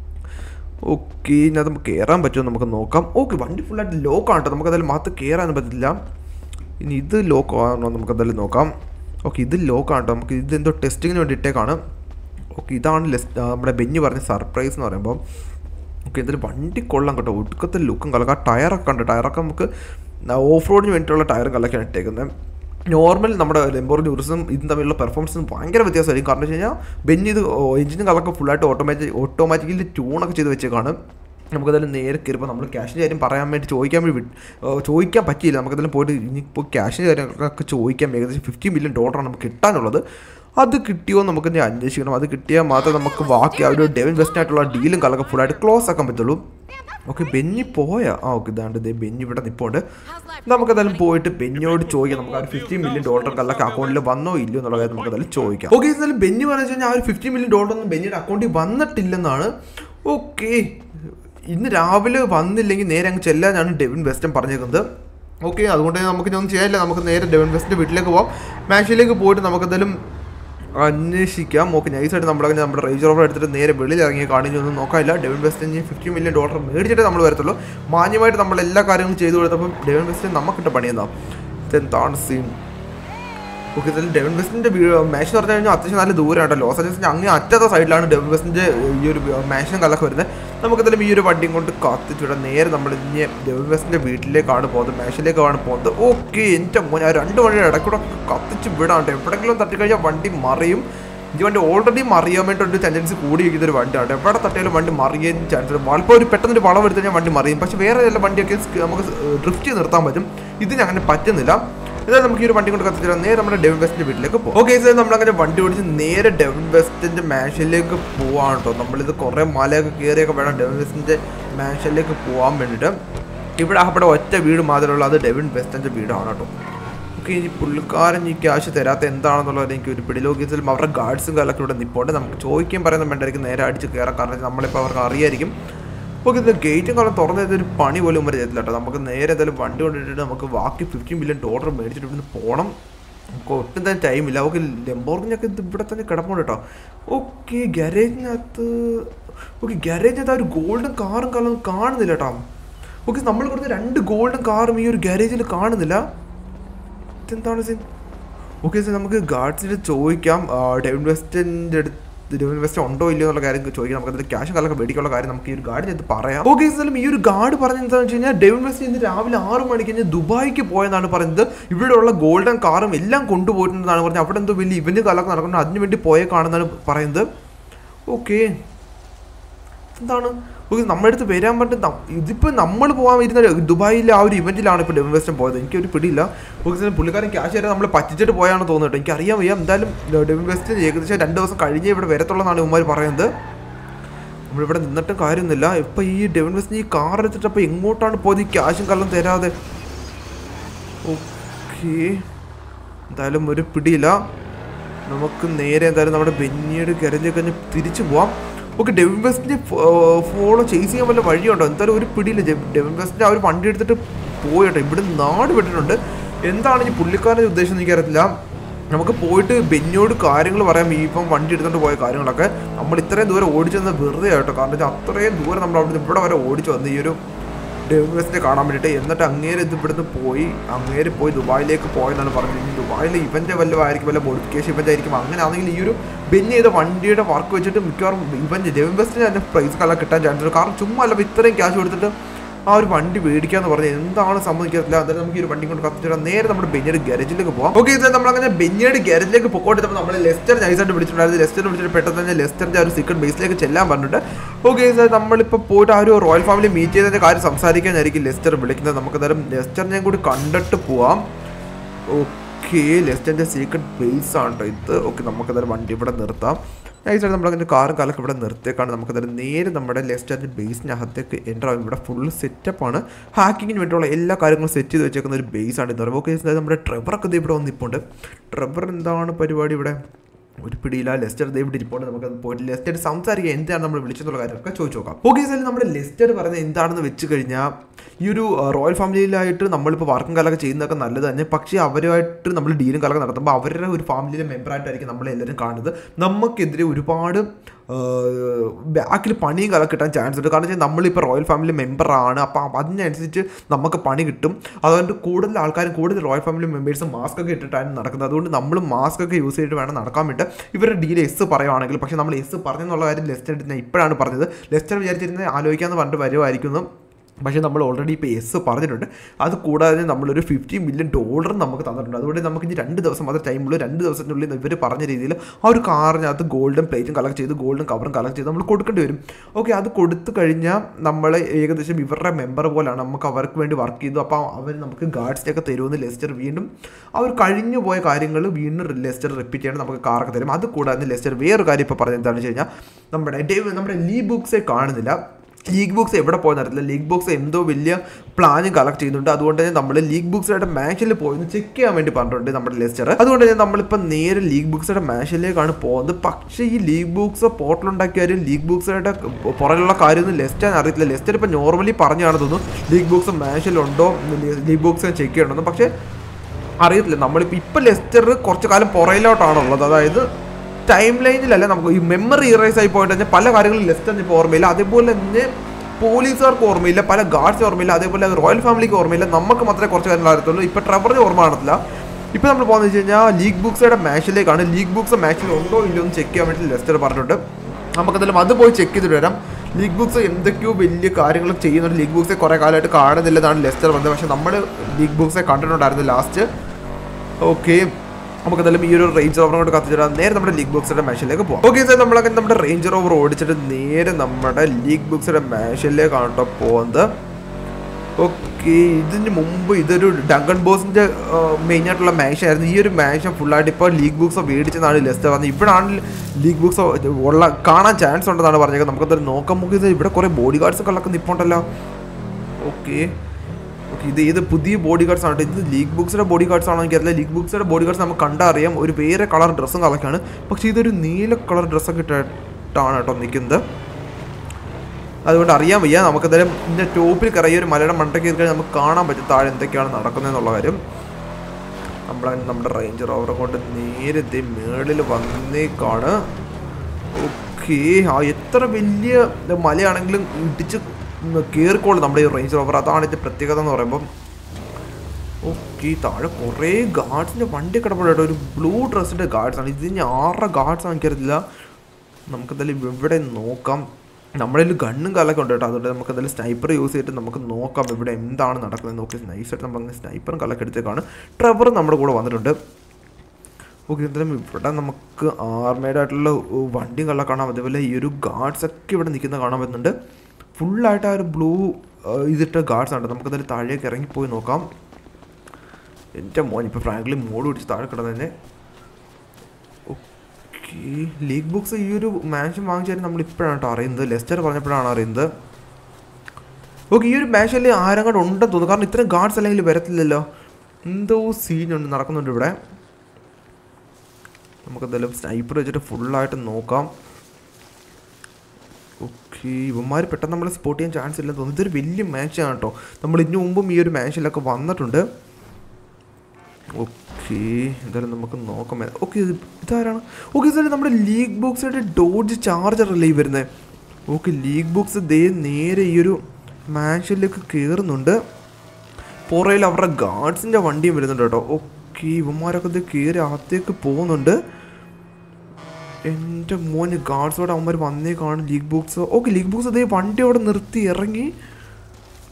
ഓക്കെ ഇനി അത് നമുക്ക് കയറാൻ പറ്റുമോ നമുക്ക് നോക്കാം ഓക്കെ വണ്ടി ഫുള്ളായിട്ട് ലോക്കാണ് കേട്ടോ നമുക്ക് അതിൽ മാത്രം കയറാൻ പറ്റില്ല ഇനി ഇത് ലോക്ക് ആണോ നമുക്ക് എന്തായാലും നോക്കാം ഓക്കെ ഇത് ലോക്കാണ് കേട്ടോ നമുക്ക് ഇത് എന്തോ ടെസ്റ്റിങ്ങിന് വേണ്ടിയിട്ടേക്കാണ് ഓക്കെ ഇതാണ് ലെസ് നമ്മുടെ ബെഞ്ഞ് പറഞ്ഞ സർപ്രൈസ് എന്ന് പറയുമ്പോൾ ഓക്കെ എന്തായാലും വണ്ടി കൊള്ളാം കേട്ടോ ഒടുക്കത്തെ ലുക്കും കളക്കാം ആ ടയറൊക്കെ ഉണ്ട് ടയറൊക്കെ നമുക്ക് ഓഫ് റോഡിന് വേണ്ടിയിട്ടുള്ള ടയറും കളക്കാണ് ഇട്ടേക്കുന്നത് നോർമൽ നമ്മുടെ ലെമ്പോറിന് ഉറുസും ഇതും തമ്മിലുള്ള പെർഫോമൻസും ഭയങ്കര വ്യത്യാസമായിരിക്കും കാരണം വെച്ച് കഴിഞ്ഞാൽ ബെഞ്ച് ഇത് എഞ്ചിനും കളൊക്കെ ഫുള്ളായിട്ട് ഓട്ടോമാറ്റിക് ഓട്ടോമാറ്റിക്കലി ട്യൂണൊക്കെ ചെയ്ത് വെച്ചേക്കാണ് നമുക്കതെല്ലാം നേരെ കയറിയപ്പോൾ നമ്മൾ ക്യാഷിൻ്റെ കാര്യം പറയാൻ വേണ്ടി ചോദിക്കാൻ വേണ്ടി വിട്ട് ഏഹ് ചോദിക്കാൻ പറ്റിയില്ല നമുക്കതെല്ലാം പോയിട്ട് ഇനിയിപ്പോൾ ക്യാഷിൻ്റെ കാര്യങ്ങളൊക്കെ ചോദിക്കാം ഏകദേശം ഫിഫ്റ്റി മില്യൺ ഡോളറാണ് നമുക്ക് കിട്ടാനുള്ളത് അത് കിട്ടിയോ നമുക്ക് ഇനി അന്വേഷിക്കണം അത് കിട്ടിയാൽ മാത്രമേ നമുക്ക് ബാക്കി ആ ഒരു ഡെവിൻ വെസ്റ്റിനായിട്ടുള്ള ഡീലും കളൊക്കെ ഫുള്ളായിട്ട് ക്ലോസ് ആക്കാൻ പറ്റുള്ളൂ ഓക്കെ ബെന്നി പോയാ ആ ഓക്കെ ഇതാണ്ട് ദേ ബെന്നി ഇവിടെ നിൽപ്പുണ്ട് നമുക്കതെല്ലാം പോയിട്ട് ബെന്നിയോട് ചോദിക്കാം നമുക്ക് ആ ഒരു ഫിഫ്റ്റി മില്യൺ ഡോളർ കല്ലൊക്കെ അക്കൗണ്ടിൽ വന്നോ ഇല്ലയോ എന്നുള്ള കാര്യം നമുക്കതെല്ലാം ചോദിക്കാം ഓക്കെ എന്നാലും ബെന്നി പറഞ്ഞു കഴിഞ്ഞാൽ ആ ഒരു ഫിഫ്റ്റി മില്യൺ ഡോളർ ഒന്നും ബെന്നിയുടെ അക്കൗണ്ടിൽ വന്നിട്ടില്ലെന്നാണ് ഓക്കെ ഇന്ന് രാവിലെ വന്നില്ലെങ്കിൽ നേരെ അങ്ങ് ചെല്ലാനാണ് ഡെവിൻ വെസ്റ്റൻ പറഞ്ഞേക്കുന്നത് ഓക്കെ അതുകൊണ്ട് തന്നെ നമുക്ക് ഒന്നും ചെയ്യാനില്ല നമുക്ക് നേരെ ഡെവിൻ വെസ്റ്റിൻ്റെ വീട്ടിലേക്ക് പോവാം മാച്ചിലേക്ക് പോയിട്ട് നമുക്കെന്തായാലും അന്വേഷിക്കാം ഓക്കെ നൈസായിട്ട് നമ്മളങ്ങനെ നമ്മുടെ റേഞ്ച് റോവർ എടുത്തിട്ട് നേരെ വെളിയിൽ ഇറങ്ങി കാണിച്ചൊന്നും നോക്കാനില്ല ഡെവിൻ വെസ്റ്റിന് ഫിഫ്റ്റി മില്യൺ ഡോളർ മേടിച്ചിട്ട് നമ്മൾ വരത്തുള്ളൂ മാന്യമായിട്ട് നമ്മൾ എല്ലാ കാര്യങ്ങളും ചെയ്തു കൊടുത്തപ്പം ഡെവിൻ വെസ്റ്റിന് നമുക്കിട്ട് പണിയെന്താ ഇതെന്താണ് സീൻ ഓക്കെ ഇതിൽ ഡെവൻ വെസ്റ്റിന്റെ മാച്ച് എന്ന് പറഞ്ഞു കഴിഞ്ഞാൽ അത്യാവശ്യം നല്ല ദൂരമാണ് ലോസ് ആഞ്ചലസിന്റെ അങ്ങേ അറ്റത്തെ സൈഡിലാണ് ഡെവൻ വെസ്റ്റിന്റെ ഈ ഒരു മാച്ചിനും കല്ലൊക്കെ വരുന്നത് നമുക്കെന്തായാലും ഈ ഒരു വണ്ടിയും കൊണ്ട് കത്തിച്ചിടാം നേരെ നമ്മൾ ഇനി ഡെവൻ വെസ്റ്റിന്റെ വീട്ടിലേക്കാണ് പോകുന്നത് മാച്ചിലേക്കാണ് പോകുന്നത് ഓക്കെ എൻ്റെ മോനെ ആ രണ്ട് വണ്ടിയുടെ ഇടയ്ക്കൂടെ കത്തിച്ച് വിടാണ്ട് എവിടെയെങ്കിലും തട്ടിക്കഴിഞ്ഞാൽ വണ്ടി മറിയും ഈ വണ്ടി ഓൾറെഡി മറിയാൻ വേണ്ടി ഒരു ടെൻഡൻസി കൂടി ഇരിക്കുന്ന ഒരു വണ്ടിയാണ് എവിടെ തട്ടിയാലും വണ്ടി മറിയാൻ ചാൻസ് ഉണ്ട് ഇപ്പോൾ ഒരു പെട്ടെന്ന് ഒരു വളം എടുത്ത് കഴിഞ്ഞാൽ വണ്ടി മറിയും പക്ഷേ വേറെ ചില വണ്ടിയൊക്കെ സ് നമുക്ക് ഡ്രിഫ്റ്റ് ചെയ്ത് നിർത്താൻ പറ്റും ഇതിന് അങ്ങനെ പറ്റുന്നില്ല ഇതാ നമുക്ക് ഈ ഒരു വണ്ടി കൊണ്ട് കത്തിച്ചിട്ട് നേരെ നമ്മുടെ ഡെവിൻ വെസ്റ്റിന്റെ വീട്ടിലേക്ക് പോകും ഓക്കെ സാർ നമ്മളങ്ങനെ വണ്ടി ഓടിച്ച് നേരെ ഡെവിൻ വെസ്റ്റിന്റെ മാൻഷനിലേക്ക് പോവാണ് കേട്ടോ നമ്മളിത് കുറേ മലയൊക്കെ കയറിയൊക്കെ വേണം ഡെവിൻ വെസ്റ്റിന്റെ മാൻഷനിലേക്ക് പോകാൻ വേണ്ടിയിട്ട് ഇവിടെ അവിടെ ഒറ്റ വീട് മാത്രമുള്ള അത് ഡെവിൻ വെസ്റ്റിന്റെ വീടാണ് കേട്ടോ ഓക്കെ ഇനി പുള്ളിക്കാരൻ ഈ ക്യാഷ് തരാത്ത എന്താണെന്നുള്ളത് എനിക്ക് ഒരു പിടിലോക്കിയതിലും അവരുടെ ഗാർഡ്സും കാലൊക്കെ ഇവിടെ നിൽപ്പുണ്ട് നമുക്ക് ചോദിക്കാൻ പറയുന്ന വേണ്ടായിരിക്കും നേരെ അടിച്ച് കയറാൻ കാരണം നമ്മളിപ്പോൾ അവർക്ക് അറിയായിരിക്കും ഓക്കെ ഇത് ഗേറ്റും കാലം തുറന്നത് ഒരു പണി പോലും ഉമ്മ ചെയ്തില്ല കേട്ടോ നമുക്ക് നേരെ എന്തായാലും വണ്ടി കൊണ്ടിട്ട് നമുക്ക് ബാക്കി ഫിഫ്റ്റീൻ മില്യൺ ഡോളർ മേടിച്ചിട്ട് ഇവിടുന്ന് പോകണം നമുക്ക് ഒട്ടും തന്നെ ടൈമില്ല ഓക്കെ ലെമ്പോർഗിനൊക്കെ ഇത് ഇവിടെ തന്നെ കിടപ്പുണ്ട് കേട്ടോ ഓക്കെ ഗാരേജിനകത്ത് ഓക്കെ ഗാരേജിനകത്ത് ആ ഒരു ഗോൾഡൻ കാറും കാലം കാണുന്നില്ല കേട്ടോ ഓക്കെ നമ്മൾ കൊടുത്ത രണ്ട് ഗോൾഡൻ കാറും ഈ ഒരു ഗാരേജിൽ കാണുന്നില്ല ഇതെന്താണ് സീൻ ഓക്കെ സാർ നമുക്ക് ഗാർഡ്സിൻ്റെ ചോദിക്കാം ആ, ഡെവിൻ വെസ്റ്റിൻ്റെ അടുത്ത് ഡെവിൻ വെസ്റ്റ് ഉണ്ടോ ഇല്ലയോ എന്നുള്ള കാര്യം ചോദിക്കാം നമുക്ക് അതിൽ ക്യാഷും കാലൊക്കെ മേടിക്കാനുള്ള കാര്യം നമുക്ക് ഈ ഒരു ഗാർഡിന് അടുത്ത് പറയാം ഓക്കെ സാറും ഈ ഒരു ഗാർഡ് പറഞ്ഞത് എന്താണെന്ന് വെച്ച് കഴിഞ്ഞാൽ ഡെവിൻ വെസ്റ്റ് ഇന്ന് രാവിലെ ആറ് മണിക്ക് കഴിഞ്ഞ് ദുബായിക്ക് പോയെന്നാണ് പറയുന്നത് ഇവിടെയുള്ള ഗോൾഡൻ കാറും എല്ലാം കൊണ്ടുപോയിട്ടുണ്ടെന്നാണ് പറഞ്ഞത് അവിടെ എന്തോ വലിയ ഇവന്റ് കാലൊക്കെ നടക്കുന്നത് അതിന് വേണ്ടി പോയേക്കാണെന്നാണ് പറയുന്നത് ഓക്കെ എന്താണ് ഓക്കെ നമ്മുടെ അടുത്ത് വരാൻ പറ്റും ഇതിപ്പോൾ നമ്മൾ പോകാൻ വരുന്ന ദുബായിലെ ആ ഒരു ഇവന്റിലാണ് ഇപ്പോൾ ഡെവിൻ വെസ്റ്റൻ പോയത് എനിക്കൊരു പിടിയില്ല ഓക്കെ സാർ പുള്ളിക്കാരൻ ക്യാഷ് തരാൻ നമ്മൾ പറ്റിച്ചിട്ട് പോയാണെന്ന് തോന്നുന്നു കേട്ടോ എനിക്ക് അറിയാൻ വയ്യ എന്തായാലും ഡെവിൻ വെസ്റ്റൻ ഏകദേശം രണ്ട് ദിവസം കഴിഞ്ഞേ ഇവിടെ വരത്തുള്ളതാണ് ഉമ്മാർ പറയുന്നത് നമ്മളിവിടെ നിന്നിട്ടും കാര്യമൊന്നുമില്ല ഇപ്പം ഈ ഡെവിൻ വെസ്റ്റിന് ഈ കാർ എടുത്തിട്ട് അപ്പോൾ എങ്ങോട്ടാണ് പോയത് ഈ ക്യാഷും കള്ളം തരാതെ ഓക്കെ എന്തായാലും ഒരു പിടിയില്ല നമുക്ക് നേരെ എന്തായാലും നമ്മുടെ ബെന്നിയുടെ ഗരഞ്ചൊക്കെ കഴിഞ്ഞ് തിരിച്ചു പോവാം ഓക്കെ ഡെവിൻ വെസ്റ്റിനെ ഫോളോ ചേസ് ചെയ്യാൻ വല്ല വഴിയുണ്ടോ എന്തായാലും ഒരു പിടിയില്ല ജെ- ഡെവിൻ വെസ്റ്റിൻ്റെ ആ ഒരു വണ്ടി എടുത്തിട്ട് പോയിട്ടോ ഇവിടെ നാട് വിട്ടിട്ടുണ്ട് എന്താണ് ഈ പുള്ളിക്കാരൻ്റെ ഉദ്ദേശം എന്ന് എനിക്കറിയത്തില്ല നമുക്ക് പോയിട്ട് ബെന്നിയോട് കാര്യങ്ങൾ പറയാം ഈ ഇപ്പം വണ്ടി എടുത്തുകൊണ്ട് പോയ കാര്യങ്ങളൊക്കെ നമ്മൾ ഇത്രയും ദൂരം ഓടിച്ചു വന്നത് വെറുതെ ആയിട്ടോ കാരണം വെച്ചാൽ അത്രയും ദൂരം നമ്മൾ അവിടെ ഇവിടെ വരെ ഓടിച്ചു വന്ന് ഈ ഒരു ഡെവിസിനെ കാണാൻ വേണ്ടിയിട്ട് എന്നിട്ട് അങ്ങേര് ഇത് ഇവിടുന്ന് പോയി അങ്ങേര് പോയി ദുബായിലേക്ക് പോയെന്നാണ് പറഞ്ഞത് ഇനി ദുബായിൽ ഇവൻ്റെ വല്ലതായിരിക്കും വല്ല മോഡിഫിക്കേഷൻ ഇവൻ്റ് ആയിരിക്കും അങ്ങനെ ആണെങ്കിൽ ഈ ഒരു ബെന്നി ചെയ്ത വണ്ടിയുടെ വർക്ക് വെച്ചിട്ട് മിക്കവാറും ഇവൻ ഡെവിൻ ബെസ്റ്റിന് തന്നെ പ്രൈസ് കല കിട്ടാൻ ചാൻസ് ഉണ്ട് കാരണം ചുമ്മാ അല്ല ഇത്രയും ക്യാഷ് കൊടുത്തിട്ട് ആ ഒരു വണ്ടി മേടിക്കാന്ന് പറഞ്ഞ് എന്താണ് സമ്മതിക്കത്തില്ല അതായത് നമുക്ക് ഈ ഒരു വണ്ടി കൊണ്ട് കത്തിച്ചിടാം നേരെ നമ്മുടെ ബെഞ്ഞയുടെ ഗാരേജിലേക്ക് പോകാം ഓക്കെ ഇത് നമ്മളങ്ങനെ ബെഞ്ഞയുടെ ഗാരേജിലേക്ക് പൊക്കോട്ട് നമ്മൾ ലെസ്റ്റർ നൈസായിട്ട് വിളിച്ചിട്ടുണ്ടായിരുന്നു ലെസ്റ്റർ വിളിച്ചിട്ട് പെട്ടെന്ന് തന്നെ ലെസ്റ്ററിന്റെ ആ ഒരു സീക്രട്ട് ബേസിലേക്ക് ചെല്ലാൻ പറഞ്ഞിട്ട് ഓക്കെ സാർ നമ്മളിപ്പോൾ പോയിട്ട് ആ ഒരു റോയൽ ഫാമിലി മീറ്റ് ചെയ്തതിന്റെ കാര്യം സംസാരിക്കാനായിരിക്കും ലെസ്റ്റർ വിളിക്കുന്നത് നമുക്ക് എന്തായാലും ലെസ്റ്ററിനെ കൂടി കണ്ടിട്ട് പോവാം ഓക്കെ ലെസ്റ്ററിന്റെ സീക്രട്ട് ബേസ് ആണ് കേട്ടോ ഇത് ഓക്കെ നമുക്ക് എന്തായാലും വണ്ടി ഇവിടെ നിർത്താം നൈസായിട്ട് നമ്മളങ്ങനെ കാറും കാലൊക്കെ ഇവിടെ നിർത്തിയേക്കാണ് നമുക്ക് എന്തായാലും നേരെ നമ്മുടെ ലെസ്റ്ററിന്റെ ബേസിനകത്തേക്ക് എൻ്റർ ആകും ഇവിടെ ഫുൾ സെറ്റപ്പാണ് ഹാക്കിങ്ങിന് വേണ്ടിയുള്ള എല്ലാ കാര്യങ്ങളും സെറ്റ് ചെയ്ത് വെച്ചേക്കുന്ന ഒരു ബേസ് ആണ് ഇത് ഓക്കെ നമ്മുടെ ട്രെവറൊക്കെ ഇത് ഇവിടെ വന്നിപ്പോണ്ട് ട്രെവർ എന്താണ് പരിപാടി ഇവിടെ ഒരു പിടിയില്ല ലെസ്റ്റർ ദേ ഇവിടെ ഇരിപ്പോണ്ട് നമുക്ക് അത് പോയിട്ട് ലെസ്റ്റർ സംസാരിക്കുക എന്താണ് നമ്മൾ വിളിച്ചെന്നുള്ള കാര്യമൊക്കെ ചോദിച്ചു നോക്കാം ഓക്കെ സാർ നമ്മുടെ ലെസ്റ്റർ പറയുന്നത് എന്താണെന്ന് വെച്ച് കഴിഞ്ഞാൽ ഈ ഒരു ആ, റോയൽ ഫാമിലിയിലായിട്ട് നമ്മളിപ്പോൾ വർക്കും കാലൊക്കെ ചെയ്യുന്നതൊക്കെ നല്ലത് തന്നെ പക്ഷേ അവരുമായിട്ട് നമ്മൾ ഡീലും കാലൊക്കെ നടത്തുമ്പോൾ അവരുടെ ഒരു ഫാമിലിയിലെ മെമ്പറായിട്ടായിരിക്കും നമ്മളെല്ലാവരും കാണുന്നത് നമുക്കെതിരെ ഒരുപാട് ബാക്കിൽ പണിയും കാലം കിട്ടാൻ ചാൻസ് ഉണ്ട് കാരണം വെച്ചാൽ നമ്മളിപ്പോൾ റോയൽ ഫാമിലി മെമ്പറാണ് അപ്പോൾ അതിനനുസരിച്ച് നമുക്ക് പണി കിട്ടും അതുകൊണ്ട് കൂടുതൽ ആൾക്കാരും കൂടുതൽ റോയൽ ഫാമിലി മെമ്പേഴ്സ് മാസ്ക് ഒക്കെ ഇട്ടിട്ടാണ് നടക്കുന്നത് അതുകൊണ്ട് നമ്മൾ മാസ്ക് ഒക്കെ യൂസ് ചെയ്തിട്ട് വേണം നടക്കാൻ വേണ്ടി ഇവരുടെ ഡീൽ എസ് പറയുവാണെങ്കിൽ പക്ഷേ നമ്മൾ എസ് പറഞ്ഞെന്നുള്ള കാര്യം ലെസ്റ്റർ ഞാൻ ഇപ്പോഴാണ് പറഞ്ഞത് ലെസ്റ്റർ വിചാരിച്ചിരുന്നത് ആലോചിക്കാമെന്ന് പറഞ്ഞിട്ട് വരുമായിരിക്കുന്നു പക്ഷേ നമ്മൾ ഓൾറെഡി ഇപ്പോൾ എസ് പറഞ്ഞിട്ടുണ്ട് അത് കൂടാതെ നമ്മളൊരു ഫിഫ്റ്റി മില്യൺ ഡോളർ നമുക്ക് തന്നിട്ടുണ്ട് അതുകൊണ്ട് നമുക്ക് ഇനി രണ്ട് ദിവസം മാത്രമേ ടൈമുള്ളൂ രണ്ട് ദിവസത്തിനുള്ളിൽ ഇവർ പറഞ്ഞ രീതിയിൽ ആ ഒരു കാറിനകത്ത് ഗോൾഡൻ പ്ലേറ്റും കളക്ട് ചെയ്ത് ഗോൾഡൻ കവറും കളക്ട് ചെയ്ത് നമ്മൾ കൊടുക്കേണ്ടി വരും ഓക്കെ അത് കൊടുത്തു കഴിഞ്ഞാൽ നമ്മൾ ഏകദേശം ഇവരുടെ മെമ്പർ പോലാണ് നമുക്ക് അവർക്ക് വേണ്ടി വർക്ക് ചെയ്തു അപ്പോൾ അവർ നമുക്ക് ഗാർഡ്സിനൊക്കെ തരുമെന്ന് ലെസ്റ്റർ വീണ്ടും അവർ കഴിഞ്ഞു പോയ കാര്യങ്ങൾ വീണ്ടും ലെസ്റ്റർ റിപ്പീറ്റ് ചെയ്യണം നമുക്ക് കാറൊക്കെ തരും അത് കൂടാതെ ലെസ്റ്റർ വേറൊരു കാര്യം ഇപ്പോൾ പറഞ്ഞത് എന്താണെന്ന് വെച്ച് കഴിഞ്ഞാൽ നമ്മുടെ ഡേവ് നമ്മുടെ ലീ ബുക്സെ കാണുന്നില്ല ലീഗ് ബുക്സ് എവിടെ പോയെന്ന് അറിയില്ല ലീഗ് ബുക്സ് എന്തോ വലിയ പ്ലാനും കളക്ട് ചെയ്യുന്നുണ്ട് അതുകൊണ്ട് തന്നെ നമ്മൾ ലീഗ് ബുക്സുടെ മാച്ചിൽ പോയി ചെക്ക് ചെയ്യാൻ വേണ്ടി പറഞ്ഞിട്ടുണ്ട് നമ്മുടെ ലെസ്റ്റർ അതുകൊണ്ട് തന്നെ നമ്മളിപ്പോൾ നേരെ ലീഗ് ബുക്സുടെ മാച്ചിലേക്കാണ് പോകുന്നത് പക്ഷേ ഈ ലീഗ് ബുക്സ് പോർട്ടലുണ്ടാക്കിയാലും ലീഗ് ബുക്സുടെ പുറകിലുള്ള കാര്യമൊന്നും ലെസ്റ്റാൻ അറിയത്തില്ല ലെസ്റ്റർ ഇപ്പോൾ നോർമലി പറഞ്ഞാണ് തോന്നുന്നു ലീഗ് ബുക്സ് മാച്ചിലുണ്ടോ ലീഗ് ബുക്സ് ചെക്ക് ചെയ്യണമെന്ന് പക്ഷേ അറിയത്തില്ല നമ്മളിപ്പോൾ ഇപ്പം ലെസ്റ്റർ കുറച്ച് കാലം പുറയിലോട്ടാണുള്ളത് അതായത് ടൈം ലൈനിലല്ല നമുക്ക് ഈ മെമ്മറി ഇറേസ് ആയി പോയിട്ട് തന്നെ പല കാര്യങ്ങളും ലെസ്റ്ററിന് ഇപ്പോൾ ഓർമ്മയില്ല അതേപോലെ തന്നെ പോലീസുകാർക്ക് ഓർമ്മയില്ല പല ഗാർഡ്സ് ഓർമ്മയില്ല അതേപോലെ റോയൽ ഫാമിലിക്ക് ഓർമ്മയില്ല നമുക്ക് മാത്രമേ കുറച്ച് കാര്യങ്ങൾ അറിയത്തുള്ളൂ ഇപ്പോൾ ട്രവറിന് ഓർമ്മ കാണത്തില്ല ഇപ്പോൾ നമ്മൾ പോകുന്നത് വെച്ച് കഴിഞ്ഞാൽ ലീഗ് ബുക്സുടെ മാച്ചിലേക്കാണ് ലീഗ് ബുക്സ് മാച്ചിൽ ഉണ്ടോ ഇല്ലയോ എന്ന് ചെക്ക് ചെയ്യാൻ വേണ്ടി ലെസ്റ്റർ പറഞ്ഞിട്ടുണ്ട് നമുക്കെന്തായാലും അത് പോയി ചെക്ക് ചെയ്തിട്ട് വരാം ലീഗ് ബുക്സ് എന്തൊക്കെയോ വലിയ കാര്യങ്ങൾ ചെയ്യുന്നുണ്ട് ലീഗ് ബുക്സെ കുറേ കാലമായിട്ട് കാണുന്നില്ലെന്നാണ് ലെസ്റ്റർ വന്നത് പക്ഷേ നമ്മൾ ലീഗ് ബുക്സെ കണ്ടിട്ടുണ്ടായിരുന്നു ലാസ്റ്റ് ഓക്കെ നമുക്ക് എന്തായാലും ഈ ഒരു റേഞ്ച് റോവർ കൊണ്ട് കത്തിച്ചിടാം നേരെ നമ്മുടെ ലീഗ് ബുക്സിന്റെ മാഷിലേക്ക് പോകാം ഓക്കെ സാർ നമ്മളൊക്കെ നമ്മുടെ റേഞ്ച് റോവർ ഓടിച്ചിട്ട് നേരെ നമ്മുടെ ലീഗ് ബുക്സിന്റെ മാഷിലേക്കാണ് കേട്ടോ പോകുന്നത് ഓക്കെ ഇതിന് മുമ്പ് ഇതൊരു ഡങ്കൺ ബോസിന്റെ മെയിൻ ആയിട്ടുള്ള മാച്ച് ആയിരുന്നു ഈ ഒരു മാച്ച് ഫുള്ളായിട്ട് ഇപ്പോൾ ലീഗ് ബുക്സ് മേടിച്ചെന്നാണ് ലെസ്റ്റ് പറഞ്ഞത് ഇവിടാണ് ലീഗ് ബുക്സ് ഉള്ള കാണാൻ ചാൻസ് ഉണ്ടെന്നാണ് പറഞ്ഞത് നമുക്കതൊരു നോക്കാൻ നമുക്ക് ഇത് ഇവിടെ കുറേ ബോഡി ഗാർഡ്സ് ഒക്കെ ഉള്ളൊക്കെ നിപ്പുണ്ടല്ലോ ഓക്കെ ഓക്കെ ഇത് ഇത് പുതിയ ബോഡി ഗാർഡ്സ് ആണ് ഇത് ലീഗ് ബുക്സിന്റെ ബോഡി ഗാർഡ്സ് ആണോ എനിക്കറിയില്ല ലീഗ് ബുക്സിന്റെ ബോഡി ഗാർഡ്സ് നമുക്ക് കണ്ടറിയാം ഒരു വേറെ കളർ ഡ്രസ്സും കളക്കാണ് പക്ഷേ ഇതൊരു നീല കളർ ഡ്രസ്സൊക്കെ ഇട്ടിട്ടാണ് കേട്ടോ നിൽക്കുന്നത് അതുകൊണ്ട് അറിയാൻ വയ്യ നമുക്ക് എന്തായാലും ഇതിൻ്റെ ടോപ്പിൽ കയറി ഈ ഒരു മലയുടെ മണ്ടയ്ക്ക് കയറി കഴിഞ്ഞാൽ നമുക്ക് കാണാൻ പറ്റും താഴെ എന്തൊക്കെയാണ് നടക്കുന്നതെന്നുള്ള കാര്യം നമ്മളങ്ങനെ നമ്മുടെ റേഞ്ചർ റോവറെ കൊണ്ട് നേരെ ദേ മേളിൽ വന്നേക്കാണ് ഓക്കെ ആ എത്ര വലിയ മലയാണെങ്കിലും ഇടിച്ച് കയറിക്കോളും നമ്മുടെ ഈ റേഞ്ച് റോവർ അതാണ് ഇതിൻ്റെ പ്രത്യേകത എന്ന് പറയുമ്പം ഓക്കെ താഴെ കുറേ ഗാർഡ്സിൻ്റെ വണ്ടി കിടപ്പുണ്ട് ഒരു ബ്ലൂ ഡ്രസ്സിൻ്റെ ഗാർഡ്സ് ആണ് ഇതിന് ആറര ഗാർഡ്സ് ആണ് എനിക്കറിയില്ല നമുക്കെന്തായാലും ഇവിടെ നോക്കാം നമ്മുടെ കയ്യിൽ ഗണ്ണും കാലൊക്കെ ഉണ്ട് കേട്ടോ അതുകൊണ്ട് നമുക്ക് എന്തായാലും സ്നൈപ്പർ യൂസ് ചെയ്തിട്ട് നമുക്ക് നോക്കാം ഇവിടെ എന്താണ് നടക്കുന്നത് നോക്കി നൈസായിട്ട് നമ്മൾ അങ്ങനെ സ്നൈപ്പറും കാലൊക്കെ എടുത്തേക്കാണ് ട്രവർ നമ്മുടെ കൂടെ വന്നിട്ടുണ്ട് ഓക്കെ എന്തായാലും ഇവിടെ നമുക്ക് ആർമേഡ് ആയിട്ടുള്ള വണ്ടിയും കള്ള കാണാം അതേപോലെ ഈ ഒരു ഗാർഡ്സ് ഒക്കെ ഇവിടെ നിൽക്കുന്ന കാണാൻ പറ്റുന്നുണ്ട് ഫുള്ളായിട്ട് ആ ഒരു ബ്ലൂ ഇതിട്ട ഗാർഡ്സ് ആണ് നമുക്ക് എന്തായാലും താഴേക്ക് ഇറങ്ങിപ്പോയി നോക്കാം എൻ്റെ മോൻ ഇപ്പോൾ ഫ്രാങ്ക്ലി മോഡ് പിടിച്ച് താഴെ കിടന്നെ ഓക്കെ ലീഗ് ബുക്സ് ഈ ഒരു മാച്ച് വാങ്ങിച്ചാലും നമ്മൾ ഇപ്പോഴാണ് കേട്ടോ അറിയുന്നത് ലെസ്റ്റർ പറഞ്ഞപ്പോഴാണ് അറിയുന്നത് ഓക്കെ ഈ ഒരു മാച്ചിൽ ആരും കൂടെ ഉണ്ടെന്ന് തോന്നുന്നു കാരണം ഇത്രയും ഗാർഡ്സ് അല്ലെങ്കിൽ വരത്തില്ലല്ലോ എന്തോ സീനുണ്ട് നടക്കുന്നുണ്ട് ഇവിടെ നമുക്ക് എന്തായാലും സ്നൈപ്പർ വെച്ചിട്ട് ഫുള്ളായിട്ട് നോക്കാം ഓക്കെ ഇവന്മാർ പെട്ടെന്ന് നമ്മൾ സ്പോട്ട് ചെയ്യാൻ ചാൻസ് ഇല്ലെന്ന് തോന്നുന്നു ഇതൊരു വലിയ മാച്ചാണ് കേട്ടോ നമ്മൾ ഇതിനു മുമ്പും ഈ ഒരു മാച്ചിലൊക്കെ വന്നിട്ടുണ്ട് ഓക്കെ എന്തായാലും നമുക്ക് നോക്കാം ഓക്കെ ഇതാരാണ് ഓക്കെ ഇതായാലും നമ്മുടെ ലീഗ് ബോക്സിൻ്റെ ഡോഡ്ജ് ചാർജർ അല്ലേ ഈ വരുന്നത് ഓക്കെ ലീഗ് ബോക്സ് ദേ നേരെ ഈ ഒരു മാച്ചിലേക്ക് കയറുന്നുണ്ട് പുറയിൽ അവരുടെ ഗാർഡ്സിൻ്റെ വണ്ടിയും വരുന്നുണ്ട് കേട്ടോ ഓക്കെ ഇവന്മാരൊക്കെ ഇത് കയറി അകത്തേക്ക് പോകുന്നുണ്ട് എൻ്റെ മോന് ഗാർഡ്സോടെ അവന്മാർ വന്നേ കാണും ലീഗ് ബുക്സ് ഓക്കെ ലീഗ് ബുക്സ് അതേ വണ്ടി അവിടെ നിർത്തി ഇറങ്ങി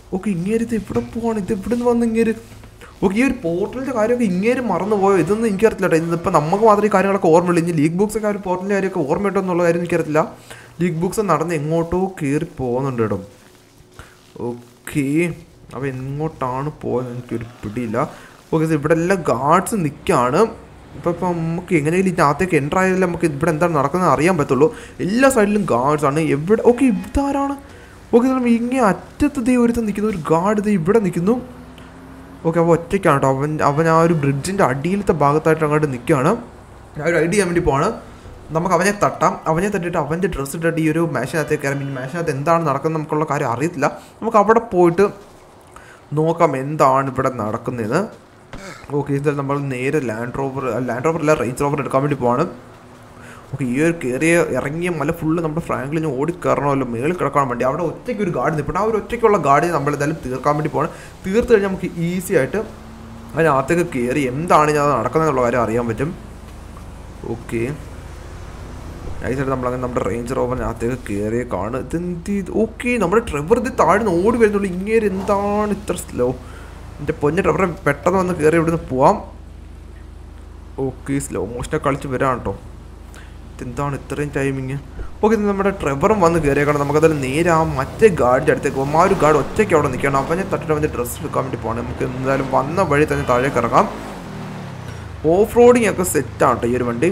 ഓക്കെ ഇങ്ങേര് ഇത് എവിടെ പോവാണ് ഇത് എവിടെ നിന്ന് വന്ന് ഇങ്ങേര് ഓക്കെ ഈ ഒരു പോർട്ടലിൻ്റെ കാര്യമൊക്കെ ഇങ്ങേര് മറന്നു പോയോ ഇതൊന്നും എനിക്കറിയത്തില്ല കേട്ടോ ഇതിപ്പോൾ നമുക്ക് മാത്രമേ ഈ കാര്യങ്ങളൊക്കെ ഓർമ്മയുള്ളൂ ഇനി ലീഗ് ബുക്സ് ഒക്കെ ഒരു പോർട്ടലിൻ്റെ കാര്യമൊക്കെ ഓർമ്മയുണ്ടോ എന്നുള്ള കാര്യം എനിക്കറിയത്തില്ല ലീഗ് ബുക്സ് നടന്ന് എങ്ങോട്ടോ കയറി പോകുന്നുണ്ട് കേട്ടോ ഓക്കെ അപ്പോൾ എങ്ങോട്ടാണ് പോയത് എനിക്കൊരു പിടിയില്ല ഓക്കെ ഇവിടെ എല്ലാം ഗാർഡ്സ് നിൽക്കുകയാണ് ഇപ്പോൾ ഇപ്പം നമുക്ക് എങ്ങനെയെങ്കിലും ഇതിനകത്തേക്ക് എൻ്റർ ആയാലും നമുക്ക് ഇവിടെ എന്താണ് നടക്കുന്നത് അറിയാൻ പറ്റുള്ളൂ എല്ലാ സൈഡിലും ഗാർഡ്സ് ആണ് എവിടെ ഓക്കെ ഇതാരാണ് ഓക്കെ ഇങ്ങനെ അറ്റത്ത് ദേ ഒരുത്തം നിൽക്കുന്നു ഒരു ഗാർഡ് ദേ ഇവിടെ നിൽക്കുന്നു ഓക്കെ അവൻ ഒറ്റയ്ക്കാണ് കേട്ടോ അവൻ അവൻ ആ ഒരു ബ്രിഡ്ജിൻ്റെ അടിയിലത്തെ ഭാഗത്തായിട്ട് അങ്ങോട്ട് നിൽക്കുകയാണ് ഞാൻ ഒരു ഐഡിയ ചെയ്യാൻ വേണ്ടി പോവാണ് നമുക്ക് അവനെ തട്ടാം അവനെ തട്ടിയിട്ട് അവൻ്റെ ഡ്രസ്സ് ഇട്ടിട്ട് ഈ ഒരു മാഷിനകത്തേക്ക് കയറാം ഇനി മാഷിനകത്ത് എന്താണ് നടക്കുന്നത് നമുക്കുള്ള കാര്യം അറിയത്തില്ല നമുക്ക് അവിടെ പോയിട്ട് നോക്കാം എന്താണ് ഇവിടെ നടക്കുന്നതെന്ന് ഓക്കെ ഇതിൽ നമ്മൾ നേരെ ലാൻഡ് റോവർ ലാൻഡ് റോവർ അല്ല റേഞ്ച് റോവർ എടുക്കാൻ വേണ്ടി പോവാണ് ഓക്കെ ഈ ഒരു കയറിയ ഇറങ്ങിയ മല ഫുള്ള് നമ്മുടെ ഫ്രാങ്കിലിന് ഓടി കയറണമല്ലോ മേളിൽ കിടക്കാൻ വേണ്ടി അവിടെ ഒറ്റയ്ക്ക് ഒരു ഗാർഡ് നിൽപ്പുണ്ട് ആ ഒരു ഒറ്റയ്ക്കുള്ള ഗാർഡിനെ നമ്മൾ എന്തായാലും തീർക്കാൻ വേണ്ടി പോകണം തീർത്ത് കഴിഞ്ഞാൽ നമുക്ക് ഈസി ആയിട്ട് അതിനകത്തേക്ക് കയറി എന്താണ് ഞാൻ നടക്കുന്നതെന്നുള്ള കാര്യം അറിയാൻ പറ്റും ഓക്കെ നൈസായിട്ട് നമ്മളങ്ങനെ നമ്മുടെ റേഞ്ച് റോവറിനകത്തേക്ക് കയറിയ കാണും ഇതെന്ത് ഓക്കെ നമ്മുടെ ട്രെവർ ഇത് താഴ്ന്ന് ഓടി വരുന്നുള്ളൂ ഇങ്ങനെ എന്താണ് ഇത്ര സ്ലോ എൻ്റെ പൊന്ന ട്രെവറെ പെട്ടെന്ന് വന്ന് കയറി ഇവിടുന്ന് പോവാം ഓക്കെ സ്ലോ മോഷനെ കളിച്ച് വരാം കേട്ടോ ഇതെന്താണ് ഇത്രയും ടൈമിങ് ഓക്കെ ഇത് നമ്മുടെ ട്രെവറും വന്ന് കയറിയേക്കണം നമുക്കതിൽ നേരെ ആ മറ്റേ ഗാർഡിൻ്റെ അടുത്തേക്ക് പോകും ആ ഒരു ഗാർഡ് ഒറ്റയ്ക്ക് അവിടെ നിൽക്കണം അവനെ തട്ടിട്ട് അവൻ്റെ ഡ്രസ്സ് എടുക്കാൻ വേണ്ടി പോകണം നമുക്ക് എന്തായാലും വന്ന വഴി തന്നെ താഴേക്ക് ഇറങ്ങാം ഓഫ് റോഡിങ് ഒക്കെ സെറ്റാണ് കേട്ടോ ഈ ഒരു വണ്ടി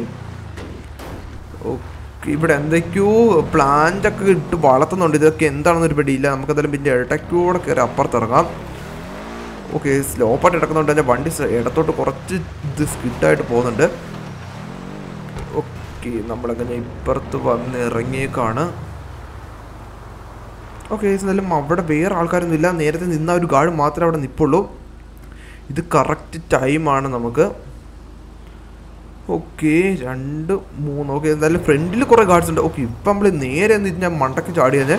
ഓക്കെ ഇവിടെ എന്തൊക്കെയോ പ്ലാന്റ് ഒക്കെ ഇട്ട് വളർത്തുന്നുണ്ട് ഇതൊക്കെ എന്താണെന്നൊരു പിടിയില്ല നമുക്കതെല്ലാം പിന്നെ ഇടയ്ക്കൂടെ കയറി അപ്പുറത്തിറങ്ങാം ഓക്കെ സ്ലോ പാട്ട് കിടക്കുന്നുണ്ട് എൻ്റെ വണ്ടി സ- ഇടത്തോട്ട് കുറച്ച് ഇത് സ്കിഡായിട്ട് പോകുന്നുണ്ട് ഓക്കെ നമ്മളങ്ങനെ ഇപ്പുറത്ത് വന്ന് ഇറങ്ങിയേക്കാണ് ഓക്കെ എന്നാലും അവിടെ വേറെ ആൾക്കാരൊന്നും ഇല്ല നേരത്തെ നിന്ന ഒരു ഗാർഡ് മാത്രമേ അവിടെ നിൽപ്പുള്ളൂ ഇത് കറക്റ്റ് ടൈമാണ് നമുക്ക് ഓക്കെ രണ്ട് മൂന്ന് ഓക്കെ എന്തായാലും ഫ്രണ്ടിൽ കുറേ ഗാർഡ്സ് ഉണ്ട് ഓക്കെ ഇപ്പം നമ്മൾ നേരെ ഞാൻ മണ്ടക്ക് ചാടിയത്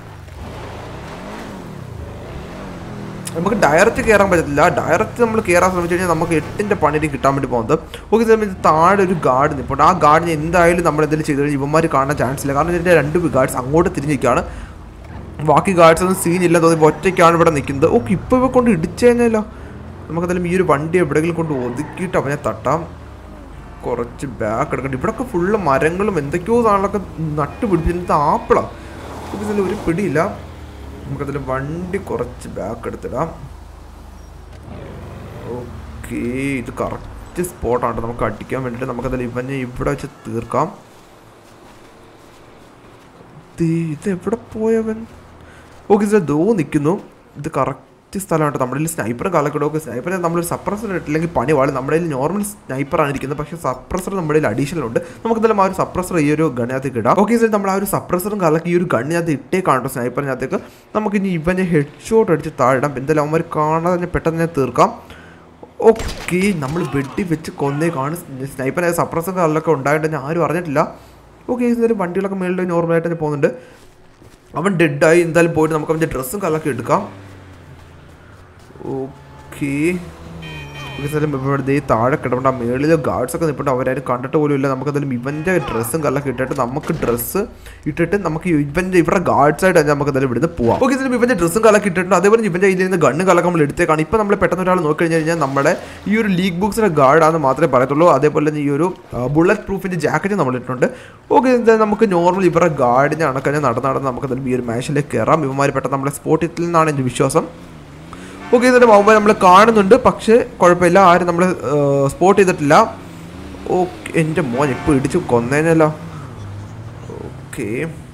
നമുക്ക് ഡയറക്റ്റ് കയറാൻ പറ്റത്തില്ല ഡയറക്റ്റ് നമ്മൾ കയറാൻ ശ്രമിച്ചു കഴിഞ്ഞാൽ നമുക്ക് എട്ടിൻ്റെ പണിയും കിട്ടാൻ വേണ്ടി പോകുന്നത് ഓക്കെ സമയത്ത് താഴെ ഒരു ഗാർഡ് നിൽപ്പുണ്ട് ആ ഗാർഡിന് എന്തായാലും നമ്മൾ എന്തെങ്കിലും ചെയ്ത് കഴിഞ്ഞാൽ ഇവന്മാർ കാണാൻ ചാൻസ് ഇല്ല കാരണം ഇതിൻ്റെ രണ്ട് ഗാർഡ്സ് അങ്ങോട്ട് തിരിഞ്ഞിരിക്കുകയാണ് ബാക്കി ഗാർഡ്സ് ഒന്നും സീൻ ഇല്ല തോന്നി ഒറ്റയ്ക്കാണ് ഇവിടെ നിൽക്കുന്നത് ഓക്കെ ഇപ്പോൾ ഇവ കൊണ്ട് ഇടിച്ചു കഴിഞ്ഞാലോ നമുക്കെന്തായാലും ഈ ഒരു വണ്ടി എവിടെയെങ്കിലും കൊണ്ട് ഒതുക്കിയിട്ട് അവനെ തട്ടാം കുറച്ച് ബാക്ക് എടുക്കണ്ട ഇവിടെയൊക്കെ ഫുള്ള് മരങ്ങളും എന്തൊക്കെയോ സാധനങ്ങളൊക്കെ നട്ട് പിടിപ്പിച്ചിട്ട് ആപ്പിളാണ് ഇതിൽ ഒരു പിടിയില്ല നമുക്കതിൽ വണ്ടി കുറച്ച് ബാക്ക് എടുത്തിടാം ഓക്കെ ഇത് കറക്റ്റ് സ്പോട്ടാണ് നമുക്ക് അടിക്കാൻ വേണ്ടിയിട്ട് നമുക്കതിൽ ഇവനെ ഇവിടെ വെച്ച് തീർക്കാം ദേ, ഇത് എവിടെ പോയവൻ ഓക്കെ ഇത് ദോ നിൽക്കുന്നു ഇത് കറക്റ്റ് സ്ഥലമാണ് നമ്മുടെ കയ്യിൽ സ്നൈപ്പറും കാലക്കിടും ഒക്കെ സ്നൈപ്പറെ നമ്മളൊരു സപ്രസർ ഇട്ടില്ലെങ്കിൽ പണി പാടും നമ്മുടെ കയ്യിൽ നോർമൽ സ്നൈപ്പറാണ് ഇരിക്കുന്നത് പക്ഷേ സപ്രസർ നമ്മുടെ കയ്യിൽ അഡീഷണൽ ഉണ്ട് നമുക്ക് എന്തായാലും ആ ഒരു സപ്രസർ ഈ ഒരു ഗണ്ണിനകത്തേക്ക് ഇടാം ഓക്കെ സാർ നമ്മൾ ആ ഒരു സപ്രസറും കാലക്ക് ഈ ഒരു ഗണ്ണിനകത്ത് ഇട്ടേ കാണട്ടോ സ്നൈപ്പറിനകത്തേക്ക് നമുക്ക് ഇനി ഇവനെ ഹെഡ് ഷോട്ട് അടിച്ച് താഴെടാം എന്തായാലും അവന്മാർ കാണാതെ തന്നെ പെട്ടെന്ന് തന്നെ തീർക്കാം ഓക്കെ നമ്മൾ വെട്ടി വെച്ച് കൊന്നേ കാണും സ്നൈപ്പർ സപ്രസർ കാലൊക്കെ ഉണ്ടായിട്ട് ആരും അറിഞ്ഞിട്ടില്ല ഓക്കെ എന്തായാലും വണ്ടികളൊക്കെ മേളിൽ നോർമലായിട്ട് തന്നെ പോകുന്നുണ്ട് അവൻ ഡെഡായി എന്തായാലും പോയിട്ട് നമുക്ക് അവൻ്റെ ഡ്രസ്സും കല്ലൊക്കെ എടുക്കാം ഓക്കെ സ്ഥലം ഇവിടെ ദേ താഴെ കിടപ്പുണ്ട് ആ മേളിൽ ഗാർഡ്സ് ഒക്കെ നിൽപ്പുണ്ട് അവരാരും കണ്ടിട്ട് പോലും ഇല്ല നമുക്ക് എന്തായാലും ഇവൻ്റെ ഡ്രസ്സും കല്ലൊക്കെ ഇട്ടിട്ട് നമുക്ക് ഡ്രസ്സ് ഇട്ടിട്ട് നമുക്ക് ഇവൻ്റെ ഇവിടെ ഗാർഡ്സ് ആയിട്ട് തന്നെ നമുക്ക് എന്തായാലും ഇവിടുന്ന് പോവാം ഓക്കെ ഇതിലും ഇവൻ്റെ ഡ്രസ്സും കല്ലൊക്കെ ഇട്ടിട്ടുണ്ട് അതേപോലെ ഇവൻ്റെ കയ്യിൽ നിന്ന് ഗണ്ണ് കല്ലൊക്കെ നമ്മൾ എടുത്തേക്കാണ് ഇപ്പം നമ്മൾ പെട്ടെന്ന് ഒരാൾ നോക്കി കഴിഞ്ഞ് കഴിഞ്ഞാൽ നമ്മുടെ ഈ ഒരു ലീഗ് ബുക്സിൻ്റെ ഗാർഡാണെന്ന് മാത്രമേ പറയത്തുള്ളൂ അതേപോലെ തന്നെ ഈ ഒരു ബുള്ളറ്റ് പ്രൂഫിൻ്റെ ജാക്കറ്റ് നമ്മൾ ഇട്ടിട്ടുണ്ട് ഓക്കെ എന്തായാലും നമുക്ക് നോർമൽ ഇവരുടെ ഗാർഡിനെ അണക്കഞ്ഞ് നടന്ന് നടന്ന് നമുക്ക് എന്തായാലും ഈ ഒരു മാച്ചിലേക്ക് കയറാം ഇവന്മാർ പെട്ടെന്ന് നമ്മളെ സ്പോട്ടിൽ നിന്നാണ് എൻ്റെ വിശ്വാസം ഓക്കെ ഇതിൻ്റെ മൊബൈൽ നമ്മൾ കാണുന്നുണ്ട് പക്ഷേ കുഴപ്പമില്ല ആരും നമ്മൾ സ്പോട്ട് ചെയ്തിട്ടില്ല ഓക്കെ എൻ്റെ മോൻ ഇപ്പോൾ ഇടിച്ച് കൊന്നേനല്ലോ ഓക്കെ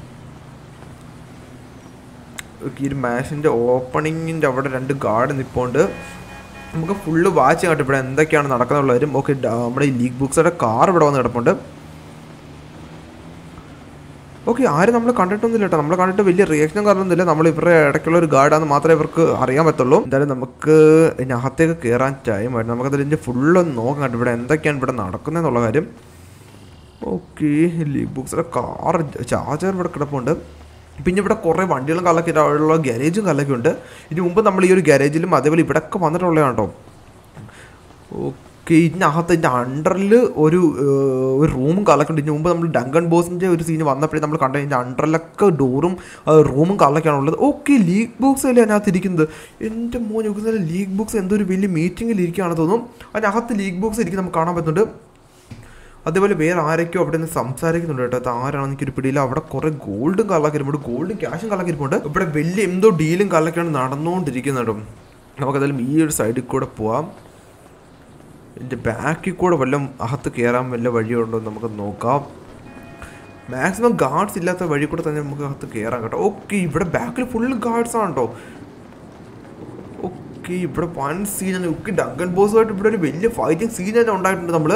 ഈ ഒരു മാച്ചിൻ്റെ ഓപ്പണിങ്ങിൻ്റെ അവിടെ രണ്ട് ഗാർഡ് നിൽപ്പുണ്ട് നമുക്ക് ഫുള്ള് വാച്ച് കേട്ടോ ഇവിടെ എന്തൊക്കെയാണ് നടക്കുന്നുള്ളവരും ഓക്കെ നമ്മുടെ ഈ ലീഗ് ബുക്സുടെ കാർ ഇവിടെ വന്ന് കിടപ്പുണ്ട് ഓക്കെ ആരും നമ്മൾ കണ്ടിട്ടൊന്നുമില്ല കേട്ടോ നമ്മൾ കണ്ടിട്ട് വലിയ റിയാക്ഷനും കാരണമൊന്നുമില്ല നമ്മൾ ഇവരുടെ ഇടയ്ക്കുള്ള ഒരു ഗാർഡാന്ന് മാത്രമേ ഇവർക്ക് അറിയാൻ പറ്റുള്ളൂ എന്തായാലും നമുക്ക് ഇതിനകത്തേക്ക് കയറാൻ ടൈം ആയിരുന്നു നമുക്കതിൽ ഇതിൻ്റെ ഫുള്ള് നോക്കാം കേട്ടോ ഇവിടെ എന്തൊക്കെയാണ് ഇവിടെ നടക്കുന്നതെന്നുള്ള കാര്യം ഓക്കെ ലീഗ് ബുക്സിലെ കാർ ചാർജർ ഇവിടെ കിടപ്പുണ്ട് പിന്നെ ഇവിടെ കുറേ വണ്ടികളും കല്ലൊക്കെ ഉള്ള ഗാരേജും കല്ലൊക്കെ ഉണ്ട് ഇതിന് മുമ്പ് നമ്മൾ ഈ ഒരു ഗാരേജിലും അതേപോലെ ഇവിടെയൊക്കെ വന്നിട്ടുള്ളതാണ് കേട്ടോ ഓക്കെ ഇതിനകത്ത് ഇതിൻ്റെ അണ്ടറിൽ ഒരു ഏഹ്, ഒരു റൂമും കളക്കുന്നുണ്ട് ഇതിന് മുമ്പ് നമ്മൾ ഡങ്കൺ ബോസിൻ്റെ ഒരു സീൻ വന്നപ്പോഴേ നമ്മൾ കണ്ട ഇതിൻ്റെ അണ്ടറിലൊക്കെ ഡോറും റൂമും കളക്കാണ് ഉള്ളത് ഓക്കെ ലീഗ് ബുക്സ് അല്ലേ അതിനകത്ത് ഇരിക്കുന്നത് എൻ്റെ മോൻ നോക്കുന്നത് ലീഗ് ബുക്സ് എന്തോ ഒരു വലിയ മീറ്റിങ്ങിൽ ഇരിക്കുകയാണെന്ന് തോന്നും അതിനകത്ത് ലീഗ് ബുക്സ് ഇരിക്കും നമുക്ക് കാണാൻ പറ്റുന്നുണ്ട് അതേപോലെ വേറെ ആരൊക്കെയോ അവിടെ നിന്ന് സംസാരിക്കുന്നുണ്ട് കേട്ടോ അത് ആരാണെന്ന് എനിക്കൊരു പിടിയില്ല അവിടെ കുറെ ഗോൾഡും കള്ളക്കിരിപ്പുണ്ട് ഗോൾഡും ക്യാഷും കള്ളക്കിരിപ്പുണ്ട് ഇവിടെ വലിയ എന്തോ ഡീലും കള്ളക്കാണ് നടന്നുകൊണ്ടിരിക്കുന്നത് കേട്ടോ നമുക്കതായാലും ഈ ഒരു സൈഡിൽ കൂടെ പോവാം എൻ്റെ ബാക്കിൽ കൂടെ വല്ലതും അകത്ത് കയറാൻ വല്ല വഴിയുണ്ടോ എന്ന് നമുക്ക് നോക്കാം മാക്സിമം ഗാർഡ്സ് ഇല്ലാത്ത വഴി കൂടെ തന്നെ നമുക്ക് അകത്ത് കയറാം കേട്ടോ ഓക്കെ ഇവിടെ ബാക്കിൽ ഫുള്ള് ഗാർഡ്സ് ആണ് കേട്ടോ ഓക്കെ ഇവിടെ വൺ സീനാണ് ഒക്കെ ഡങ്കൻ ബോസുമായിട്ട് ഇവിടെ ഒരു വലിയ ഫൈറ്റിംഗ് സീൻ തന്നെ ഉണ്ടായിട്ടുണ്ട് നമ്മൾ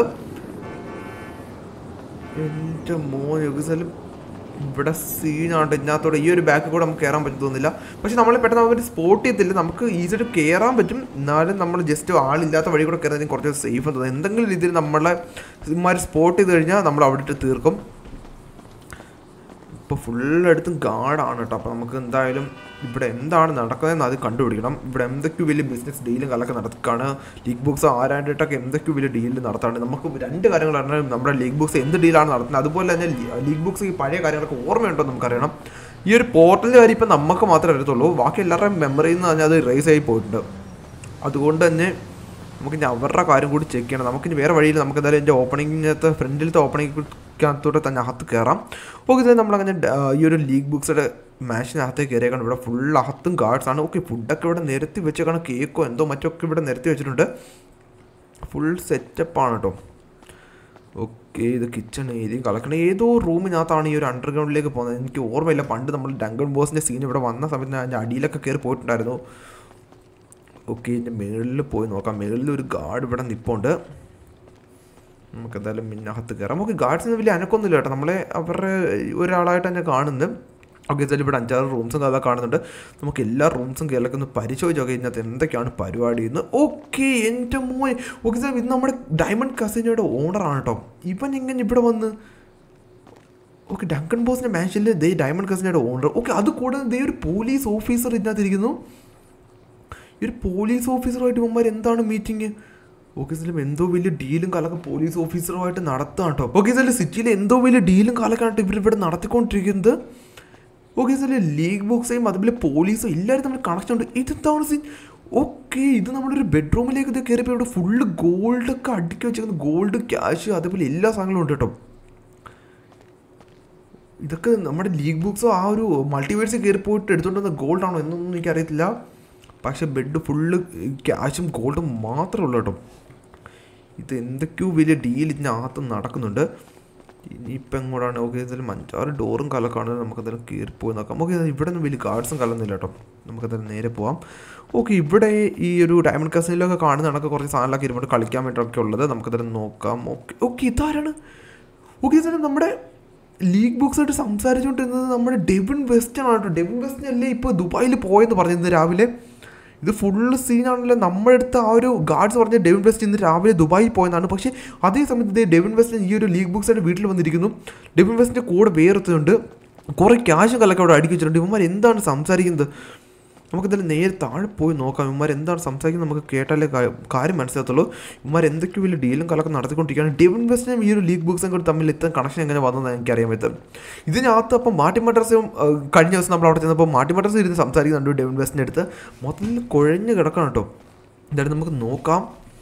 എൻ്റെ മോൻ യുഗസലും ഇവിടെ സീനാണ് ഇതിനകത്തോടെ ഈ ഒരു ബാക്കിൽ കൂടെ നമുക്ക് കയറാൻ പറ്റും തോന്നുന്നില്ല പക്ഷെ നമ്മൾ പെട്ടെന്ന് അവർ സ്പോട്ട് ചെയ്തില്ല നമുക്ക് ഈസിയായിട്ട് കയറാൻ പറ്റും എന്നാലും നമ്മൾ ജസ്റ്റ് ആളില്ലാത്ത വഴി കൂടെ കയറുന്നതിന് കുറച്ച് സേഫ് തോന്നുന്നു എന്തെങ്കിലും രീതിയിൽ നമ്മളെ ഇമാർ സ്പോട്ട് ചെയ്ത് കഴിഞ്ഞാൽ നമ്മൾ അവിടെ ഇട്ട് തീർക്കും ഇപ്പോൾ ഫുള്ളെടുത്തും ഗാർഡാണ് കേട്ടോ അപ്പോൾ നമുക്ക് എന്തായാലും ഇവിടെ എന്താണ് നടക്കുന്നതെന്ന് അത് കണ്ടുപിടിക്കണം ഇവിടെ എന്തൊക്കെയോ വലിയ ബിസിനസ് ഡീലും കലൊക്കെ നടക്കുകയാണ് ലീഗ് ബുക്സ് ആരാണ്ടിട്ടൊക്കെ എന്തൊക്കെയോ വലിയ ഡീൽ നടത്താണ് നമുക്ക് രണ്ട് കാര്യങ്ങളാണ് നമ്മുടെ ലീഗ് ബുക്സ് എന്ത് ഡീലാണ് നടത്തുന്നത് അതുപോലെ തന്നെ ലീഗ് ബുക്സ് ഈ പഴയ കാര്യങ്ങളൊക്കെ ഓർമ്മയുണ്ടോ എന്ന് നമുക്കറിയണം ഈ ഒരു പോർട്ടലിൻ്റെ കാര്യം ഇപ്പം നമുക്ക് മാത്രമേ അറിയത്തുള്ളൂ ബാക്കി എല്ലാവരുടെയും മെമ്മറിയിൽ നിന്ന് തന്നെ അത് റേസ് ആയി പോയിട്ടുണ്ട് അതുകൊണ്ട് തന്നെ നമുക്ക് ഇനി അവരുടെ കാര്യം കൂടി ചെക്ക് ചെയ്യണം നമുക്കിനി വേറെ വഴിയിൽ നമുക്ക് എന്തായാലും എൻ്റെ ഓപ്പണിങ്ങിനകത്ത് ഫ്രണ്ടിലത്തെ ഓപ്പണിങ്ങിനകത്തോട്ട് തന്നെ അകത്ത് കയറാം ഓക്കെ ഇത് നമ്മളങ്ങനെ ഡ- ആ, ഈ ഒരു ലീഗ് ബുക്സിൻ്റെ മാച്ചിനകത്തേക്ക് കയറിയേക്കാണ് ഇവിടെ ഫുൾ അകത്തും ഗാർഡ്സ് ആണ് ഓക്കെ ഫുഡൊക്കെ ഇവിടെ നിരത്തി വെച്ചേക്കാണ് കേക്കോ എന്തോ മറ്റോ ഒക്കെ ഇവിടെ നിരത്തി വെച്ചിട്ടുണ്ട് ഫുൾ സെറ്റപ്പാണ് കേട്ടോ ഓക്കെ ഇത് കിച്ചൺ ഏരിയ കളക്കണം ഏതോ റൂമിനകത്താണ് ഈ ഒരു അണ്ടർഗ്രൗണ്ടിലേക്ക് പോകുന്നത് എനിക്ക് ഓർമ്മയില്ല പണ്ട് നമ്മൾ ഡങ്കൺ ബോസിൻ്റെ സീൻ ഇവിടെ വന്ന സമയത്ത് ഞാൻ അതിൻ്റെ അടിയിലൊക്കെ കയറി പോയിട്ടുണ്ടായിരുന്നു ഓക്കെ ഇതിൻ്റെ മുകളിൽ പോയി നോക്കാം മുകളിൽ ഒരു ഗാർഡ് ഇവിടെ നിൽപ്പുണ്ട് നമുക്ക് എന്തായാലും മിന്നകത്ത് കയറാം നമുക്ക് ഗാർഡ്സിന് വലിയ അനക്കൊന്നുമില്ല കേട്ടോ നമ്മളെ അവരുടെ ഒരാളായിട്ട് തന്നെ കാണുന്നത് ഓക്കെ എന്തായാലും ഇവിടെ അഞ്ചാറ് റൂംസും കഥ കാണുന്നുണ്ട് നമുക്ക് എല്ലാ റൂംസും കേരളത്തിൽ ഒന്ന് പരിശോധിച്ചൊക്കെ ഇതിനകത്ത് എന്തൊക്കെയാണ് പരിപാടി എന്ന് ഓക്കെ എൻ്റെ മോൻ ഓക്കെ സാർ ഇത് നമ്മുടെ ഡയമണ്ട് കസിനയുടെ ഓണറാണ് കേട്ടോ ഇവൻ എങ്ങനെ ഇവിടെ വന്ന് ഓക്കെ ഡങ്കൺ ബോസിൻ്റെ മാച്ചിൽ ദേ ഡയമണ്ട് കസിനയുടെ ഓണർ ഓക്കെ അത് കൂടാതെ ദേ ഒരു പോലീസ് ഓഫീസർ ഇതിനകത്ത് ഇരിക്കുന്നു ഈ ഒരു പോലീസ് ഓഫീസറുമായിട്ട് ഇവന്മാർ എന്താണ് മീറ്റിംഗ് ഓക്കെ സാറിലും എന്തോ വലിയ ഡീലും കാലൊക്കെ പോലീസ് ഓഫീസറുമായിട്ട് നടത്താം കേട്ടോ ഓക്കെ സാറിൽ സിറ്റിയിൽ എന്തോ വലിയ ഡീലും കാലൊക്കെയായിട്ട് ഇവർ ഇവിടെ നടത്തിക്കൊണ്ടിരിക്കുന്നത് ഓക്കെ സാറിൽ ലീഗ് ബോക്സേയും അതുപോലെ പോലീസും എല്ലാവരും തമ്മിൽ കണക്ഷൻ ഉണ്ട് ഇതെന്താണ് സീൻ ഓക്കെ ഇത് നമ്മുടെ ഒരു ബെഡ്റൂമിലേക്ക് ഇത് കയറിയപ്പോൾ ഇവിടെ ഫുള്ള് ഗോൾഡൊക്കെ അടുക്കി വെച്ചേക്കുന്നത് ഗോൾഡ് ക്യാഷ് അതേപോലെ എല്ലാ സാധനങ്ങളും ഉണ്ട് കേട്ടോ ഇതൊക്കെ നമ്മുടെ ലീഗ് ബുക്സോ ആ ഒരു മൾട്ടിവേഴ്സ് കയറി പോയിട്ട് എടുത്തുകൊണ്ട് വന്ന ഗോൾഡ് ആണോ എന്നൊന്നും എനിക്കറിയത്തില്ല പക്ഷെ ബെഡ് ഫുള്ള് ക്യാഷും ഗോൾഡും മാത്രമേ ഉള്ളൂ കേട്ടോ ഇത് എന്തൊക്കെയോ വലിയ ഡീൽ ഇതിനകത്ത് നടക്കുന്നുണ്ട് ഇനിയിപ്പോൾ എങ്ങോട്ടാണ് ഓക്കെ എന്തായാലും അഞ്ചാറ് ഡോറും കലക്കാണ് നമുക്ക് എന്തായാലും കയറി പോയി നോക്കാം ഓക്കെ ഇവിടെ ഒന്നും വലിയ ഗാർഡ്സും കലൊന്നുമില്ല കേട്ടോ നമുക്ക് എന്തായാലും നേരെ പോവാം ഓക്കെ ഇവിടെ ഈ ഒരു ഡയമണ്ട് കസിനിലൊക്കെ കാണുന്ന കണക്ക് കുറച്ച് സാധനങ്ങളൊക്കെ ഇരുന്നിട്ട് കളിക്കാൻ വേണ്ടിയിട്ടൊക്കെ ഉള്ളത് നമുക്ക് എന്തായാലും നോക്കാം ഓക്കെ ഓക്കെ ഇതാരാണ് ഓക്കെ ഇതാരും നമ്മുടെ ലീഗ് ബുക്സ് ആയിട്ട് സംസാരിച്ചുകൊണ്ടിരുന്നത് നമ്മുടെ ഡെവിൻ വെസ്റ്റൺ ആണ് കേട്ടോ ഡെവിൻ വെസ്റ്റൺ അല്ലേ ഇപ്പോൾ ദുബായിൽ പോയെന്ന് പറഞ്ഞിരുന്നത് രാവിലെ ഇത് ഫുള്ള് സീനാണല്ലോ നമ്മുടെ അടുത്ത് ആ ഒരു ഗാർഡ്സ് പറഞ്ഞ ഡെവിൻ വെസ്റ്റ് ഇന്ന് രാവിലെ ദുബായിൽ പോയെന്നാണ് പക്ഷേ അതേ സമയത്ത് ഇതേ ഡെവിൻ വെസ്റ്റ് ഈ ഒരു ലീഗ് ബുക്സ് ആയിട്ട് വീട്ടിൽ വന്നിരിക്കുന്നു ഡെവിൻ വെസ്റ്റിൻ്റെ കൂടെ വേറെത്തുന്നുണ്ട് കുറേ ക്യാഷും കലൊക്കെ അവിടെ അടുക്കി വെച്ചിട്ടുണ്ട് ഇവന്മാർ എന്താണ് സംസാരിക്കുന്നത് നമുക്ക് എന്തായാലും നേരെ താഴെ പോയി നോക്കാം ഇവന്മാർ എന്താണ് സംസാരിക്കുന്നത് നമുക്ക് കേട്ടാലേ കാ- കാര്യം മനസ്സിലാകത്തുള്ളൂ ഇവന്മാർ എന്തൊക്കെ വലിയ ഡീലും കലൊക്കെ നടത്തിക്കൊണ്ടിരിക്കുകയാണ് ഡെവിൻ വെസ്റ്റിനും ഈ ഒരു ലീഗ് ബുക്സും കൂടി തമ്മിൽ ഇത്ര കണക്ഷൻ എങ്ങനെ വന്നതെന്ന് എനിക്കറിയാൻ പറ്റും ഇതിനകത്ത് അപ്പം മാട്ടി മദ്രസയും ഏഹ്, കഴിഞ്ഞ ദിവസം നമ്മൾ അവിടെ ചെന്നപ്പോൾ മാട്ടി മദ്രസ ഇരുന്ന് സംസാരിക്കുന്നുണ്ട് ഡെവിൻ വെസ്റ്റിൻ്റെ അടുത്ത് മൊത്തത്തിൽ കുഴഞ്ഞ് കിടക്കണം കേട്ടോ എന്തായാലും നമുക്ക് നോക്കാം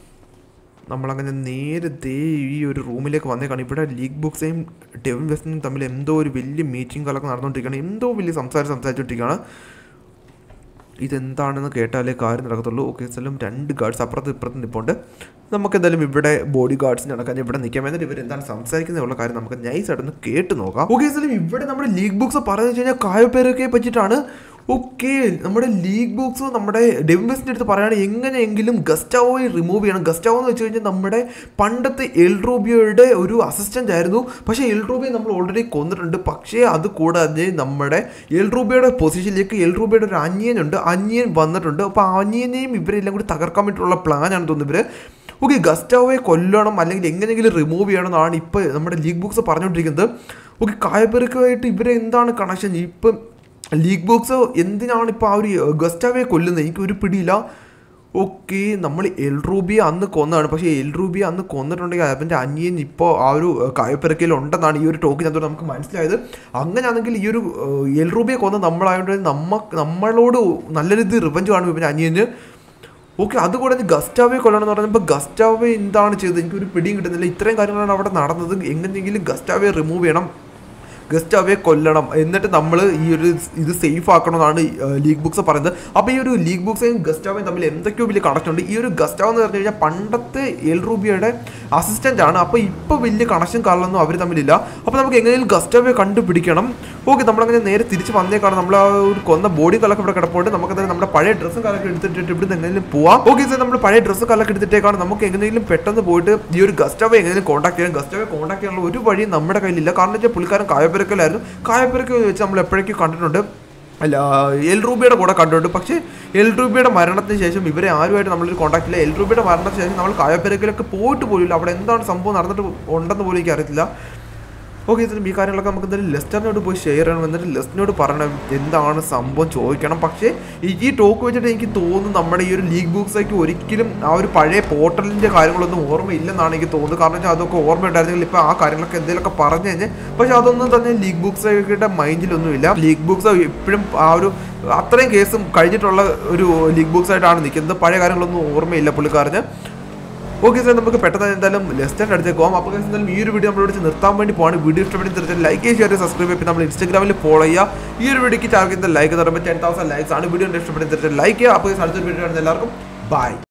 നമ്മളങ്ങനെ നേരെ ദേ ഈ ഒരു റൂമിലേക്ക് വന്നേക്കാണ് ഇവിടെ ലീഗ് ബുക്സേയും ഡെവിൻ വെസ്റ്റിനും തമ്മിൽ എന്തോ ഒരു വലിയ മീറ്റിംഗ് കാലൊക്കെ നടന്നുകൊണ്ടിരിക്കുകയാണ് എന്തോ വലിയ സംസാരം സംസാരിച്ചുകൊണ്ടിരിക്കുകയാണ് ഇതെന്താണെന്ന് കേട്ടാലേ കാര്യം നടക്കത്തുള്ളൂ ഓക്കെ സ്ഥലം രണ്ട് ഗാർഡ്സ് അപ്പുറത്ത് ഇപ്പുറത്ത് നിൽപ്പുണ്ട് നമുക്ക് എന്തായാലും ഇവിടെ ബോഡി ഗാർഡ്സിന് നടക്കാൻ ഇവിടെ നിൽക്കാൻ എന്നിട്ട് ഇവർ എന്താണ് സംസാരിക്കുന്നതിനുള്ള കാര്യം നമുക്ക് നൈസ് ആയിട്ടൊന്ന് കേട്ട് നോക്കാം ഓക്കെ സ്ഥലം ഇവിടെ നമ്മുടെ ലീഗ് ബുക്സ് പറഞ്ഞു വെച്ച് കഴിഞ്ഞാൽ കായപ്പേരൊക്കെ പറ്റിയിട്ടാണ് ഓക്കെ നമ്മുടെ ലീഗ് ബുക്സ് നമ്മുടെ ഡെവിൻവെസ്റ്റിൻ്റെ അടുത്ത് പറയുകയാണെങ്കിൽ എങ്ങനെയെങ്കിലും ഗസ്റ്റാവോയെ റിമൂവ് ചെയ്യണം ഗസ്റ്റാവോ എന്ന് വെച്ച് കഴിഞ്ഞാൽ നമ്മുടെ പണ്ടത്തെ എൽ റൂബിയോയുടെ ഒരു അസിസ്റ്റൻ്റ് ആയിരുന്നു പക്ഷേ എൽ റൂബിയെ നമ്മൾ ഓൾറെഡി കൊന്നിട്ടുണ്ട് പക്ഷേ അത് കൂടാതെ നമ്മുടെ എൽ റൂബിയുടെ പൊസിഷനിലേക്ക് എൽ റൂബിയുടെ ഒരു അനിയനുണ്ട് അനിയൻ വന്നിട്ടുണ്ട് അപ്പോൾ ആ അനിയനെയും ഇവരെല്ലാം കൂടി തകർക്കാൻ വേണ്ടിയിട്ടുള്ള പ്ലാനാണ് തോന്നുന്നത് ഇവർ ഓക്കെ ഗസ്റ്റാവോയെ കൊല്ലണം അല്ലെങ്കിൽ എങ്ങനെയെങ്കിലും റിമൂവ് ചെയ്യണം എന്നാണ് ഇപ്പോൾ നമ്മുടെ ലീഗ് ബുക്സ് പറഞ്ഞുകൊണ്ടിരിക്കുന്നത് ഓക്കെ കായപ്പെരുക്കുമായിട്ട് ഇവരെ എന്താണ് കണക്ഷൻ ഇപ്പം ലീഗ് ബോക്സ് എന്തിനാണ് ഇപ്പോൾ ആ ഒരു ഗസ്റ്റാവെ കൊല്ലുന്നത് എനിക്ക് ഒരു പിടിയില്ല ഓക്കെ നമ്മൾ എൽ റൂബിയെ അന്ന് കൊന്നതാണ് പക്ഷേ എൽ റൂബിയെ അന്ന് കൊന്നിട്ടുണ്ടെങ്കിൽ അവൻ്റെ അനിയൻ ഇപ്പോൾ ആ ഒരു കായപ്പിറക്കയിൽ ഉണ്ടെന്നാണ് ഈ ഒരു ടോക്കിനകത്തോട് നമുക്ക് മനസ്സിലായത് അങ്ങനെയാണെങ്കിൽ ഈ ഒരു ഏഹ്, എൽ റൂബിയെ കൊന്ന നമ്മളായതുകൊണ്ട് നമ്മ നമ്മളോട് നല്ല രീതിയിൽ റിവഞ്ച് കാണും ഇവൻ്റെ അനിയന് ഓക്കെ അതുകൂടാതെ ഗസ്റ്റാവെ കൊല്ലണം എന്ന് പറഞ്ഞപ്പോൾ ഗസ്റ്റാവെ എന്താണ് ചെയ്തത് എനിക്കൊരു പിടിയും കിട്ടുന്നില്ല ഇത്രയും കാര്യങ്ങളാണ് അവിടെ നടന്നത് എങ്ങനെയെങ്കിലും ഗസ്റ്റാവെ റിമൂവ് ചെയ്യണം ഗസ്റ്റാവെ കൊല്ലണം എന്നിട്ട് നമ്മൾ ഈ ഒരു ഇത് സേഫ് ആക്കണമെന്നാണ് ലീഗ് ബുക്സ് പറയുന്നത് അപ്പോൾ ഈ ഒരു ലീഗ് ബുക്സയും ഗസ്റ്റാവയും തമ്മിൽ എന്തൊക്കെയോ വലിയ കണക്ഷൻ ഉണ്ട് ഈ ഒരു ഗസ്റ്റാവ് എന്ന് പറഞ്ഞു കഴിഞ്ഞാൽ പണ്ടത്തെ എൽ റൂബിയുടെ അസിസ്റ്റൻ്റ് ആണ് അപ്പോൾ ഇപ്പോൾ വലിയ കണക്ഷൻ കാരണമൊന്നും അവർ തമ്മിലില്ല അപ്പോൾ നമുക്ക് എങ്ങനെയും ഗസ്റ്റാവെ കണ്ടുപിടിക്കണം ഓക്കെ നമ്മളങ്ങനെ നേരെ തിരിച്ച് വന്നേക്കാണ് നമ്മൾ ആ ഒരു കൊന്ന ബോഡി കലൊക്കെ ഇവിടെ കിടപ്പുണ്ട് നമുക്ക് തന്നെ നമ്മുടെ പഴയ ഡ്രസ്സും കാലൊക്കെ എടുത്തിട്ട് ഇവിടെ എങ്ങനെയും പോവാം ഓക്കെ സാർ നമ്മൾ പഴയ ഡ്രസ്സും കാലൊക്കെ എടുത്തിട്ടേക്കാണ് നമുക്ക് എങ്ങനെയെങ്കിലും പെട്ടെന്ന് പോയിട്ട് ഈ ഒരു ഗസ്റ്റാവെ എങ്ങനെയും കോൺടാക്ട് ചെയ്യാം ഗസ്റ്റാവെ കോൺടാക്ട് ചെയ്യാനുള്ള ഒരു വഴിയും നമ്മുടെ കയ്യിലില്ല കാരണം വെച്ചാൽ പുള്ളിക്കാരൻ കായപ്പിറക്കലായിരുന്നു കായപ്പിറക്കൽ വെച്ച് നമ്മൾ എപ്പോഴേക്കും കണ്ടിട്ടുണ്ട് അല്ല എൽ റൂബിയുടെ കൂടെ കണ്ടിട്ടുണ്ട് പക്ഷേ എൽ റൂബിയുടെ മരണത്തിന് ശേഷം ഇവരെ ആരുമായിട്ട് നമ്മളൊരു കോൺടാക്ട് ഇല്ല എൽ റൂബിയുടെ മരണത്തിന് ശേഷം നമ്മൾ കായപ്പിറക്കലൊക്കെ പോയിട്ട് പോലില്ല അവിടെ എന്താണ് സംഭവം നടന്നിട്ട് ഉണ്ടെന്ന് പോലും എനിക്ക് അറിയത്തില്ല ഓക്കെ ഇതിലും ഈ കാര്യങ്ങളൊക്കെ നമുക്ക് എന്തായാലും ലെസ്റ്ററിനോട് പോയി ഷെയർ ചെയ്യണം എന്നിട്ട് ലെസ്റ്റിനോട് പറയണം എന്താണ് സംഭവം ചോദിക്കണം പക്ഷേ ഈ- ഈ ടോക്ക് വെച്ചിട്ട് എനിക്ക് തോന്നുന്നു നമ്മുടെ ഈ ഒരു ലീഗ് ബുക്സൊക്കെ ഒരിക്കലും ആ ഒരു പഴയ പോർട്ടലിൻ്റെ കാര്യങ്ങളൊന്നും ഓർമ്മയില്ലെന്നാണ് എനിക്ക് തോന്നുന്നത് കാരണം വെച്ചാൽ അതൊക്കെ ഓർമ്മയുണ്ടായിരുന്നെങ്കിൽ ഇപ്പോൾ ആ കാര്യങ്ങളൊക്കെ എന്തെങ്കിലുമൊക്കെ പറഞ്ഞു കഴിഞ്ഞാൽ പക്ഷേ അതൊന്നും തന്നെ ലീഗ് ബുക്സൊക്കെ മൈൻഡിലൊന്നുമില്ല ലീഗ് ബുക്സ് എപ്പോഴും ആ ഒരു അത്രയും കേസും കഴിഞ്ഞിട്ടുള്ള ഒരു ലീഗ് ബുക്സ് ആയിട്ടാണ് നിൽക്കുന്നത് പഴയ കാര്യങ്ങളൊന്നും ഓർമ്മയില്ല പുള്ളിക്കാരന് ഓക്കെ സാർ നമുക്ക് പെട്ടെന്ന് എന്തായാലും ലെസ്റ്റിൻ്റെ അടുത്തേക്ക് പോകാം അപ്പോൾ guys, എന്തായാലും ഈ ഒരു വീഡിയോ നമ്മൾ വിളിച്ച് നിർത്താൻ വേണ്ടി പോവാണ് വീഡിയോ ഇഷ്ടപ്പെടുന്ന തീർച്ചയായും ലൈക്ക് ചെയ്യുക ഷെയർ സബ്സ്ക്രൈബ് ചെയ്യുക പിന്നെ നമ്മൾ ഇൻസ്റ്റാഗ്രാമിൽ ഫോളോ ചെയ്യുക ഈ ഒരു വീഡിയോക്ക് ടാർഗറ്റ് ലൈക്ക് എന്ന് പറയുമ്പോൾ ടെൻ തൗസൻഡ് ലൈക്സ് ആണ് വീഡിയോ ഇഷ്ടപ്പെടുന്ന തീർച്ചയായും ലൈക്ക് ചെയ്യുക അപ്പോൾ guys, അടുത്തൊരു വീഡിയോ കാണുന്ന എല്ലാവർക്കും ബൈ